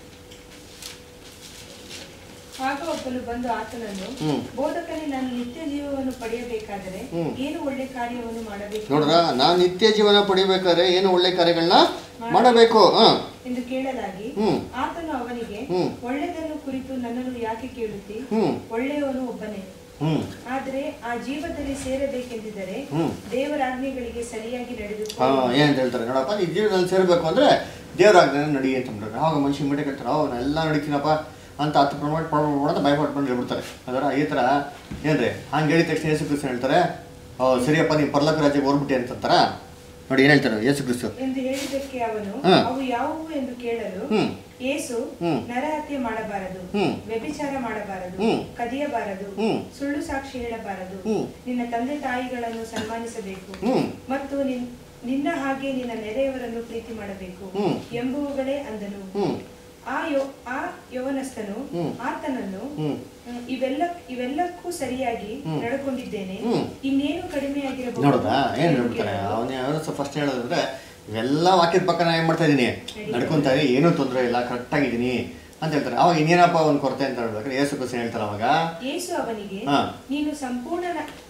ಆಗ ಒಬ್ಬನು ಬಂದು ಆತನನ್ನು ಹ್ಮ್. ಬೋಧಕನೇ ನಾನು ನಿತ್ಯ ಜೀವವನ್ನು ಪಡೆಯಬೇಕಾದರೆ ಹ್ಮ್. ಏನು ಒಳ್ಳೆ ಕಾರ್ಯವನ್ನು ಮಾಡಬೇಕು ನೋಡ್ರ ನಾನು ನಿತ್ಯ ಜೀವನ ಪಡಿಬೇಕಾದ್ರೆ ಏನು ಒಳ್ಳೆ ಕಾರ್ಯಗಳನ್ನ ಮಾಡಬೇಕು ಹಾಂ ಎಂದು ಕೇಳಲಾಗಿ ಹ್ಮ್. ಆತನು ಅವನಿಗೆ ಹ್ಮ್. ಒಳ್ಳೆಯದನ್ನು ಕುರಿತು ನನ್ನನ್ನು ಯಾಕೆ ಕೇಳುತ್ತಿ ಹ್ಞೂ ಒಳ್ಳೆಯವನು ಒಬ್ಬನೇ ಹ್ಞೂ ಆದರೆ ಆ ಜೀವದಲ್ಲಿ ಸೇರಬೇಕೆಂದಿದ್ದರೆ ಹ್ಮ್. ದೇವರ ಆಜ್ಞೆಗಳಿಗೆ ಸರಿಯಾಗಿ ನಡೆದು ಹಾಂ ಏನಂತ ಹೇಳ್ತಾರೆ ನೋಡಪ್ಪ ಈ ಜೀವನದಲ್ಲಿ ಸೇರಬೇಕು ಅಂದರೆ ದೇವರಾಗ್ನೇ ನಡಿ ಅಂತ ಅಂತಾರೆ ಆವಾಗ ಮನುಷ್ಯ ಮಿಟೆ ಕೇಳ್ತಾರೆ ಅವಾಗ ನಾ ಎಲ್ಲ ನಡಿತೀನಪ್ಪ ಅಂತ ಹತ್ತು ಪ್ರಮಾಣ ಮಾಡೋದು ಭಯಪಟ್ಕೊಂಡು ಹೇಳ್ಬಿಡ್ತಾರೆ ಅದರ ಈ ಥರ ಏನ್ರಿ ಹಂಗೆ ಹೇಳಿದ ತಕ್ಷಣ ಯೇಸು ಕ್ರಿಸ್ತು ಹೇಳ್ತಾರೆ ಓ ಸರಿಯಪ್ಪ ನೀವು ಪರ್ಲಕ ರಾಜ್ಯಕ್ಕೆ ಹೋಗ್ಬಿಟ್ಟೆ ಅಂತಂತಾರ ನೋಡಿ ಏನು ಹೇಳ್ತಾರೆ ಯೇಸು ಕ್ರಿಸ್ತು ಎಂದು ಹೇಳಿದ್ದಕ್ಕೆ ಅವನು ಹ್ಮ್. ಅವು ಯಾವುವು ಎಂದು ಕೇಳಲು ಹ್ಮ್. ಏಸು ಹ್ಮ್. ನರಹತ್ಯೆ ಮಾಡಬಾರದು ಹ್ಮ್. ವ್ಯಭಿಚಾರ ಮಾಡಬಾರದು ಹ್ಮ್. ಕದಿಯಬಾರದು ಹ್ಮ್. ಸುಳ್ಳು ಸಾಕ್ಷಿ ಹೇಳಬಾರದು ಹ್ಮ್. ನಿನ್ನ ತಂದೆ ತಾಯಿಗಳನ್ನು ಸನ್ಮಾನಿಸಬೇಕು ಹ್ಮ್. ಮತ್ತು ನಿನ್- ನಿನ್ನ ಹಾಗೆ ನಿನ್ನ ನೆರೆಯವರನ್ನು ಪ್ರೀತಿ ಮಾಡಬೇಕು ಹ್ಮ್. ಎಂಬುವುಗಳೇ ಅಂದನು ಹ್ಞೂ ಆ ಯೋ ಆ ಯವನಸ್ಥನು ಹ್ಮ್. ಆತನನ್ನು ಹ್ಞೂ ಹ್ಮ್, ಇವೆಲ್ಲ ಇವೆಲ್ಲಕ್ಕೂ ಸರಿಯಾಗಿ ಹ್ಮ್. ನಡ್ಕೊಂಡಿದ್ದೇನೆ ಹ್ಮ್. ಇನ್ನೇನು ಕಡಿಮೆ ಆಗಿರಬಹುದು ನೋಡ್ದಾ ಏನು ಎಂದು ಹೇಳ್ಬಿಡ್ತಾರೆ ಕೇಳಲು, ಅವನೇ ಅವರು ಫಸ್ಟ್ ಹೇಳೋದಂದ್ರೆ ಇವೆಲ್ಲ ವಾಕ್ಯದ ಪಕ್ಕ ನಾನು ಏನು ಮಾಡ್ತಾ ಇದ್ದೀನಿ ನಡ್ಕೊಂತಾ ಇದೀನಿ ಏನೂ ತೊಂದರೆ ಇಲ್ಲ ಕರೆಕ್ಟಾಗಿದ್ದೀನಿ ಅಂತ ಹೇಳ್ತಾರೆ ಅವಾಗ ಇನ್ನೇನಪ್ಪ ಒಂದು ಕೊರತೆ ಅಂತ ಹೇಳ್ಬೇಕಾದ್ರೆ ಏಸು ಕ್ರಿಸ್ತು ಹೇಳ್ತಾರೆ ಅವಾಗ ಯೇಸು ಅವನಿಗೆ ಹಾ. ನೀನು ಸಂಪೂರ್ಣ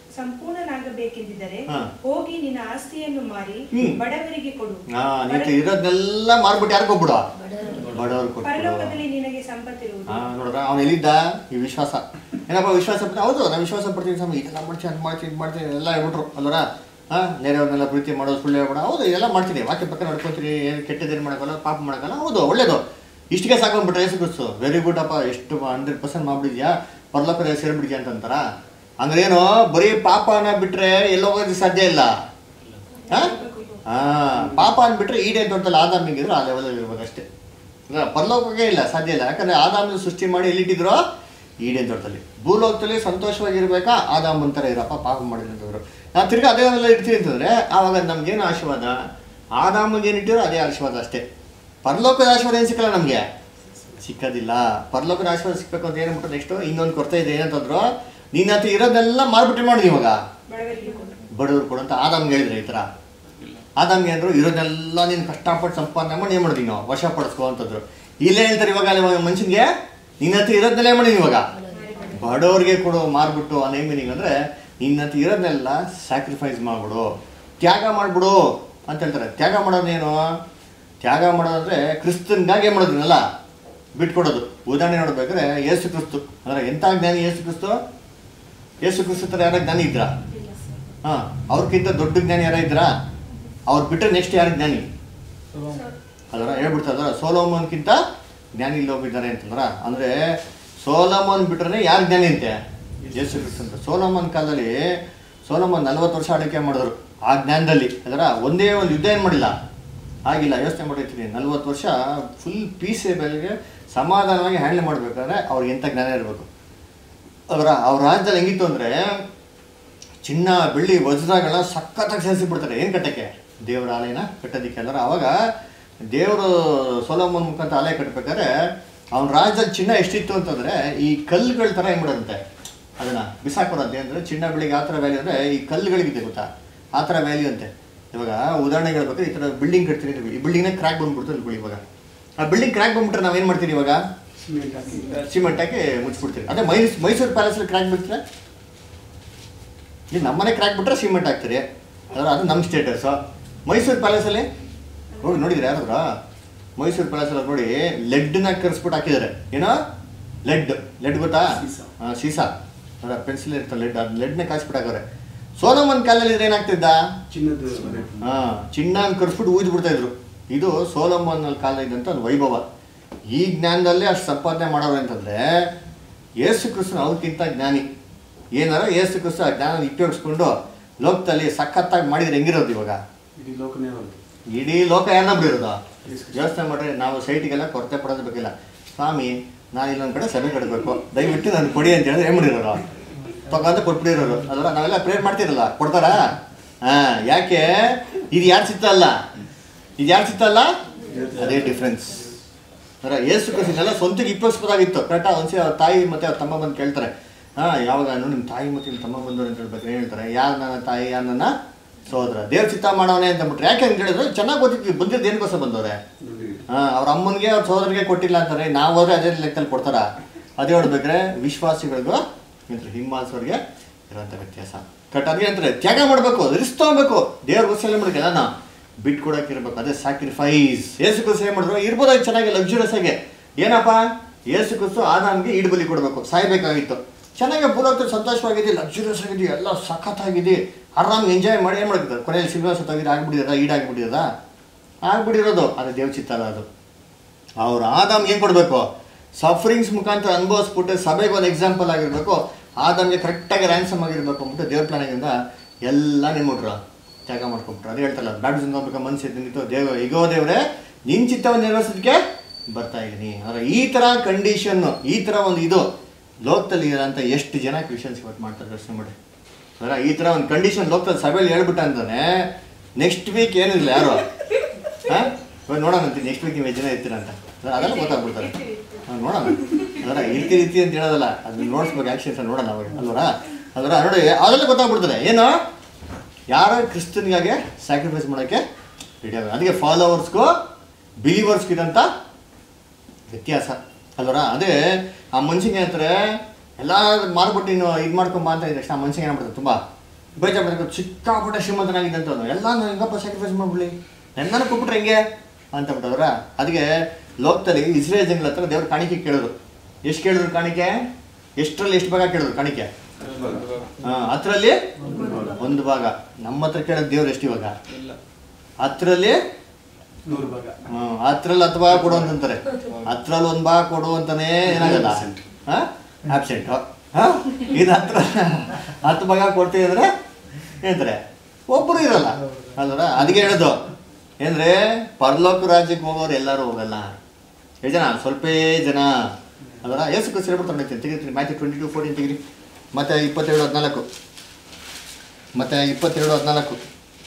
ಸಂಪೂರ್ಣನಾಗಬೇಕೆಂದಿದ್ದರೆ ಹಾ. ಹೋಗಿ ನಿನ್ನ ಆಸ್ತಿಯನ್ನು ಮಾರಿ ಹ್ಮ್. ಬಡವರಿಗೆ ಕೊಡು ಹಾಂ ನೀನು ಇರೋದನ್ನೆಲ್ಲ ಮಾರ್ಬಿಟ್ಟು ಯಾರಿಗೂ ಕೊಟ್ಬಿಡು ಬಡವ್ರು ಕೊಟ್ಬಿಡು ಪರಲೋಕದಲ್ಲಿ ನಿನಗೆ ಸಂಪತ್ತಿರುವುದು ಹಾಂ ನೋಡ್ರ ಅವ್ನು ಎಲ್ಲಿದ್ದ ಈ ವಿಶ್ವಾಸ ಏನಪ್ಪ ವಿಶ್ವಾಸ ಪಡ್ತೀನಿ ಹೌದು ನಾನು ವಿಶ್ವಾಸ ಪಡ್ತೀನಿ ಸ್ವಾಮಿ ಇದೆಲ್ಲ ಮಾಡ್ತೀನಿ ಅದು ಮಾಡ್ತೀನಿ ಇದು ಮಾಡ್ತೀನಿ ಎಲ್ಲ ಹೇಳ್ಬಿಟ್ರು ಅಲ್ವರ ಹಾಂ ನೆರೆಯವ್ರನ್ನೆಲ್ಲ ಪ್ರೀತಿ ಮಾಡೋದು ಸುಳ್ಳು ಹೇಳ್ಬೇಡ ಹೌದು ಇದೆಲ್ಲ ಮಾಡ್ತೀನಿ ವಾಕ್ಯ ಪಕ್ಕ ನಡ್ಕೊತೀನಿ ಏನು ಕೆಟ್ಟದೇನು ಮಾಡೋಕ್ಕಲ್ಲ ಪಾಪ ಮಾಡೋಕ್ಕಲ್ಲ ಹೌದು ಒಳ್ಳೇದು ಇಷ್ಟಿಗೆ ಸಾಕೊಂಡ್ಬಿಟ್ರೆ ಯೇಸು ಕ್ರಿಸ್ತು ವೆರಿ ಗುಡ್ ಅಪ್ಪ ಎಷ್ಟು ಹಂಡ್ರೆಡ್ ಪರ್ಸೆಂಟ್ ಮಾಡ್ಬಿಡಿದ್ಯಾ ಪರ್ಲೋಕದ ಸೇರಿಬಿಡಿದ್ಯಾ ಅಂತಂತಾರ ಅಂದ್ರೆ ಏನು ಬರೀ ಪಾಪನ ಬಿಟ್ರೆ ಎಲ್ಲೋಗೋದಕ್ಕೆ ಸಾಧ್ಯ ಇಲ್ಲ ಹಾಂ ಹಾಂ ಪಾಪ ಅಂದ್ಬಿಟ್ರೆ ಈಡೇ ದೊಡ್ಡದಲ್ಲಿ ಆದಾಮಿಗಿದ್ರು ಆ ಲೆವೆಲಲ್ಲಿ ಇರ್ಬೇಕು ಅಷ್ಟೇ ಇಲ್ಲ, ಪರಲೋಕಕ್ಕೆ ಇಲ್ಲ ಸಾಧ್ಯ ಇಲ್ಲ ಯಾಕಂದ್ರೆ ಆದಾಮನ ಸೃಷ್ಟಿ ಮಾಡಿ ಎಲ್ಲಿಟ್ಟಿದ್ರು ಈಡೇನ್ ದೊಡ್ಡದಲ್ಲಿ ಭೂಲೋಕದಲ್ಲಿ ಸಂತೋಷವಾಗಿರ್ಬೇಕಾ ಆದಾಮನ್ ಥರ ಇರಪ್ಪ ಪಾಪ ಮಾಡಿದಂಥವ್ರು ನಾವು ತಿರ್ಗಿ ಅದೇ ಎಲ್ಲ ಇಡ್ತೀವಿ ಅಂತಂದ್ರೆ ಆವಾಗ ನಮ್ಗೇನು ಆಶೀರ್ವಾದ ಆದಾಮಗೆ ಏನು ಇಟ್ಟಿರೋ ಅದೇ ಆಶೀರ್ವಾದ ಅಷ್ಟೇ ಪರಲೋಕದ ಆಶೀರ್ವಾದ ಏನು ಸಿಕ್ಕಲ್ಲ ನಮಗೆ ಸಿಕ್ಕೋದಿಲ್ಲ ಪರಲೋಕದ ಆಶೀರ್ವಾದ ಸಿಕ್ಬೇಕು ಅಂತ ಏನ್ಬಿಟ್ಟು ನೆಕ್ಸ್ಟು ಇನ್ನೊಂದು ಕೊರತೆ ಇದೆ ಏನಂತಂದ್ರು ನಿನ್ನ ಹತ್ರ ಇರೋದೆಲ್ಲ ಮಾರ್ಬಿಟ್ಟು ಮಾಡಿ ಇವಾಗ ಬಡವರಿಗೆ ಕೊಡು ಬಡವರು ಕೊಡು ಅಂತ ಆದಾಮ್ಗೆ ಹೇಳಿದ್ರೆ ಈ ಥರ ಆದಾಮ್ಗೆ ಅಂದ್ರು ಇರೋದೆಲ್ಲ ನೀನು ಕಷ್ಟಪಟ್ಟು ಸಂಪಾದನೆ ಮಾಡಿ ಏನು ಮಾಡಿದೀನಿ ನಾವು ವಶಪಡಿಸ್ಕೊ ಅಂತಂದ್ರು ಇಲ್ಲೇ ಹೇಳ್ತಾರೆ ಇವಾಗ ಅಲ್ಲಿ ಇವಾಗ ಮನುಷ್ಯನಿಗೆ ನಿನ್ನ ಹತ್ರ ಇರೋದನ್ನೆಲ್ಲ ಏನು ಮಾಡಿದೀನಿ ಇವಾಗ ಬಡವ್ರಿಗೆ ಕೊಡು ಮಾರ್ಬಿಟ್ಟು ಆ ನೇಮ್ ಮೀನಿಂಗ್ ಅಂದರೆ ನಿನ್ನ ಹತ್ರ ಇರೋದನ್ನೆಲ್ಲ ಸ್ಯಾಕ್ರಿಫೈಸ್ ಮಾಡ್ಬಿಡು ತ್ಯಾಗ ಮಾಡ್ಬಿಡು ಅಂತ ಹೇಳ್ತಾರೆ ತ್ಯಾಗ ಮಾಡೋದೇನು ತ್ಯಾಗ ಮಾಡೋದಂದ್ರೆ ಕ್ರಿಸ್ತನ್ಗಾಗಿ ಏನು ಮಾಡೋದಿನಲ್ಲ ಬಿಟ್ಕೊಡೋದು ಉದಾಹರಣೆ ನೋಡ್ಬೇಕಾದ್ರೆ ಯೇಸು ಕ್ರಿಸ್ತು ಅಂದರೆ ಎಂಥ ಜ್ಞಾನಿ ಯೇಸು ಕ್ರಿಸ್ತು ಯೇಸು ಕ್ರಿಸ್ತು ಥರ ಯಾರ ಜ್ಞಾನಿ ಇದ್ರಾ ಹಾಂ ಅವ್ರಿಗಿಂತ ದೊಡ್ಡ ಜ್ಞಾನಿ ಯಾರ ಇದ್ರಾ ಅವ್ರು ಬಿಟ್ಟರೆ ನೆಕ್ಸ್ಟ್ ಯಾರು ಜ್ಞಾನಿ ಅದರ ಹೇಳ್ಬಿಡ್ತಾರ ಸೋಲೋಮನ್ಗಿಂತ ಜ್ಞಾನಿ ಇಲ್ಲಿ ಹೋಗಿದ್ದಾರೆ ಅಂತಂದ್ರ ಅಂದರೆ ಸೋಲೋಮನ್ ಬಿಟ್ರೆ ಯಾರು ಜ್ಞಾನಿ ಅಂತೆ ಯೇಸು ಕ್ರಿಸ್ತ ಅಂತ ಸೋಲೋಮನ್ ಕಾಲದಲ್ಲಿ ಸೋಲೋಮನ್ ನಲ್ವತ್ತು ವರ್ಷ ಆಳ್ವಿಕೆ ಮಾಡಿದ್ರು ಆ ಜ್ಞಾನದಲ್ಲಿ ಅದರ ಒಂದೇ ಒಂದು ಯುದ್ಧ ಏನು ಮಾಡಿಲ್ಲ ಆಗಿಲ್ಲ ಯೋಚನೆ ಮಾಡಿರ್ತೀನಿ ನಲ್ವತ್ತು ವರ್ಷ ಫುಲ್ ಪೀಸೇಬಲ್ಗೆ ಸಮಾಧಾನವಾಗಿ ಹ್ಯಾಂಡಲ್ ಮಾಡಬೇಕಾದ್ರೆ ಅವ್ರಿಗೆ ಎಂಥ ಜ್ಞಾನ ಇರಬೇಕು ಅದರ ಅವ್ರ ರಾಜ್ಯದಲ್ಲಿ ಹೆಂಗಿತ್ತು ಅಂದರೆ ಚಿನ್ನ ಬೆಳ್ಳಿ ವಜ್ರಗಳನ್ನ ಸಖತ್ತಾಗಿ ಸೇರಿಸಿ ಬಿಡ್ತಾರೆ ಏನು ಕಟ್ಟಕ್ಕೆ ದೇವರ ಆಲಯನ ಕಟ್ಟೋದಕ್ಕೆ ಅಂದ್ರೆ ಅವಾಗ ದೇವರು ಸೊಲೋಮನ್ ಮುಖಾಂತರ ಆಲಯ ಕಟ್ಟಬೇಕಾದ್ರೆ ಅವನ ರಾಜ್ಯದಲ್ಲಿ ಚಿನ್ನ ಎಷ್ಟಿತ್ತು ಅಂತಂದರೆ ಈ ಕಲ್ಲುಗಳ ಥರ ಏನು ಮಾಡೋದಂತೆ ಅದನ್ನು ಬಿಸಾಕೊಡೋದು ಅಂದರೆ ಚಿನ್ನ ಬೆಳ್ಳಿಗೆ ಆ ಥರ ವ್ಯಾಲ್ಯೂ ಅಂದರೆ ಈ ಕಲ್ಲುಗಳಿಗಿದೆ ಗೊತ್ತಾ ಆ ಥರ ವ್ಯಾಲ್ಯೂ ಅಂತೆ ಇವಾಗ ಉದಾಹರಣೆಗೆ ಹೇಳ್ಬೇಕಾದ್ರೆ ಈ ಥರ ಬಿಲ್ಡಿಂಗ್ ಕಟ್ತೀನಿ ಅಂತ ಈ ಬಿಲ್ಡಿಂಗ್ನ ಕ್ರ್ಯಾಕ್ ಬಂದ್ಬಿಡ್ತು ಅಂದ್ಕೊಳ್ಳಿ ಇವಾಗ ಆ ಬಿಲ್ಡಿಂಗ್ ಕ್ರ್ಯಾಕ್ ಬಂದ್ಬಿಟ್ರೆ ನಾವೇನು ಮಾಡ್ತೀವಿ ಇವಾಗ ಸಿಮೆಂಟ್ ಹಾಕಿ ಸಿಮೆಂಟ್ ಹಾಕಿ ಮುಚ್ಚಿಬಿಡ್ತೀವಿ ಅದೇ ಮೈಸೂರು ಮೈಸೂರು ಪ್ಯಾಲೇಸಲ್ಲಿ ಕ್ರ್ಯಾಕ್ ಬಿಡ್ತಾರೆ ಇಲ್ಲಿ ನಮ್ಮನೆ ಕ್ರ್ಯಾಕ್ ಬಿಟ್ರೆ ಸಿಮೆಂಟ್ ಹಾಕ್ತೀರಿ ಅದರ ಅದು ನಮ್ಮ ಸ್ಟೇಟಸ್ಸು ಮೈಸೂರು ಪ್ಯಾಲೇಸಲ್ಲಿ ಹೋಗಿ ನೋಡಿದ್ರೆ ಯಾರಾದ್ರ ಮೈಸೂರು ಪ್ಯಾಲೇಸಲ್ಲಿ ನೋಡಿ ಲೆಡ್ನ ಕರೆಸ್ಬಿಟ್ಟು ಹಾಕಿದ್ದಾರೆ ಏನೋ ಲೆಡ್ ಲೆಡ್ ಗೊತ್ತಾ ಸೀಸ. ಹಾಂ ಸೀಸಾ ಅದರ ಪೆನ್ಸಿಲ್ ಇರ್ತದೆ ಲೆಡ್ ಅದು ಲೆಡ್ನ ಕಾಯಿಸ್ಬಿಟ್ಟು ಹಾಕವ್ರೆ ಸೋಲಮನ್ ಕಾಲದಲ್ಲಿ ಇದ್ರೆ ಏನಾಗ್ತಿದ್ದ ಚಿನ್ನದ ಹಾ ಚಿನ್ನ ಕರ್ಸ್ಬಿಟ್ಟು ಊದ್ ಬಿಡ್ತಾ ಇದ್ರು ಇದು ಸೋಲಮನ್ ಕಾಲ ಇದ್ದಂತ ಒಂದು ವೈಭವ ಈ ಜ್ಞಾನದಲ್ಲೇ ಅಷ್ಟು ಸಂಪಾದನೆ ಮಾಡೋರು ಅಂತಂದ್ರೆ ಯೇಸು ಕ್ರಿಸ್ತನ ಅವ್ರಿಗಿಂತ ಜ್ಞಾನಿ ಏನಾರ ಯೇಸು ಕ್ರಿಸ್ತ ಆ ಜ್ಞಾನ ಉಪಯೋಗಿಸ್ಕೊಂಡು ಲೋಕದಲ್ಲಿ ಸಖತ್ತಾಗಿ ಮಾಡಿದ್ರೆ ಹೆಂಗಿರೋದು ಇವಾಗ ಇಡೀ ಲೋಕನೇ ಅವ್ರದ್ದು ಇಡೀ ಲೋಕ ಯಾರನ್ನ ಬಿಡಿರೋದು ಯೋಚನೆ ಮಾಡ್ರಿ ನಾವು ಸೈಟಿಗೆಲ್ಲ ಕೊರತೆ ಪಡೋದು ಬೇಕಿಲ್ಲ ಸ್ವಾಮಿ ನಾನು ಇಲ್ಲೊಂದು ಕಡೆ ಸಭೆ ಕಟ್ಟಬೇಕು ದಯವಿಟ್ಟು ನಾನು ಕೊಡಿ ಅಂತ ಹೇಳಿದ್ರೆ ಏನು ಮಾಡಿರೋರು ತಗೊಂಡು ಕೊಟ್ಬಿಡಿರೋರು ಅದರ ನಾವೆಲ್ಲ ಪ್ರೇರ್ ಮಾಡ್ತಿರಲ್ಲ ಕೊಡ್ತಾರಾ ಹಾಂ ಯಾಕೆ ಇದು ಯಾರು ಚಿತ್ತ ಅಲ್ಲ ಇದು ಯಾರು ಚಿತ್ತ ಅಲ್ಲ ಅದೇ ಡಿಫ್ರೆನ್ಸ್ ಅದರ ಏಸು ಕೃಷಿನೆಲ್ಲ ಸ್ವಂತಕ್ಕೆ ಇಪ್ಪಸ್ಬೋದಾಗಿತ್ತು ಕರೆಕ್ಟಾ ಒಂದ್ಸರಿ ಅವ್ರ ತಾಯಿ ಮತ್ತೆ ಅವ್ರ ತಮ್ಮ ಬಂದು ಕೇಳ್ತಾರೆ ಹಾಂ ಯಾವಾಗ ನಿಮ್ಮ ತಾಯಿ ಮತ್ತು ನಿಮ್ಮ ತಮ್ಮ ಬಂದವರು ಅಂತ ಹೇಳ್ಬೇಕು ಏನು ಹೇಳ್ತಾರೆ ಯಾರು ನನ್ನ ತಾಯಿ ಯಾರು ನನ್ನ ಸೋದರ ದೇವ್ರ ಚಿತ್ತ ಮಾಡವನೇ ಅಂತ ಬಿಟ್ರೆ ಯಾಕೆ ಅಂತ ಹೇಳಿದ್ರೆ ಚೆನ್ನಾಗಿ ಗೊತ್ತಿದ್ವಿ ಬಂದಿದ್ದು ಏನಕ್ಕೋಸ್ಕರ ಬಂದವ್ರೆ ಹಾಂ ಅವ್ರ ಅಮ್ಮನಿಗೆ ಅವ್ರ ಸೋದರಿಗೆ ಕೊಟ್ಟಿಲ್ಲ ಅಂತಾರೆ ನಾವು ಹೋದ್ರೆ ಅದೇ ಲೆಕ್ಕದಲ್ಲಿ ಕೊಡ್ತಾರ ಅದೇ ಹೊಡ್ಬೇಕ್ರೆ ವಿಶ್ವಾಸಿಗಳಿಗೂ ಅಂದ್ರೆ ಹಿಂಬಾಲಿಸೋರಿಗೆ ಇರೋಂಥ ವ್ಯತ್ಯಾಸ ಕಟ್ ಅದೇ ಅಂತಾರೆ ತ್ಯಾಗ ಮಾಡಬೇಕು ರಿಸ್ಕ್ ತಗೋಬೇಕು ದೇವ್ರಿಗೋಸ್ಕರ ಏನು ಮಾಡಬೇಕಲ್ಲ ನಾ ಬಿಟ್ಟು ಕೊಡೋಕೆ ಇರಬೇಕು ಅದೇ ಸ್ಯಾಕ್ರಿಫೈಸ್ ಏಸು ಕುಸು ಏನು ಮಾಡಿದ್ರು ಇರ್ಬೋದಾಗಿ ಚೆನ್ನಾಗಿ ಲಕ್ಸುರಿಯಸ್ ಆಗಿ ಏನಪ್ಪ ಏಸು ಕುಸು ಆದಾಮ್ಗೆ ಈಡುಬಲಿ ಕೊಡಬೇಕು ಸಾಯ್ಬೇಕಾಗಿತ್ತು ಚೆನ್ನಾಗಿ ಭೂಲೋಕದಲ್ಲಿ ಸಂತೋಷವಾಗಿದೆ ಲಕ್ಸುರಿಯಸ್ ಆಗಿದೆ ಎಲ್ಲ ಸಖತ್ತಾಗಿದೆ ಆರಾಮ್ ಎಂಜಾಯ್ ಮಾಡಿ ಏನು ಮಾಡ್ತಿದ್ದಾರೆ ಕೊನೆಯಲ್ಲಿ ಸಿಲ್ವ ಸತ್ತಾಗಿದೆ ಆಗ್ಬಿಟ್ಟಿದ ಈಡಾಗ್ಬಿಟ್ಟಿದ ಆಗ್ಬಿಟ್ಟಿರೋದು ಅದು ದೇವ್ ಚಿತ್ತ ಅಲ್ಲ ಅದು ಅವ್ರು ಆದಾಮ್ಗೆ ಏನು ಕೊಡಬೇಕು ಸಫರಿಂಗ್ಸ್ ಮುಖಾಂತರ ಅನುಭವಿಸ್ಬಿಟ್ಟು ಸಭೆಗೆ ಒಂದು ಎಕ್ಸಾಂಪಲ್ ಆಗಿರ್ಬೇಕು ಆದಾಮ್ಗೆ ಕರೆಕ್ಟಾಗಿ ರ್ಯಾನ್ಸಮ್ ಆಗಿರ್ಬೇಕು ಅಂದ್ಬಿಟ್ಟು ದೇವ್ರ ಪ್ಲಾನಿಂದ ಎಲ್ಲ ನಿಮ್ಮಿಟ್ರು ತ್ಯಾಗ ಮಾಡ್ಕೊಂಬಿಟ್ರು ಅದು ಹೇಳ್ತಾರಲ್ಲ ಬ್ಯಾಡ್ಮಿಂಟನ್ ಹೋಗ್ಬೇಕು ಮನಸ್ಸು ನಿಂತು ದೇವ ಈಗೋ ದೇವ್ರೆ ನಿನ್ನ ಚಿತ್ತವನ್ನು ನೆರವೇರಿಸೋದಕ್ಕೆ ಬರ್ತಾ ಇದ್ದೀನಿ ಅಂದರೆ ಈ ಥರ ಕಂಡೀಷನ್ನು ಈ ಥರ ಒಂದು ಇದು ಲೋಕದಲ್ಲಿ ಇರೋಂಥ ಎಷ್ಟು ಜನ ಕ್ರಿಶ್ಚಿಯನ್ಸ್ ಇವತ್ತು ಮಾಡ್ತಾರೆ ಯೋಚನೆ ಮಾಡಿ ಅದರ ಈ ಥರ ಒಂದು ಕಂಡೀಷನ್ ಲೋಕದಲ್ಲಿ ಸಭೆಯಲ್ಲಿ ಹೇಳ್ಬಿಟ್ಟ ಅಂತಾನೆ ನೆಕ್ಸ್ಟ್ ವೀಕ್ ಏನಿಲ್ಲ ಯಾರು ಹಾಂ ಇವಾಗ ನೋಡೋಣ ಅಂತೀನಿ ನೆಕ್ಸ್ಟ್ ವೀಕ್ ನೀವು ಎಷ್ಟು ಜನ ಇರ್ತೀರ ಅಂತ ಅದ್ರ- ಅದೆಲ್ಲ ಗೊತ್ತಾಗ್ಬಿಡ್ತಾರೆ ಹಾಂ ನೋಡೋಣ ಅದರ ಇರ್ತಿ ರೀತಿ ಅಂತ ಹೇಳೋದಲ್ಲ ಅದನ್ನ ನೋಡಿಸ್ಬೇಕು ಆ್ಯಕ್ಷನ್ಸ್ ನೋಡೋಣ ಅವಾಗ ಅಲ್ವರ ಅದರ ನೋಡಿ ಅದೆಲ್ಲ ಗೊತ್ತಾಗ್ಬಿಡ್ತದೆ ಏನು ಯಾರು ಕ್ರಿಸ್ತನ್ಗಾಗೆ ಸ್ಯಾಕ್ರಿಫೈಸ್ ಮಾಡೋಕ್ಕೆ ರೆಡಿ ಆಗ ಅದಕ್ಕೆ ಫಾಲೋವರ್ಸ್ಗೂ ಬಿಲೀವರ್ಸ್ಗೂ ಇರೋಂಥ ವ್ಯತ್ಯಾಸ ಅಲ್ವರ ಅದೇ ಆ ಮನುಷ್ಯಂಗೆ ಏನಂತಾರೆ ಎಲ್ಲ ಮಾರ್ಬಿಟ್ಟು ನೀನು ಇದು ಮಾಡ್ಕೊಂಬ ಅಂತ ಇದ್ದ ತಕ್ಷಣ ಆ ಮನುಷ್ಯಂಗೆ ಏನಾಗ್ಬಿಡ್ತಾರೆ ತುಂಬ ಬೇಜಾರು ಮಾಡ್ಕೊಂಡು ಸಿಕ್ಕಾಪಟ್ಟೆ ಶ್ರೀಮಂತನಾಗಿದೆ ಅಂತ ಅವ್ನು. ಎಲ್ಲ ನಾನು ಹೆಂಗಪ್ಪ ಸ್ಯಾಕ್ರಿಫೈಸ್ ಮಾಡ್ಬಿಡ್ಲಿ ನನ್ನನ್ನು ಕೊಟ್ಬಿಟ್ರೆ ಹೆಂಗೆ ಅಂತ ಬಿಟ್ಟವ್ರ ಅದಕ್ಕೆ ಲೋಕದಲ್ಲಿ ಇಸ್ರೇಲ್ ಜನಗಳ ಹತ್ರ ದೇವ್ರ ಕಾಣಿಕೆ ಕೇಳಿದ್ರು ಎಷ್ಟು ಕೇಳಿದ್ರು ಕಾಣಿಕೆ ಎಷ್ಟರಲ್ಲಿ ಎಷ್ಟು ಭಾಗ ಕೇಳಿದ್ರು ಕಾಣಿಕೆ ಹಾಂ ಹತ್ತರಲ್ಲಿ ಒಂದು ಭಾಗ ನಮ್ಮ ಹತ್ರ ಕೇಳೋದು ದೇವ್ರು ಎಷ್ಟು ಇವಾಗ ಇಲ್ಲ ಹತ್ತರಲ್ಲಿ ನೂರು ಭಾಗ ಹ್ಮ್, ಹತ್ರಲ್ಲಿ ಹತ್ತು ಭಾಗ ಕೊಡು ಅಂತಂತಾರೆ ಹತ್ರಲ್ಲಿ ಒಂದು ಭಾಗ ಕೊಡು ಅಂತಾನೆ ಏನಾಗಲ್ಲ ಆಬ್ಸೆಂಟ್ ಇದು ಹತ್ರ ಹತ್ತು ಭಾಗ ಕೊಡ್ತೀವಿ ಅಂದ್ರೆ ಏನಂತಾರೆ ಒಬ್ಬರು ಇರಲ್ಲ ಅಲ್ವರ ಅದಕ್ಕೆ ಹೇಳೋದು ಏನಂದ್ರೆ ಪರಲೋಕ ರಾಜ್ಯಕ್ಕೆ ಹೋಗೋರು ಎಲ್ಲರೂ ಹೋಗಲ್ಲ ಎಷ್ಟು ಜನ ಸ್ವಲ್ಪೇ ಜನ ಅದರ ಎಷ್ಟು ಕೃಷಿ ಹೇಳ್ಬಿಡ್ತಾರೆ ತೆಗಿತೀನಿ ಮ್ಯಾಚ್ ಟ್ವೆಂಟಿ ಟು ಫೋರ್ಟೀನ್ ತೆಗಿರಿ ಮತ್ತೆ ಇಪ್ಪತ್ತೆರಡು ಹದಿನಾಲ್ಕು ಮತ್ತೆ ಇಪ್ಪತ್ತೆರಡು ಹದಿನಾಲ್ಕು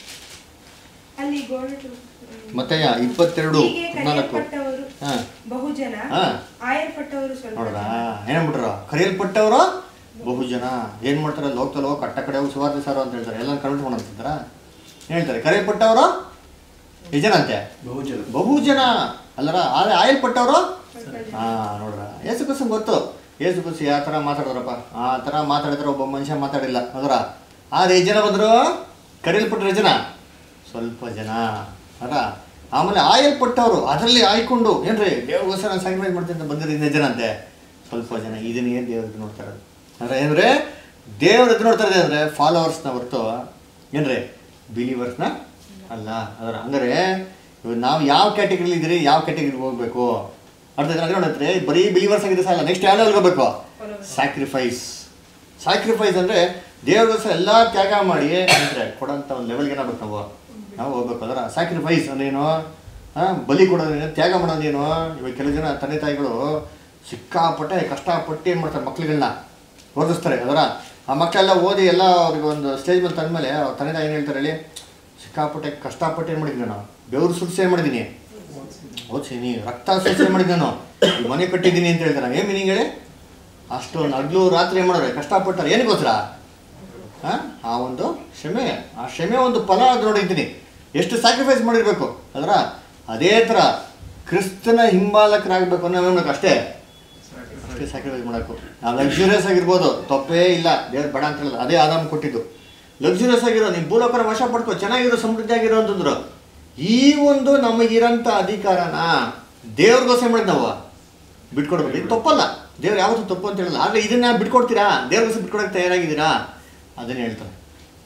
ಅಲ್ಲಿ ಗೋಳಟು ಮತ್ತೆ ಇಪ್ಪತ್ತೆರಡು ಹೀಗೆ ಹದಿನಾಲ್ಕು ಕರೆಯಲ್ಪಟ್ಟವರು ಹಾಂ ಬಹುಜನ ಹಾ. ಆಯಲ್ಪಟ್ಟವರು ಸ್ವಲ್ಪ ನೋಡ್ರಾ ಜನ. ಏನಂಬಿಟ್ರು ಕರೆಯಲ್ಪಟ್ಟವರು ಬಹು ಜನ ಏನು ಮಾಡ್ತಾರೆ ಲೋಕದಲ್ಲಿ ಹೋಗಿ ಕಟ್ಟ ಕಡೆ ಹೋಗಿ ಸುವಾರ್ತೆ ಸಾರು ಅಂತ ಹೇಳ್ತಾರೆ ಎಲ್ಲ ಕನ್ವರ್ಟ್ ಮಾಡಂತಿದ್ದಾರ ಹೇಳ್ತಾರೆ ಕರೆಯಲ್ಪಟ್ಟವರು ಎಷ್ಟು ಜನ ಅಂತೆ ಬಹುಜನ ಬಹು ಜನ ಅಲ್ಲರ ಆದರೆ ಆಯಲ್ಪಟ್ಟವರು ಸ್ವಲ್ಪ ಜನ. ಹಾಂ ನೋಡ್ರ ಏಸು ಕುಸು ಗೊತ್ತು ಏಸು ಕುಸು ಯಾವ ಥರ ಮಾತಾಡಿದ್ರಪ್ಪ ಆ ಥರ ಮಾತಾಡಿದ್ರೆ ಒಬ್ಬ ಮನುಷ್ಯ ಮಾತಾಡಿಲ್ಲ ಅದರ ಆದ್ರೆ ಎಷ್ಟು ಜನ ಬಂದರು ಕರೆಯಲ್ಪಟ್ಟರು ಜನ ಸ್ವಲ್ಪ ಜನ ಅರ ಆಮೇಲೆ ಆಯಲ್ಪಟ್ಟವರು ಅದರಲ್ಲಿ ಆಯ್ಕೊಂಡು ಏನ್ರಿ ದೇವ್ರಿಗೋಸ್ಕರ ನಾನು ಸ್ಯಾಕ್ರಿಫೈಸ್ ಮಾಡ್ತೀನಿ ಅಂತ ಬಂದಿರೋ ಇನ್ನೇ ಜನ ಅಂತೆ ಸ್ವಲ್ಪ ಜನ ಇದನ್ನೇ ದೇವ್ರಿಗೆ ನೋಡ್ತಾ ಇರೋದು ಅಂದ್ರೆ ಏನಂದ್ರೆ ದೇವ್ರ ಎದ್ದು ನೋಡ್ತಾ ಇರೋದು ಅಂದರೆ ಫಾಲೋವರ್ಸ್ನ ಹೊರತು ಏನ್ರಿ ಬಿಲೀವರ್ಸ್ನ ಅಲ್ಲ ಅದರ ಹಂಗಾರೆ ಇವಾಗ ನಾವು ಯಾವ ಕ್ಯಾಟಗರಿಲಿ ಇದ್ದೀರಿ ಯಾವ ಕ್ಯಾಟಗರಿಗೆ ಹೋಗ್ಬೇಕು ಅರ್ಥ ಆಯ್ತಾ? ಅದೇ ನೋಡಿದ್ರೆ ಬರೀ ಬಿಲೀವರ್ಸ್ ಆಗಿದ್ರೆ ಸಾಲ ನೆಕ್ಸ್ಟ್ ಯಾವ ಲೆವೆಲ್ಗೆ ಹೋಗ್ಬೇಕು ಸ್ಯಾಕ್ರಿಫೈಸ್ ಸ್ಯಾಕ್ರಿಫೈಸ್ ಅಂದರೆ ದೇವ್ರಿಗೋಸ್ಕರ ಎಲ್ಲ ತ್ಯಾಗ ಮಾಡಿ ಅಂದರೆ ಕೊಡೋಂಥ ಒಂದು ಲೆವೆಲ್ಗೆ ಏನಾಗಬೇಕು ನಾವು ನಾವು ಹೋಗ್ಬೇಕು ಅದರ ಸ್ಯಾಕ್ರಿಫೈಸ್ ಅಂದ್ರೇನು ಹಾಂ ಬಲಿ ಕೊಡೋದೇನು ತ್ಯಾಗ ಮಾಡೋದೇನು ಇವಾಗ ಕೆಲವು ಜನ ತಂದೆ ತಾಯಿಗಳು ಸಿಕ್ಕಾಪಟ್ಟೆ ಕಷ್ಟಪಟ್ಟು ಏನು ಮಾಡ್ತಾರೆ ಮಕ್ಳುಗಳನ್ನ ಓದಿಸ್ತಾರೆ ಅದರ ಆ ಮಕ್ಕಳೆಲ್ಲ ಓದಿ ಎಲ್ಲ ಅವ್ರಿಗೆ ಒಂದು ಸ್ಟೇಜ್ ಮೇಲೆ ತಂದಮೇಲೆ ಅವ್ರ ತಂದೆ ತಾಯಿ ಏನು ಹೇಳ್ತಾರೆ ಹೇಳಿ ಸಿಕ್ಕಾಪಟ್ಟೆ ಕಷ್ಟಪಟ್ಟು ಏನು ಮಾಡಿದ್ದೀನಿ ನಾನು ಬೆವರು ಸುರಿಸಿ ಏನು ಮಾಡಿದ್ದೀನಿ ಓದ್ಸೀನಿ ರಕ್ತ ಸುರಿಸಿ ಏನು ಮಾಡಿದ್ದೀನಿ ನಾನು ಈ ಮನೆ ಕಟ್ಟಿದ್ದೀನಿ ಅಂತ ಹೇಳ್ತಾರೆ ಏನು ಮೀನಿಂಗ್ ಹೇಳಿ ಅಷ್ಟೊಂದು ಹಗ್ಲು ರಾತ್ರಿ ಏನು ಮಾಡೋರು ಕಷ್ಟಪಟ್ಟಾರೆ ಏನಕ್ಕೋಸ್ಕರ ಹಾಂ ಆ ಒಂದು ಕ್ಷಮೆ ಆ ಕ್ಷಮೆ ಒಂದು ಫಲ ಅದು ನೋಡಿದ್ದೀನಿ ಎಷ್ಟು ಸ್ಯಾಕ್ರಿಫೈಸ್ ಮಾಡಿರಬೇಕು ಅದರ ಅದೇ ಥರ ಕ್ರಿಸ್ತನ ಹಿಂಬಾಲಕರಾಗಬೇಕು ಅನ್ನೋ ಹೇಳ್ಬೇಕು ಅಷ್ಟೇ ಅಷ್ಟೇ ಸ್ಯಾಕ್ರಿಫೈಸ್ ಮಾಡಬೇಕು ನಾವು ಲಕ್ಸುರಿಯಸ್ ಆಗಿರ್ಬೋದು ತಪ್ಪೇ ಇಲ್ಲ ದೇವ್ರು ಬೇಡ ಅಂತ ಹೇಳಲ್ಲ ಅದೇ ಆದಾಮ್ ಕೊಟ್ಟಿದ್ದು ಲಕ್ಸುರಿಯಸ್ ಆಗಿರೋ ನೀವು ಭೂಲೋಕರ ವಶ ಪಡ್ಕೊ ಚೆನ್ನಾಗಿರೋ ಸಮೃದ್ಧಿ ಆಗಿರೋ ಅಂತಂದ್ರು ಈ ಒಂದು ನಮಗಿರೋಂಥ ಅಧಿಕಾರನ ದೇವ್ರಿಗೋಸ್ಕರ ಮಾಡಿದ್ ನಾವು ಬಿಟ್ಕೊಡ್ಬೇಕು ಇದು ತಪ್ಪಲ್ಲ ದೇವ್ರು ಯಾವತ್ತೂ ತಪ್ಪು ಅಂತ ಹೇಳಲ್ಲ ಆದರೆ ಇದನ್ನ ಬಿಟ್ಕೊಡ್ತೀರಾ ದೇವ್ರಿಗೋಸ್ಕರ ಬಿಟ್ಕೊಡಕ್ಕೆ ತಯಾರಾಗಿದ್ದೀರಾ ಅದನ್ನೇ ಹೇಳ್ತಾರೆ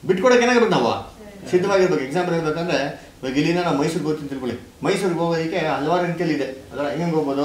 ಬಿಟ್ಕೊಡಕ್ಕೆ ಏನಾಗಬೇಕು ನಾವು ಸಿದ್ಧವಾಗಿರ್ಬೇಕು ಎಕ್ಸಾಂಪಲ್ ಹೇಳ್ಬೇಕಂದ್ರೆ ಇವಾಗ ಇಲ್ಲಿಂದ ನಾವು ಮೈಸೂರಿಗೆ ಹೋಗ್ತೀನಿ ತಿಳ್ಕೊಳ್ಳಿ ಮೈಸೂರಿಗೆ ಹೋಗೋದಕ್ಕೆ ಹಲವಾರು ರೀತಿಯಲ್ಲಿ ಇದೆ ಅದರ ಹೆಂಗೆ ಹೋಗ್ಬೋದು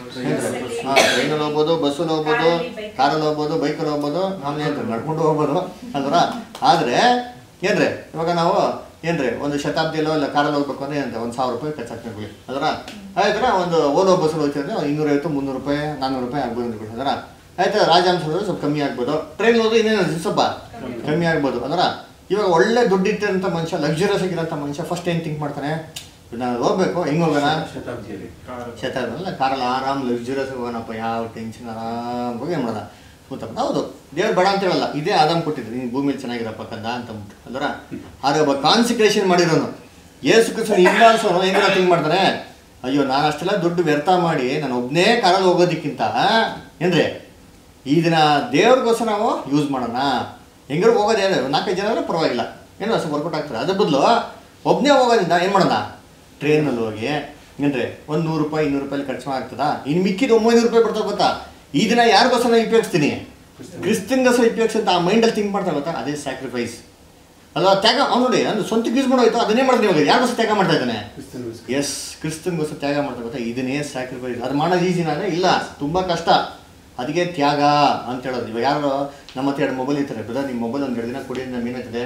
ಹಾಂ ಟ್ರೈನಲ್ಲಿ ಹೋಗ್ಬೋದು ಬಸ್ಸಲ್ಲಿ ಹೋಗ್ಬೋದು ಕಾರಲ್ಲಿ ಹೋಗ್ಬೋದು ಬೈಕಲ್ಲಿ ಹೋಗ್ಬೋದು ಆಮೇಲೆ ಏನ್ರಿ ನಡ್ಕೊಂಡು ಹೋಗ್ಬೋದು ಅಲ್ವರ ಆದರೆ ಏನ್ರಿ ಇವಾಗ ನಾವು ಏನ್ರಿ ಒಂದು ಶತಾಬ್ದಿಯಲ್ಲೋ ಇಲ್ಲ ಕಾರಲ್ಲಿ ಹೋಗ್ಬೇಕು ಅಂದ್ರೆ ಏನಂತ ಒಂದು ಸಾವಿರ ರೂಪಾಯಿ ಖರ್ಚು ಹಾಕ್ತೀವಿ ಅದರ ಆಯ್ತರ ಒಂದು ಓಲೋ ಬಸ್ಸಲ್ಲಿ ಹೋಗ್ತಿದ್ರೆ ಒಂದು ಇನ್ನೂರೈವತ್ತು ಮುನ್ನೂರು ರೂಪಾಯಿ ನಾನ್ನೂರು ರೂಪಾಯಿ ಆಗ್ಬೋದು ಅಂದ್ಬಿಟ್ಟು ಅದರ ಆಯ್ತಾ ರಾಜಹಂಸ ಹೋದ್ರೆ ಸ್ವಲ್ಪ ಕಮ್ಮಿ ಆಗ್ಬೋದು ಟ್ರೈನ್ ಹೋದ್ರೆ ಇನ್ನೇನು ಸ್ವಲ್ಪ ಕಮ್ಮಿ ಆಗ್ಬೋದು ಅದರ ಇವಾಗ ಒಳ್ಳೆ ದುಡ್ಡು ಇಟ್ಟಿರೋಂಥ ಮನುಷ್ಯ ಲಕ್ಸುರಿಯಸ್ ಆಗಿರೋಂಥ ಮನುಷ್ಯ ಫಸ್ಟ್ ಏನು ಥಿಂಕ್ ಮಾಡ್ತಾನೆ ನಾನು ಹೋಗ್ಬೇಕು ಹೆಂಗೆ ಹೋಗೋಣ ಶತಾಬ್ದಿಯಲ್ಲಿ ಕಾರ್ ಶತಾಬ್ದಲ್ಲ ಕಾರಲ್ಲಿ ಆರಾಮ್ ಲಕ್ಸುರಿಯಸ್ ಹೋಗೋಣಪ್ಪ ಯಾವ ಟೆನ್ಷನ್ ಆರಾಮಾಗಿ ಏನು ಮಾಡೋಣ ಕೂತಪ್ಪ ಹೌದು ದೇವ್ರು ಬೇಡ ಅಂತ ಹೇಳಲ್ಲ ಇದೇ ಆದಾಮ್ ಕೊಟ್ಟಿದ್ರು ನೀನು ಭೂಮಿಲಿ ಚೆನ್ನಾಗಿರಪ್ಪ ಕಂದ ಅಂತ ಅಂದ್ಬಿಟ್ಟು ಅಲ್ವರ ಆದ್ರೆ ಒಬ್ಬ ಕಾನ್ಸಿಕ್ರೇಷನ್ ಮಾಡಿರೋನು ಏಸು ಕೃಷ್ಣ ಇಲ್ಲ ಅನ್ಸೋನು ಹೆಂಗಿರೋ ಥಿಂಕ್ ಮಾಡ್ತಾನೆ ಅಯ್ಯೋ ನಾನು ಅಷ್ಟೆಲ್ಲ ದುಡ್ಡು ವ್ಯರ್ಥ ಮಾಡಿ ನಾನು ಒಬ್ಬನೇ ಕಾರಲ್ಲಿ ಹೋಗೋದಕ್ಕಿಂತ ಏನ್ರಿ ಈ ದಿನ ದೇವ್ರಿಗೋಸ್ಕರ ನಾವು ಯೂಸ್ ಮಾಡೋಣ ಹೆಂಗಾರು ಹೋಗೋದು ಏನು ನಾಲ್ಕೈದು ಜನ ಆದರೆ ಪರವಾಗಿಲ್ಲ ಏನೋ ಸ್ವಲ್ಪ ವರ್ಕೌಟ್ ಆಗ್ತಾರೆ ಅದ್ರ ಬದಲು ಒಬ್ಬನೇ ಹೋಗೋದ್ರಿಂದ ಏನು ಮಾಡೋಣ ಟ್ರೈನಲ್ಲಿ ಹೋಗಿ ಏನ್ರಿ ಒಂದು ನೂರು ರೂಪಾಯಿ ಇನ್ನೂರು ರೂಪಾಯಿ ಖರ್ಚು ಆಗ್ತದಾ ಇನ್ನು ಮಿಕ್ಕಿದ ಒಂಬೈನೂರು ರೂಪಾಯಿ ಬರ್ತಾ ಗೊತ್ತಾ ಈ ದಿನ ಯಾರಿಗೋಸ್ಕರ ನಾನು ಉಪಯೋಗಿಸ್ತೀನಿ ಕ್ರಿಸ್ತನ್ಗೋಸ್ಕರ ಉಪಯೋಗಿಸಿ ಅಂತ ಆ ಮೈಂಡಲ್ಲಿ ಥಿಂಕ್ ಮಾಡ್ತಾ ಗೊತ್ತಾ ಅದೇ ಸ್ಯಾಕ್ರಿಫೈಸ್ ಅಲ್ವಾ ತ್ಯಾಗ ಅವ್ನು ನೋಡಿ ಅಂದ್ರೆ ಸ್ವಂತಕ್ಕೆ ಯೂಸ್ ಮಾಡೋಯ್ತು ಅದನ್ನೇ ಮಾಡ್ತೀನಿ ಇವಾಗ ಯಾರಿಗೋಸ್ಕರ ತ್ಯಾಗ ಮಾಡ್ತಾ ಇದ್ದಾನೆ ಕ್ರಿಸ್ತನಿಗೋಸ್ಕರ. ಎಸ್ ಕ್ರಿಸ್ತನ್ಗೋಸ್ಕರ ತ್ಯಾಗ ಮಾಡ್ತಾ ಗೊತ್ತಾ ಇದನ್ನೇ ಸ್ಯಾಕ್ರಿಫೈಸ್ ಅದು ಮಾಡೋದು ಈಸಿನ ಅಂದರೆ ಇಲ್ಲ ತುಂಬ ಕಷ್ಟ ಅದಕ್ಕೆ ತ್ಯಾಗ ಅಂತ ಹೇಳೋದು ಇವಾಗ ಯಾರು ನಮ್ಮ ಹತ್ರ ಎರಡು ಮೊಬೈಲ್ ಇರ್ತಾರೆ ಬ್ರದರ್ ನಿಮ್ಮ ಮೊಬೈಲ್ ಒಂದು ಎರಡು ದಿನ ಕೊಡಿ ನಮ್ಗೆ ಏನಾಗ್ತದೆ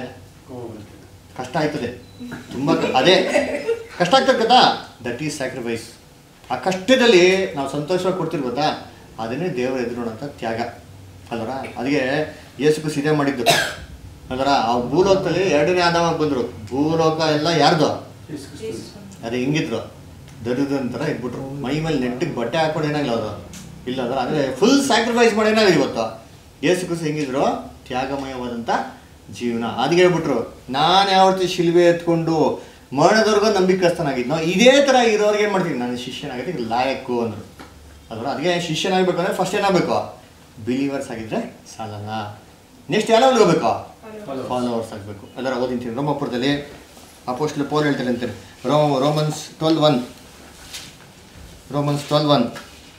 ಕಷ್ಟ ಆಯ್ತದೆ ತುಂಬ ಕ- ಅದೇ ಕಷ್ಟ ಆಗ್ತದೆ ಗೊತ್ತಾ ದಟ್ ಈಸ್ ಸ್ಯಾಕ್ರಿಫೈಸ್ ಆ ಕಷ್ಟದಲ್ಲಿ ನಾವು ಸಂತೋಷವಾಗಿ ಕೊಡ್ತೀವಿ ಗೊತ್ತಾ ಅದನ್ನೇ ದೇವರ ಎದುರೋಣಂಥ ತ್ಯಾಗ ಅಲ್ವರ ಅದಕ್ಕೆ ಯೇಸುಕು ಸಿದ್ಧ ಮಾಡಿದ್ದು ಅಲ್ವರ ಆ ಭೂಲೋಕದಲ್ಲಿ ಎರಡನೇ ಆದಾಮಾಗಿ ಬಂದರು ಭೂಲೋಕ ಎಲ್ಲ ಯಾರ್ದು ಅದೇ ಹೆಂಗಿದ್ರು ದರಿದ್ರ ಥರ ಇದ್ಬಿಟ್ರು ಮೈ ಮೇಲೆ ನೆಟ್ಟಿಗೆ ಬಟ್ಟೆ ಹಾಕೊಂಡು ಏನಾಗಲ್ಲ ಅದು ಇಲ್ಲ ಅದರ ಅಂದರೆ ಫುಲ್ ಸ್ಯಾಕ್ರಿಫೈಸ್ ಮಾಡಿ ಏನಾಗಿದೆ ಇವತ್ತು ಯೇಸು ಕ್ರಿಸ್ತ ಹೆಂಗಿದ್ರು ತ್ಯಾಗಮಯವಾದಂಥ ಜೀವನ ಅದಕ್ಕೆ ಹೇಳ್ಬಿಟ್ರು ನಾನು ಯಾವತ್ತು ಶಿಲ್ವೆ ಎತ್ಕೊಂಡು ಮರಣದವರೆಗೂ ನಂಬಿಕಸ್ತನಾಗಿದ್ನೋ ಇದೇ ಥರ ಇರೋರಿಗೆ ಏನು ಮಾಡ್ತೀನಿ ನಾನು ಶಿಷ್ಯನಾಗಿದ್ದು ಲಾಯಕ್ಕು ಅಂದರು ಅದರ ಅದಕ್ಕೆ ಶಿಷ್ಯನಾಗಬೇಕಂದ್ರೆ ಫಸ್ಟ್ ಏನಾಗಬೇಕು ಬಿಲೀವರ್ಸ್ ಆಗಿದ್ರೆ ಸಾಲಲ್ಲ ನೆಕ್ಸ್ಟ್ ಯಾವ ಹೋಗ್ಬೇಕು ಫಾಲೋವರ್ಸ್ ಆಗಬೇಕು ಅದರ ಓದಿಂತೀನಿ ರೋಮಪುರದಲ್ಲಿ ಅಪೋಸ್ಟ್ಲ್ ಪೋಲ್ ಹೇಳ್ತಾರೆ ಅಂತಾರೆ ರೋ Romans twelve one Romans twelve one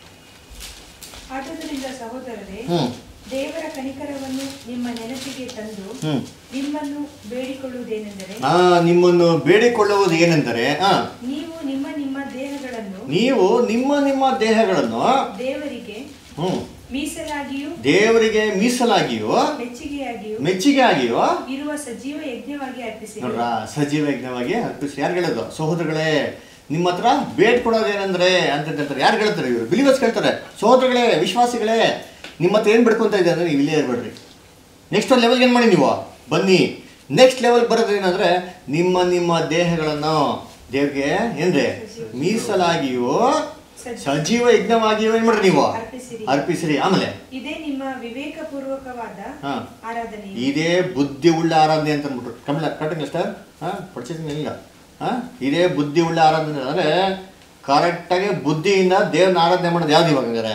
ಆದುದರಿಂದ ಸಹೋದರರೇ ಹ್ಞೂ ದೇವರ ಕನಿಕರವನ್ನು ನಿಮ್ಮ ನೆನಪಿಗೆ ತಂದು ಹ್ಞೂ ನಿಮ್ಮನ್ನು ಬೇಡಿಕೊಳ್ಳುವುದೇನೆಂದರೆ ಆ ನಿಮ್ಮನ್ನು ಬೇಡಿಕೊಳ್ಳುವುದು ಏನೆಂದರೆ ಆ ನೀವು ನಿಮ್ಮ ನಿಮ್ಮ ದೇಹಗಳನ್ನು ನೀವು ನಿಮ್ಮ ನಿಮ್ಮ ದೇಹಗಳನ್ನು ದೇವರಿಗೆ ಹ್ಞೂ ಮೀಸಲಾಗಿಯೂ ದೇವರಿಗೆ ಮೀಸಲಾಗಿಯೋ ಮೆಚ್ಚುಗೆಯಾಗಿಯೂ ಮೆಚ್ಚುಗೆ ಆಗಿಯೋ ಇರುವ ಸಜೀವ ಯಜ್ಞವಾಗಿ ಅರ್ಪಿಸಿರಿ ನೋಡ್ರ ಸಜೀವ ಯಜ್ಞವಾಗಿ ಅರ್ಪಿಸಿ ಯಾರು ಹೇಳೋದು ಸಹೋದರಗಳೇ ನಿಮ್ಮ ಹತ್ರ ಬೇಡ್ಕೊಡೋದು ಏನಂದ್ರೆ ಅಂತ ಹೇಳ್ತಾರೆ ಯಾರು ಹೇಳ್ತಾರೆ ಇವರು ಬಿಲಿವರ್ಸ್ ಕೇಳ್ತಾರೆ ಸಹೋದರಗಳೇ ವಿಶ್ವಾಸಿಗಳೇ ನಿಮ್ಮ ಹತ್ರ ಏನು ಬಿಡ್ಕೊಂತ ಇದೆ ಅಂದ್ರೆ ನೀವು ಇಲ್ಲೇ ಇರ್ಬೇಡ್ರಿ ನೆಕ್ಸ್ಟ್ ಒಂದು ಲೆವೆಲ್ಗೆ ಏನು ಮಾಡಿ ನೀವು ಬನ್ನಿ ನೆಕ್ಸ್ಟ್ ಲೆವೆಲ್ ಬರೋದು ಏನಂದ್ರೆ ನಿಮ್ಮ ನಿಮ್ಮ ದೇಹಗಳನ್ನು ದೇವ್ರಿಗೆ ಏನ್ರಿ ಮೀಸಲಾಗಿಯೋ ಸಜೀವ ಯಜ್ಞವಾಗಿಯೋ ಏನು ಮಾಡ್ರಿ ನೀವು ಅರ್ಪಿಸಿರಿ. ಅರ್ಪಿಸಿರಿ ಆಮೇಲೆ ಇದೇ ನಿಮ್ಮ ವಿವೇಕಪೂರ್ವಕವಾದ ಹಾ. ಆರಾಧನೆ ಇದೇ ಬುದ್ಧಿ ಉಳ್ಳ ಆರಾಧನೆ ಅಂತ ಅಂದ್ಬಿಟ್ರು ಕಮಲ ಕರೆಕ್ಟ್ ಸರ್ ಹಾಂ ಪರ್ಚೇಸಿಂಗ್ ಇಲ್ಲ ಹಾಂ ಇದೇ ಬುದ್ಧಿ ಉಳ್ಳ ಆರಾಧನೆ ಅಂದರೆ ಕರೆಕ್ಟಾಗಿ ಬುದ್ಧಿಯಿಂದ ದೇವ್ರನ್ನ ಆರಾಧನೆ ಮಾಡೋದು ಯಾವ್ದು ಇವಾಗ ಹಂಗಾರೆ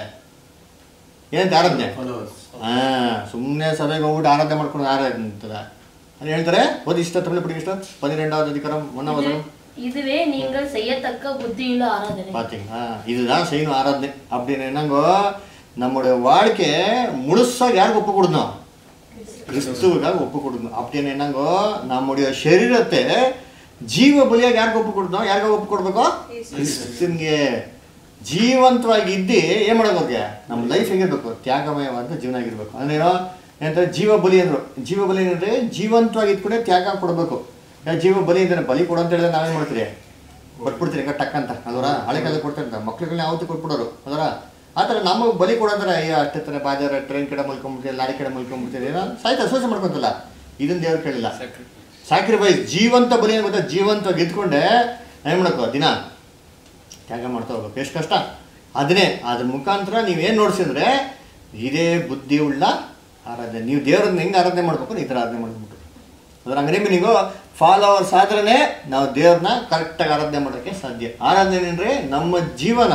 ಏನಂತ ಆರಾಧನೆ ಫಾಲೋವರ್ಸ್ ಹಾಂ ಸುಮ್ಮನೆ ಸಭೆಗೆ ಹೋಗ್ಬಿಟ್ಟು ಆರಾಧನೆ ಮಾಡ್ಕೊಂಡು ಆರಾಧನೆ ಅಂತದ ಅದು ಹೇಳ್ತಾರೆ ಓದಿ ಇಷ್ಟ ತಮಿಳು ಪಡಿ ಇಷ್ಟ ಪನ್ನಿரெண்டாவது அதிகாரம் ஒன்றாம் வசனம் இதுவே நீங்கள் செய்யத்தக்க புத்தியுள்ள ஆராதனை பார்த்தீங்களா இதுதான் செய்யணும் ஆராதனை அப்படின்னு என்னங்கோ நம்முடைய வாழ்க்கை முழுசாக யாருக்கு ஒப்பு கொடுக்கணும் கிறிஸ்துவுக்காக ஒப்பு கொடுக்கணும் அப்படின்னு என்னங்கோ நம்முடைய ಶರೀರತೆ ಜೀವ ಬಲಿಯಾಗಿ ಯಾರಿಗೆ ಒಪ್ಪು ಕೊಡ್ತಾನೋ ಯಾರಿಗ ಒಪ್ಪು ಕೊಡ್ಬೇಕು ಕ್ರಿಸ್ತನ್ಗೆ ಜೀವಂತವಾಗಿ ಇದ್ದು ಏನು ಮಾಡೋದು ಅವ್ರಿಗೆ ನಮ್ಮ ಲೈಫ್ ಹೇಗಿರ್ಬೇಕು ತ್ಯಾಗಮಯವಾದ ಜೀವನ ಆಗಿರ್ಬೇಕು ಅಂದ್ರೇನೋ ಏನಂತಾರೆ ಜೀವ ಬಲಿ ಅಂದ್ರು ಜೀವ ಬಲಿ ಏನಂದ್ರೆ ಜೀವಂತವಾಗಿ ಇದ್ಕೊಂಡೆ ತ್ಯಾಗ ಕೊಡಬೇಕು ಯಾ ಜೀವ ಬಲಿ ಅಂತಾನೆ ಬಲಿ ಕೊಡು ಅಂತ ಹೇಳಿದ್ರೆ ನಾವೇನು ಮಾಡ್ತೀರಿ ಕೊಟ್ಬಿಡ್ತೀರಿ ಈಗ ಟಕ್ ಅಂತ ಅದರ ಹಳೆ ಕಾಲದಲ್ಲಿ ಕೊಡ್ತಾರೆ ಮಕ್ಳುಗಳನ್ನ ಯಾವತ್ತೂ ಕೊಟ್ಬಿಡೋರು ಅದರ ಆ ಥರ ನಮಗೆ ಬಲಿ ಕೊಡೋದ್ರೆ ಅಯ್ಯೋ ಅಷ್ಟೇ ಥರ ಬಾಜಾರ ಟ್ರೈನ್ ಕಡೆ ಮಲ್ಕೊಂಡ್ಬಿಡ್ತೀರಿ ಲಾರಿ ಕಡೆ ಮಲ್ಕೊಂಡ್ಬಿಡ್ತೀರಿ ಏನೋ ಸಾಯ್ತಾ ಶೋಷ ಮಾಡ್ಕೊಂತಲ್ಲ ಇದನ್ನ ದೇವ್ರು ಕೇಳಿಲ್ಲ ಸ್ಯಾಕ್ರಿಫೈಸ್ ಜೀವಂತ ಬಲಿ ಏನು ಗೊತ್ತಾ ಜೀವಂತವಾಗಿ ಇದ್ಕೊಂಡೆ ಏನು ಮಾಡಬೇಕು ದಿನ ತ್ಯಾಗ ಮಾಡ್ತಾ ಹೋಗ್ಬೇಕು ಎಷ್ಟು ಕಷ್ಟ ಅದನ್ನೇ ಅದ್ರ ಮುಖಾಂತರ ನೀವೇನು ನೋಡ್ಸಿದ್ರೆ ಇದೇ ಬುದ್ಧಿ ಉಳ್ಳ ಆರಾಧನೆ ನೀವು ದೇವ್ರನ್ನ ಹೆಂಗೆ ಆರಾಧನೆ ಮಾಡ್ಬೇಕು ಈ ಥರ ಆರಾಧನೆ ಮಾಡ್ಬಿಟ್ಟು ಅದ್ರ ಹಂಗನೇ ನೀವು ಫಾಲೋವರ್ಸ್ ಆದ್ರೇ ನಾವು ದೇವ್ರನ್ನ ಕರೆಕ್ಟಾಗಿ ಆರಾಧನೆ ಮಾಡೋಕ್ಕೆ ಸಾಧ್ಯ ಆರಾಧನೆ ಅಂದರೆ ನಮ್ಮ ಜೀವನ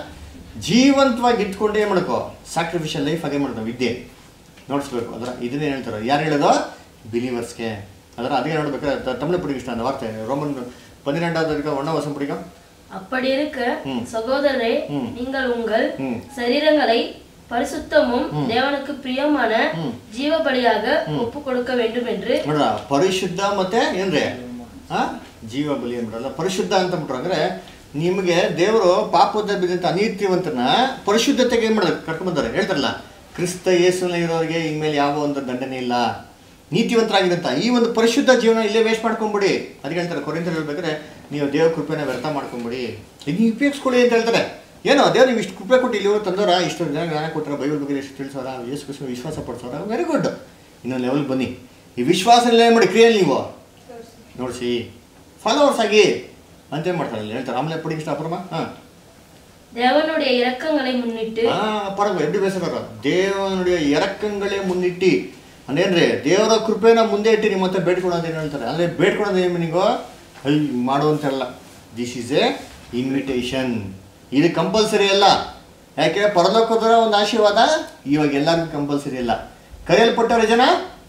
ಜೀವಂತವಾಗಿ ಇಟ್ಕೊಂಡೇ ಏನು ಮಾಡ್ಕೋ ಸ್ಯಾಕ್ರಿಫಿಷಿಯಲ್ ಲೈಫ್ ಹಾಗೆ ಮಾಡ್ತಾವೆ ವಿದ್ಯೆ ನೋಡಿಸ್ಬೇಕು ಅದರ ಇದನ್ನೇ ಹೇಳ್ತಾರೆ ಯಾರು ಹೇಳೋದು ಬಿಲೀವರ್ಸ್ಗೆ ಅದರ ಅದಕ್ಕೆ ನೋಡ್ಬೇಕಾದ್ರೆ ತ- ತಮಿಳು பிடிக்கிட்ட அந்த வார்த்தை ரோமன் பன்னிரெண்டாவது இருக்க ஒன்றாம் வருஷம் பிடிக்கும் அப்படி இருக்க ம். சகோதரரே ம். நீங்கள் உங்கள் ம். சரீரங்களை பரிசுத்தமும் தேவனுக்கு பிரியமான ம். ஜீவ பலியாக ஒப்பு கொடுக்க வேண்டும் என்று ನೋಡ್ರ ಪರಿಶುದ್ಧ ಮತ್ತೆ ಏನ್ರಿ ಆ ಜೀವ ಬಲಿ ಅಂದ್ಬಿಡಲ್ಲ ಪರಿಶುದ್ಧ ಅಂತ ಬಿಟ್ರು ಅಂದ್ರೆ ನಿಮಗೆ ದೇವರು ಪಾಪದ ಬಿದ್ದಂತ ಅನೀತಿವಂತನ ಪರಿಶುದ್ಧತೆಗೆ ಏನ್ ಮಾಡೋದು ಕರ್ಕೊಂಡ್ ಬಂದಾರೆ ಹೇಳ್ತಾರಲ್ಲ ಕ್ರಿಸ್ತ ಯೇಸುನಲ್ಲಿ ಇರೋರಿಗೆ ಇನ್ಮೇಲೆ ಯಾವ ಒಂದು ದಂಡನೆ ಇಲ್ಲ ನೀತಿವಂತರಾಗಿರಂತ ಈ ಒಂದು ಪರಿಶುದ್ಧ ಜೀವನ ಇಲ್ಲೇ ವೇಸ್ಟ್ ಮಾಡ್ಕೊಂಬಿಡಿ ಅದಕ್ಕೆ ಹೇಳ್ತಾರೆ ಕೊರಿಂದ ಹೇಳ್ಬೇಕಾದ್ರೆ ನೀವು ದೇವ್ರ ಕೃಪೆನ ವ್ಯರ್ಥ ಮಾಡ್ಕೊಂಬಿಡಿ ಇದು ನೀವು ಉಪಯೋಗಿಸ್ಕೊಳ್ಳಿ ಅಂತ ಹೇಳ್ತಾರೆ ಏನೋ ದೇವ್ರು ನೀವು ಇಷ್ಟು ಕೃಪೆ ಕೊಟ್ಟು ಇಲ್ಲಿ ತಂದೋರ ಇಷ್ಟು ಜನ ಜ್ಞಾನ ಕೊಟ್ಟರೆ ಬೈಬಲ್ ಬಗ್ಗೆ ಎಷ್ಟು ತಿಳಿಸೋರ ಯೇಸು ಕೃಷ್ಣ ವಿಶ್ವಾಸ ಪಡಿಸೋರ ವೆರಿ ಗುಡ್ ಇನ್ನೊಂದು ಲೆವೆಲ್ ಬನ್ನಿ ಈ ವಿಶ್ವಾಸ ಏನು ಮಾಡಿ ಕ್ರಿಯೆಯಲ್ಲಿ ನೀವು ನೋಡಿಸಿ ಫಾಲೋವರ್ಸ್ ಆಗಿ ಅಂತೇನು ಮಾಡ್ತಾರೆ ಇಲ್ಲಿ ಹೇಳ್ತಾರೆ ಆಮೇಲೆ ಪಡಿ ಇಷ್ಟ ಅಪರಮ ಹಾಂ தேவனுடைய இரக்கங்களை முன்னிட்டு ಪರಗ ಎಡ್ಡು ಬೇಸರ ದೇವನುடைய ಎರಕ್ಕಂಗಳೇ ಮುನ್ನಿಟ್ಟಿ ಅಂದೇನ್ರಿ ದೇವರ ಕೃಪೆನ ಮುಂದೆ ಇಟ್ಟು ನಿಮ್ಮ ಮತ್ತೆ ಬೇಡ್ಕೊಳೋದು ಏನು ಹೇಳ್ತಾರೆ ಅಂದರೆ ಬೇಡ್ಕೊಳೋದು ಏನು ನೀವು ಐ ಮಾಡುವಂತೆಲ್ಲ ದಿಸ್ ಈಸ್ ಎ ಇನ್ವಿಟೇಷನ್ ಇದು ಕಂಪಲ್ಸರಿ ಅಲ್ಲ ಯಾಕೆ ಪರಲೋಕದ ಒಂದು ಆಶೀರ್ವಾದ ಇವಾಗ ಎಲ್ಲರಿಗೂ ಕಂಪಲ್ಸರಿ ಅಲ್ಲ ಕರೆಯಲ್ಪಟ್ಟವ್ರ ಜನ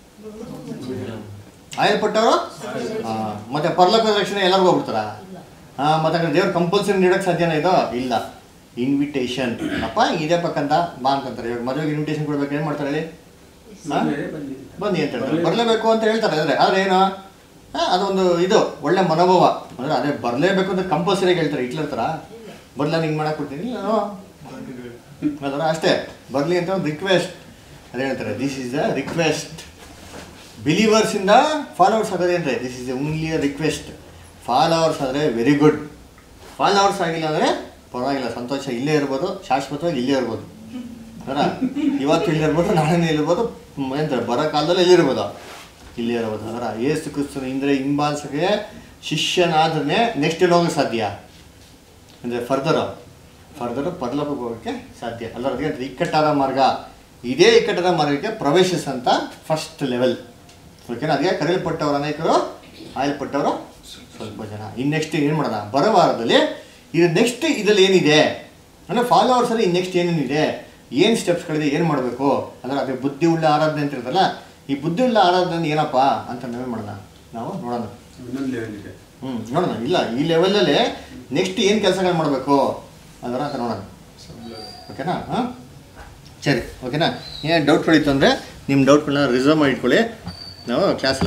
ಆಯಲ್ಪಟ್ಟವರು ಮತ್ತೆ ಪರಲೋಕದ ರಕ್ಷಣೆ ಎಲ್ಲರಿಗೂ ಹೋಗ್ಬಿಡ್ತಾರ ಹಾ ಮತ್ತೆ ಹಂಗಾರೆ ದೇವ್ರು ಕಂಪಲ್ಸರಿ ನೀಡೋಕೆ ಸಾಧ್ಯನಾ ಇದು ಇಲ್ಲ ಇನ್ವಿಟೇಷನ್ ಅಪ್ಪ ಇದೇ ಪಕ್ಕಂತ ಬಾ ಅಂತಂತಾರೆ ಇವಾಗ ಮದುವೆಗೆ ಇನ್ವಿಟೇಷನ್ ಕೊಡ್ಬೇಕು ಏನು ಮಾಡ್ತಾರೆ ಹೇಳಿ ಹಾ? ಬನ್ನಿ ಅಂತ ಹೇಳ್ತಾರೆ ಬರಲೇಬೇಕು ಅಂತ ಹೇಳ್ತಾರೆ ಅಂದ್ರೆ ಆದ್ರೆ ಏನು ಹಾ, ಅದೊಂದು ಇದು ಒಳ್ಳೆ ಮನೋಭಾವ ಅಂದ್ರೆ ಅದೇ ಬರಲೇಬೇಕು ಅಂತ ಕಂಪಲ್ಸರಿ ಹೇಳ್ತಾರೆ ಹಿಟ್ಲರ್ ಥರ ಬರ್ಲ ಹಿಂಗೆ ಮಾಡಕ್ ಕೊಡ್ತೀನಿ ಇಲ್ಲ ನೋ ಅದರ ಅಷ್ಟೇ ಬರಲಿ ಅಂತ ಒಂದು ರಿಕ್ವೆಸ್ಟ್ ಅದೇ ಹೇಳ್ತಾರೆ this is a request believers ಇಂದ ಫಾಲೋವರ್ಸ್ ಆಗೋದೇ ಅಂದರೆ this is only a request followers ಆದರೆ ವೆರಿ ಗುಡ್ ಫಾಲೋವರ್ಸ್ ಆಗಿಲ್ಲ ಅಂದರೆ ಪರವಾಗಿಲ್ಲ ಸಂತೋಷ ಇಲ್ಲೇ ಇರ್ಬೋದು ಶಾಶ್ವತವಾಗಿ ಇಲ್ಲೇ ಇರ್ಬೋದು ಅಲ್ಲ ಇವತ್ತು ಇಲ್ಲೇ ಇರ್ಬೋದು ನಾಳೆನೇ ಇರ್ಬೋದು ಮ್, ಎಂತ ಬರೋ ಕಾಲದಲ್ಲಿ ಎಲ್ಲಿರ್ಬೋದು ಇಲ್ಲೇ ಇರ್ಬೋದು ಅದರ ಏಸು ಕ್ರಿಸ್ತನ ಇಂದ್ರೆ ಹಿಂಬಾಲಿಸಕ್ಕೆ ಶಿಷ್ಯನಾದ್ರೆ ನೆಕ್ಸ್ಟ್ ಎಲ್ಲಿ ಹೋಗೋಕ್ಕೆ ಸಾಧ್ಯ ಅಂದರೆ ಫರ್ದರ್ ಫರ್ದರ್ ಪರಲೋಕಕ್ಕೆ ಹೋಗೋಕ್ಕೆ ಸಾಧ್ಯ ಅಲ್ಲ ಅದಕ್ಕೆ ಹೇಳ್ತಾರೆ, ಇಕ್ಕಟ್ಟಾದ ಮಾರ್ಗ ಇದೇ ಇಕ್ಕಟ್ಟಾದ ಮಾರ್ಗಕ್ಕೆ ಪ್ರವೇಶಿಸಂತ ಫಸ್ಟ್ ಲೆವೆಲ್ ಓಕೆನಾ ಅದಕ್ಕೆ ಕರೆಯಲ್ಪಟ್ಟವರು ಅನೇಕರು ಆಯಲ್ಪಟ್ಟವರು ಸ್ವಲ್ಪ ಜನ ಇನ್ನು ನೆಕ್ಸ್ಟ್ ಏನು ಮಾಡೋಣ ಬರೋ ವಾರದಲ್ಲಿ ಇದು ನೆಕ್ಸ್ಟ್ ಇದರಲ್ಲಿ ಏನಿದೆ ಅಂದರೆ ಫಾಲೋವರ್ಸಲ್ಲಿ ಇನ್ನು ನೆಕ್ಸ್ಟ್ ಏನೇನಿದೆ ಏನು ಸ್ಟೆಪ್ಸ್ಗಳಿದೆ ಏನು ಮಾಡಬೇಕು ಅಂದರೆ ಅದೇ ಬುದ್ಧಿ ಉಳ್ಳ ಆರಾಧನೆ ಅಂತ ಇರ್ತಲ್ಲ ಈ ಬುದ್ಧಿ ಉಳ್ಳ ಆರಾಧನೆ ಏನಪ್ಪ ಅಂತ ನಾವೇ ಮಾಡೋಣ ನಾವು ನೋಡೋಣ ಇನ್ನೊಂದು ಲೆವೆಲ್ ಇದೆ ಹ್ಞೂ ನೋಡೋಣ ಇಲ್ಲ ಈ ಲೆವೆಲಲ್ಲಿ ನೆಕ್ಸ್ಟ್ ಏನು ಕೆಲಸಗಳು ಮಾಡಬೇಕು ಅದರ ಅಂತ ನೋಡೋಣ ಓಕೆನಾ ಹಾಂ ಸರಿ ಓಕೆನಾ ಏನು ಡೌಟ್ಗಳಿತ್ತು ಅಂದರೆ ನಿಮ್ಮ ಡೌಟ್ಗಳನ್ನ ರಿಸರ್ವ್ ಮಾಡಿ ಇಟ್ಕೊಳ್ಳಿ ನಾವು ಕ್ಲಾಸ್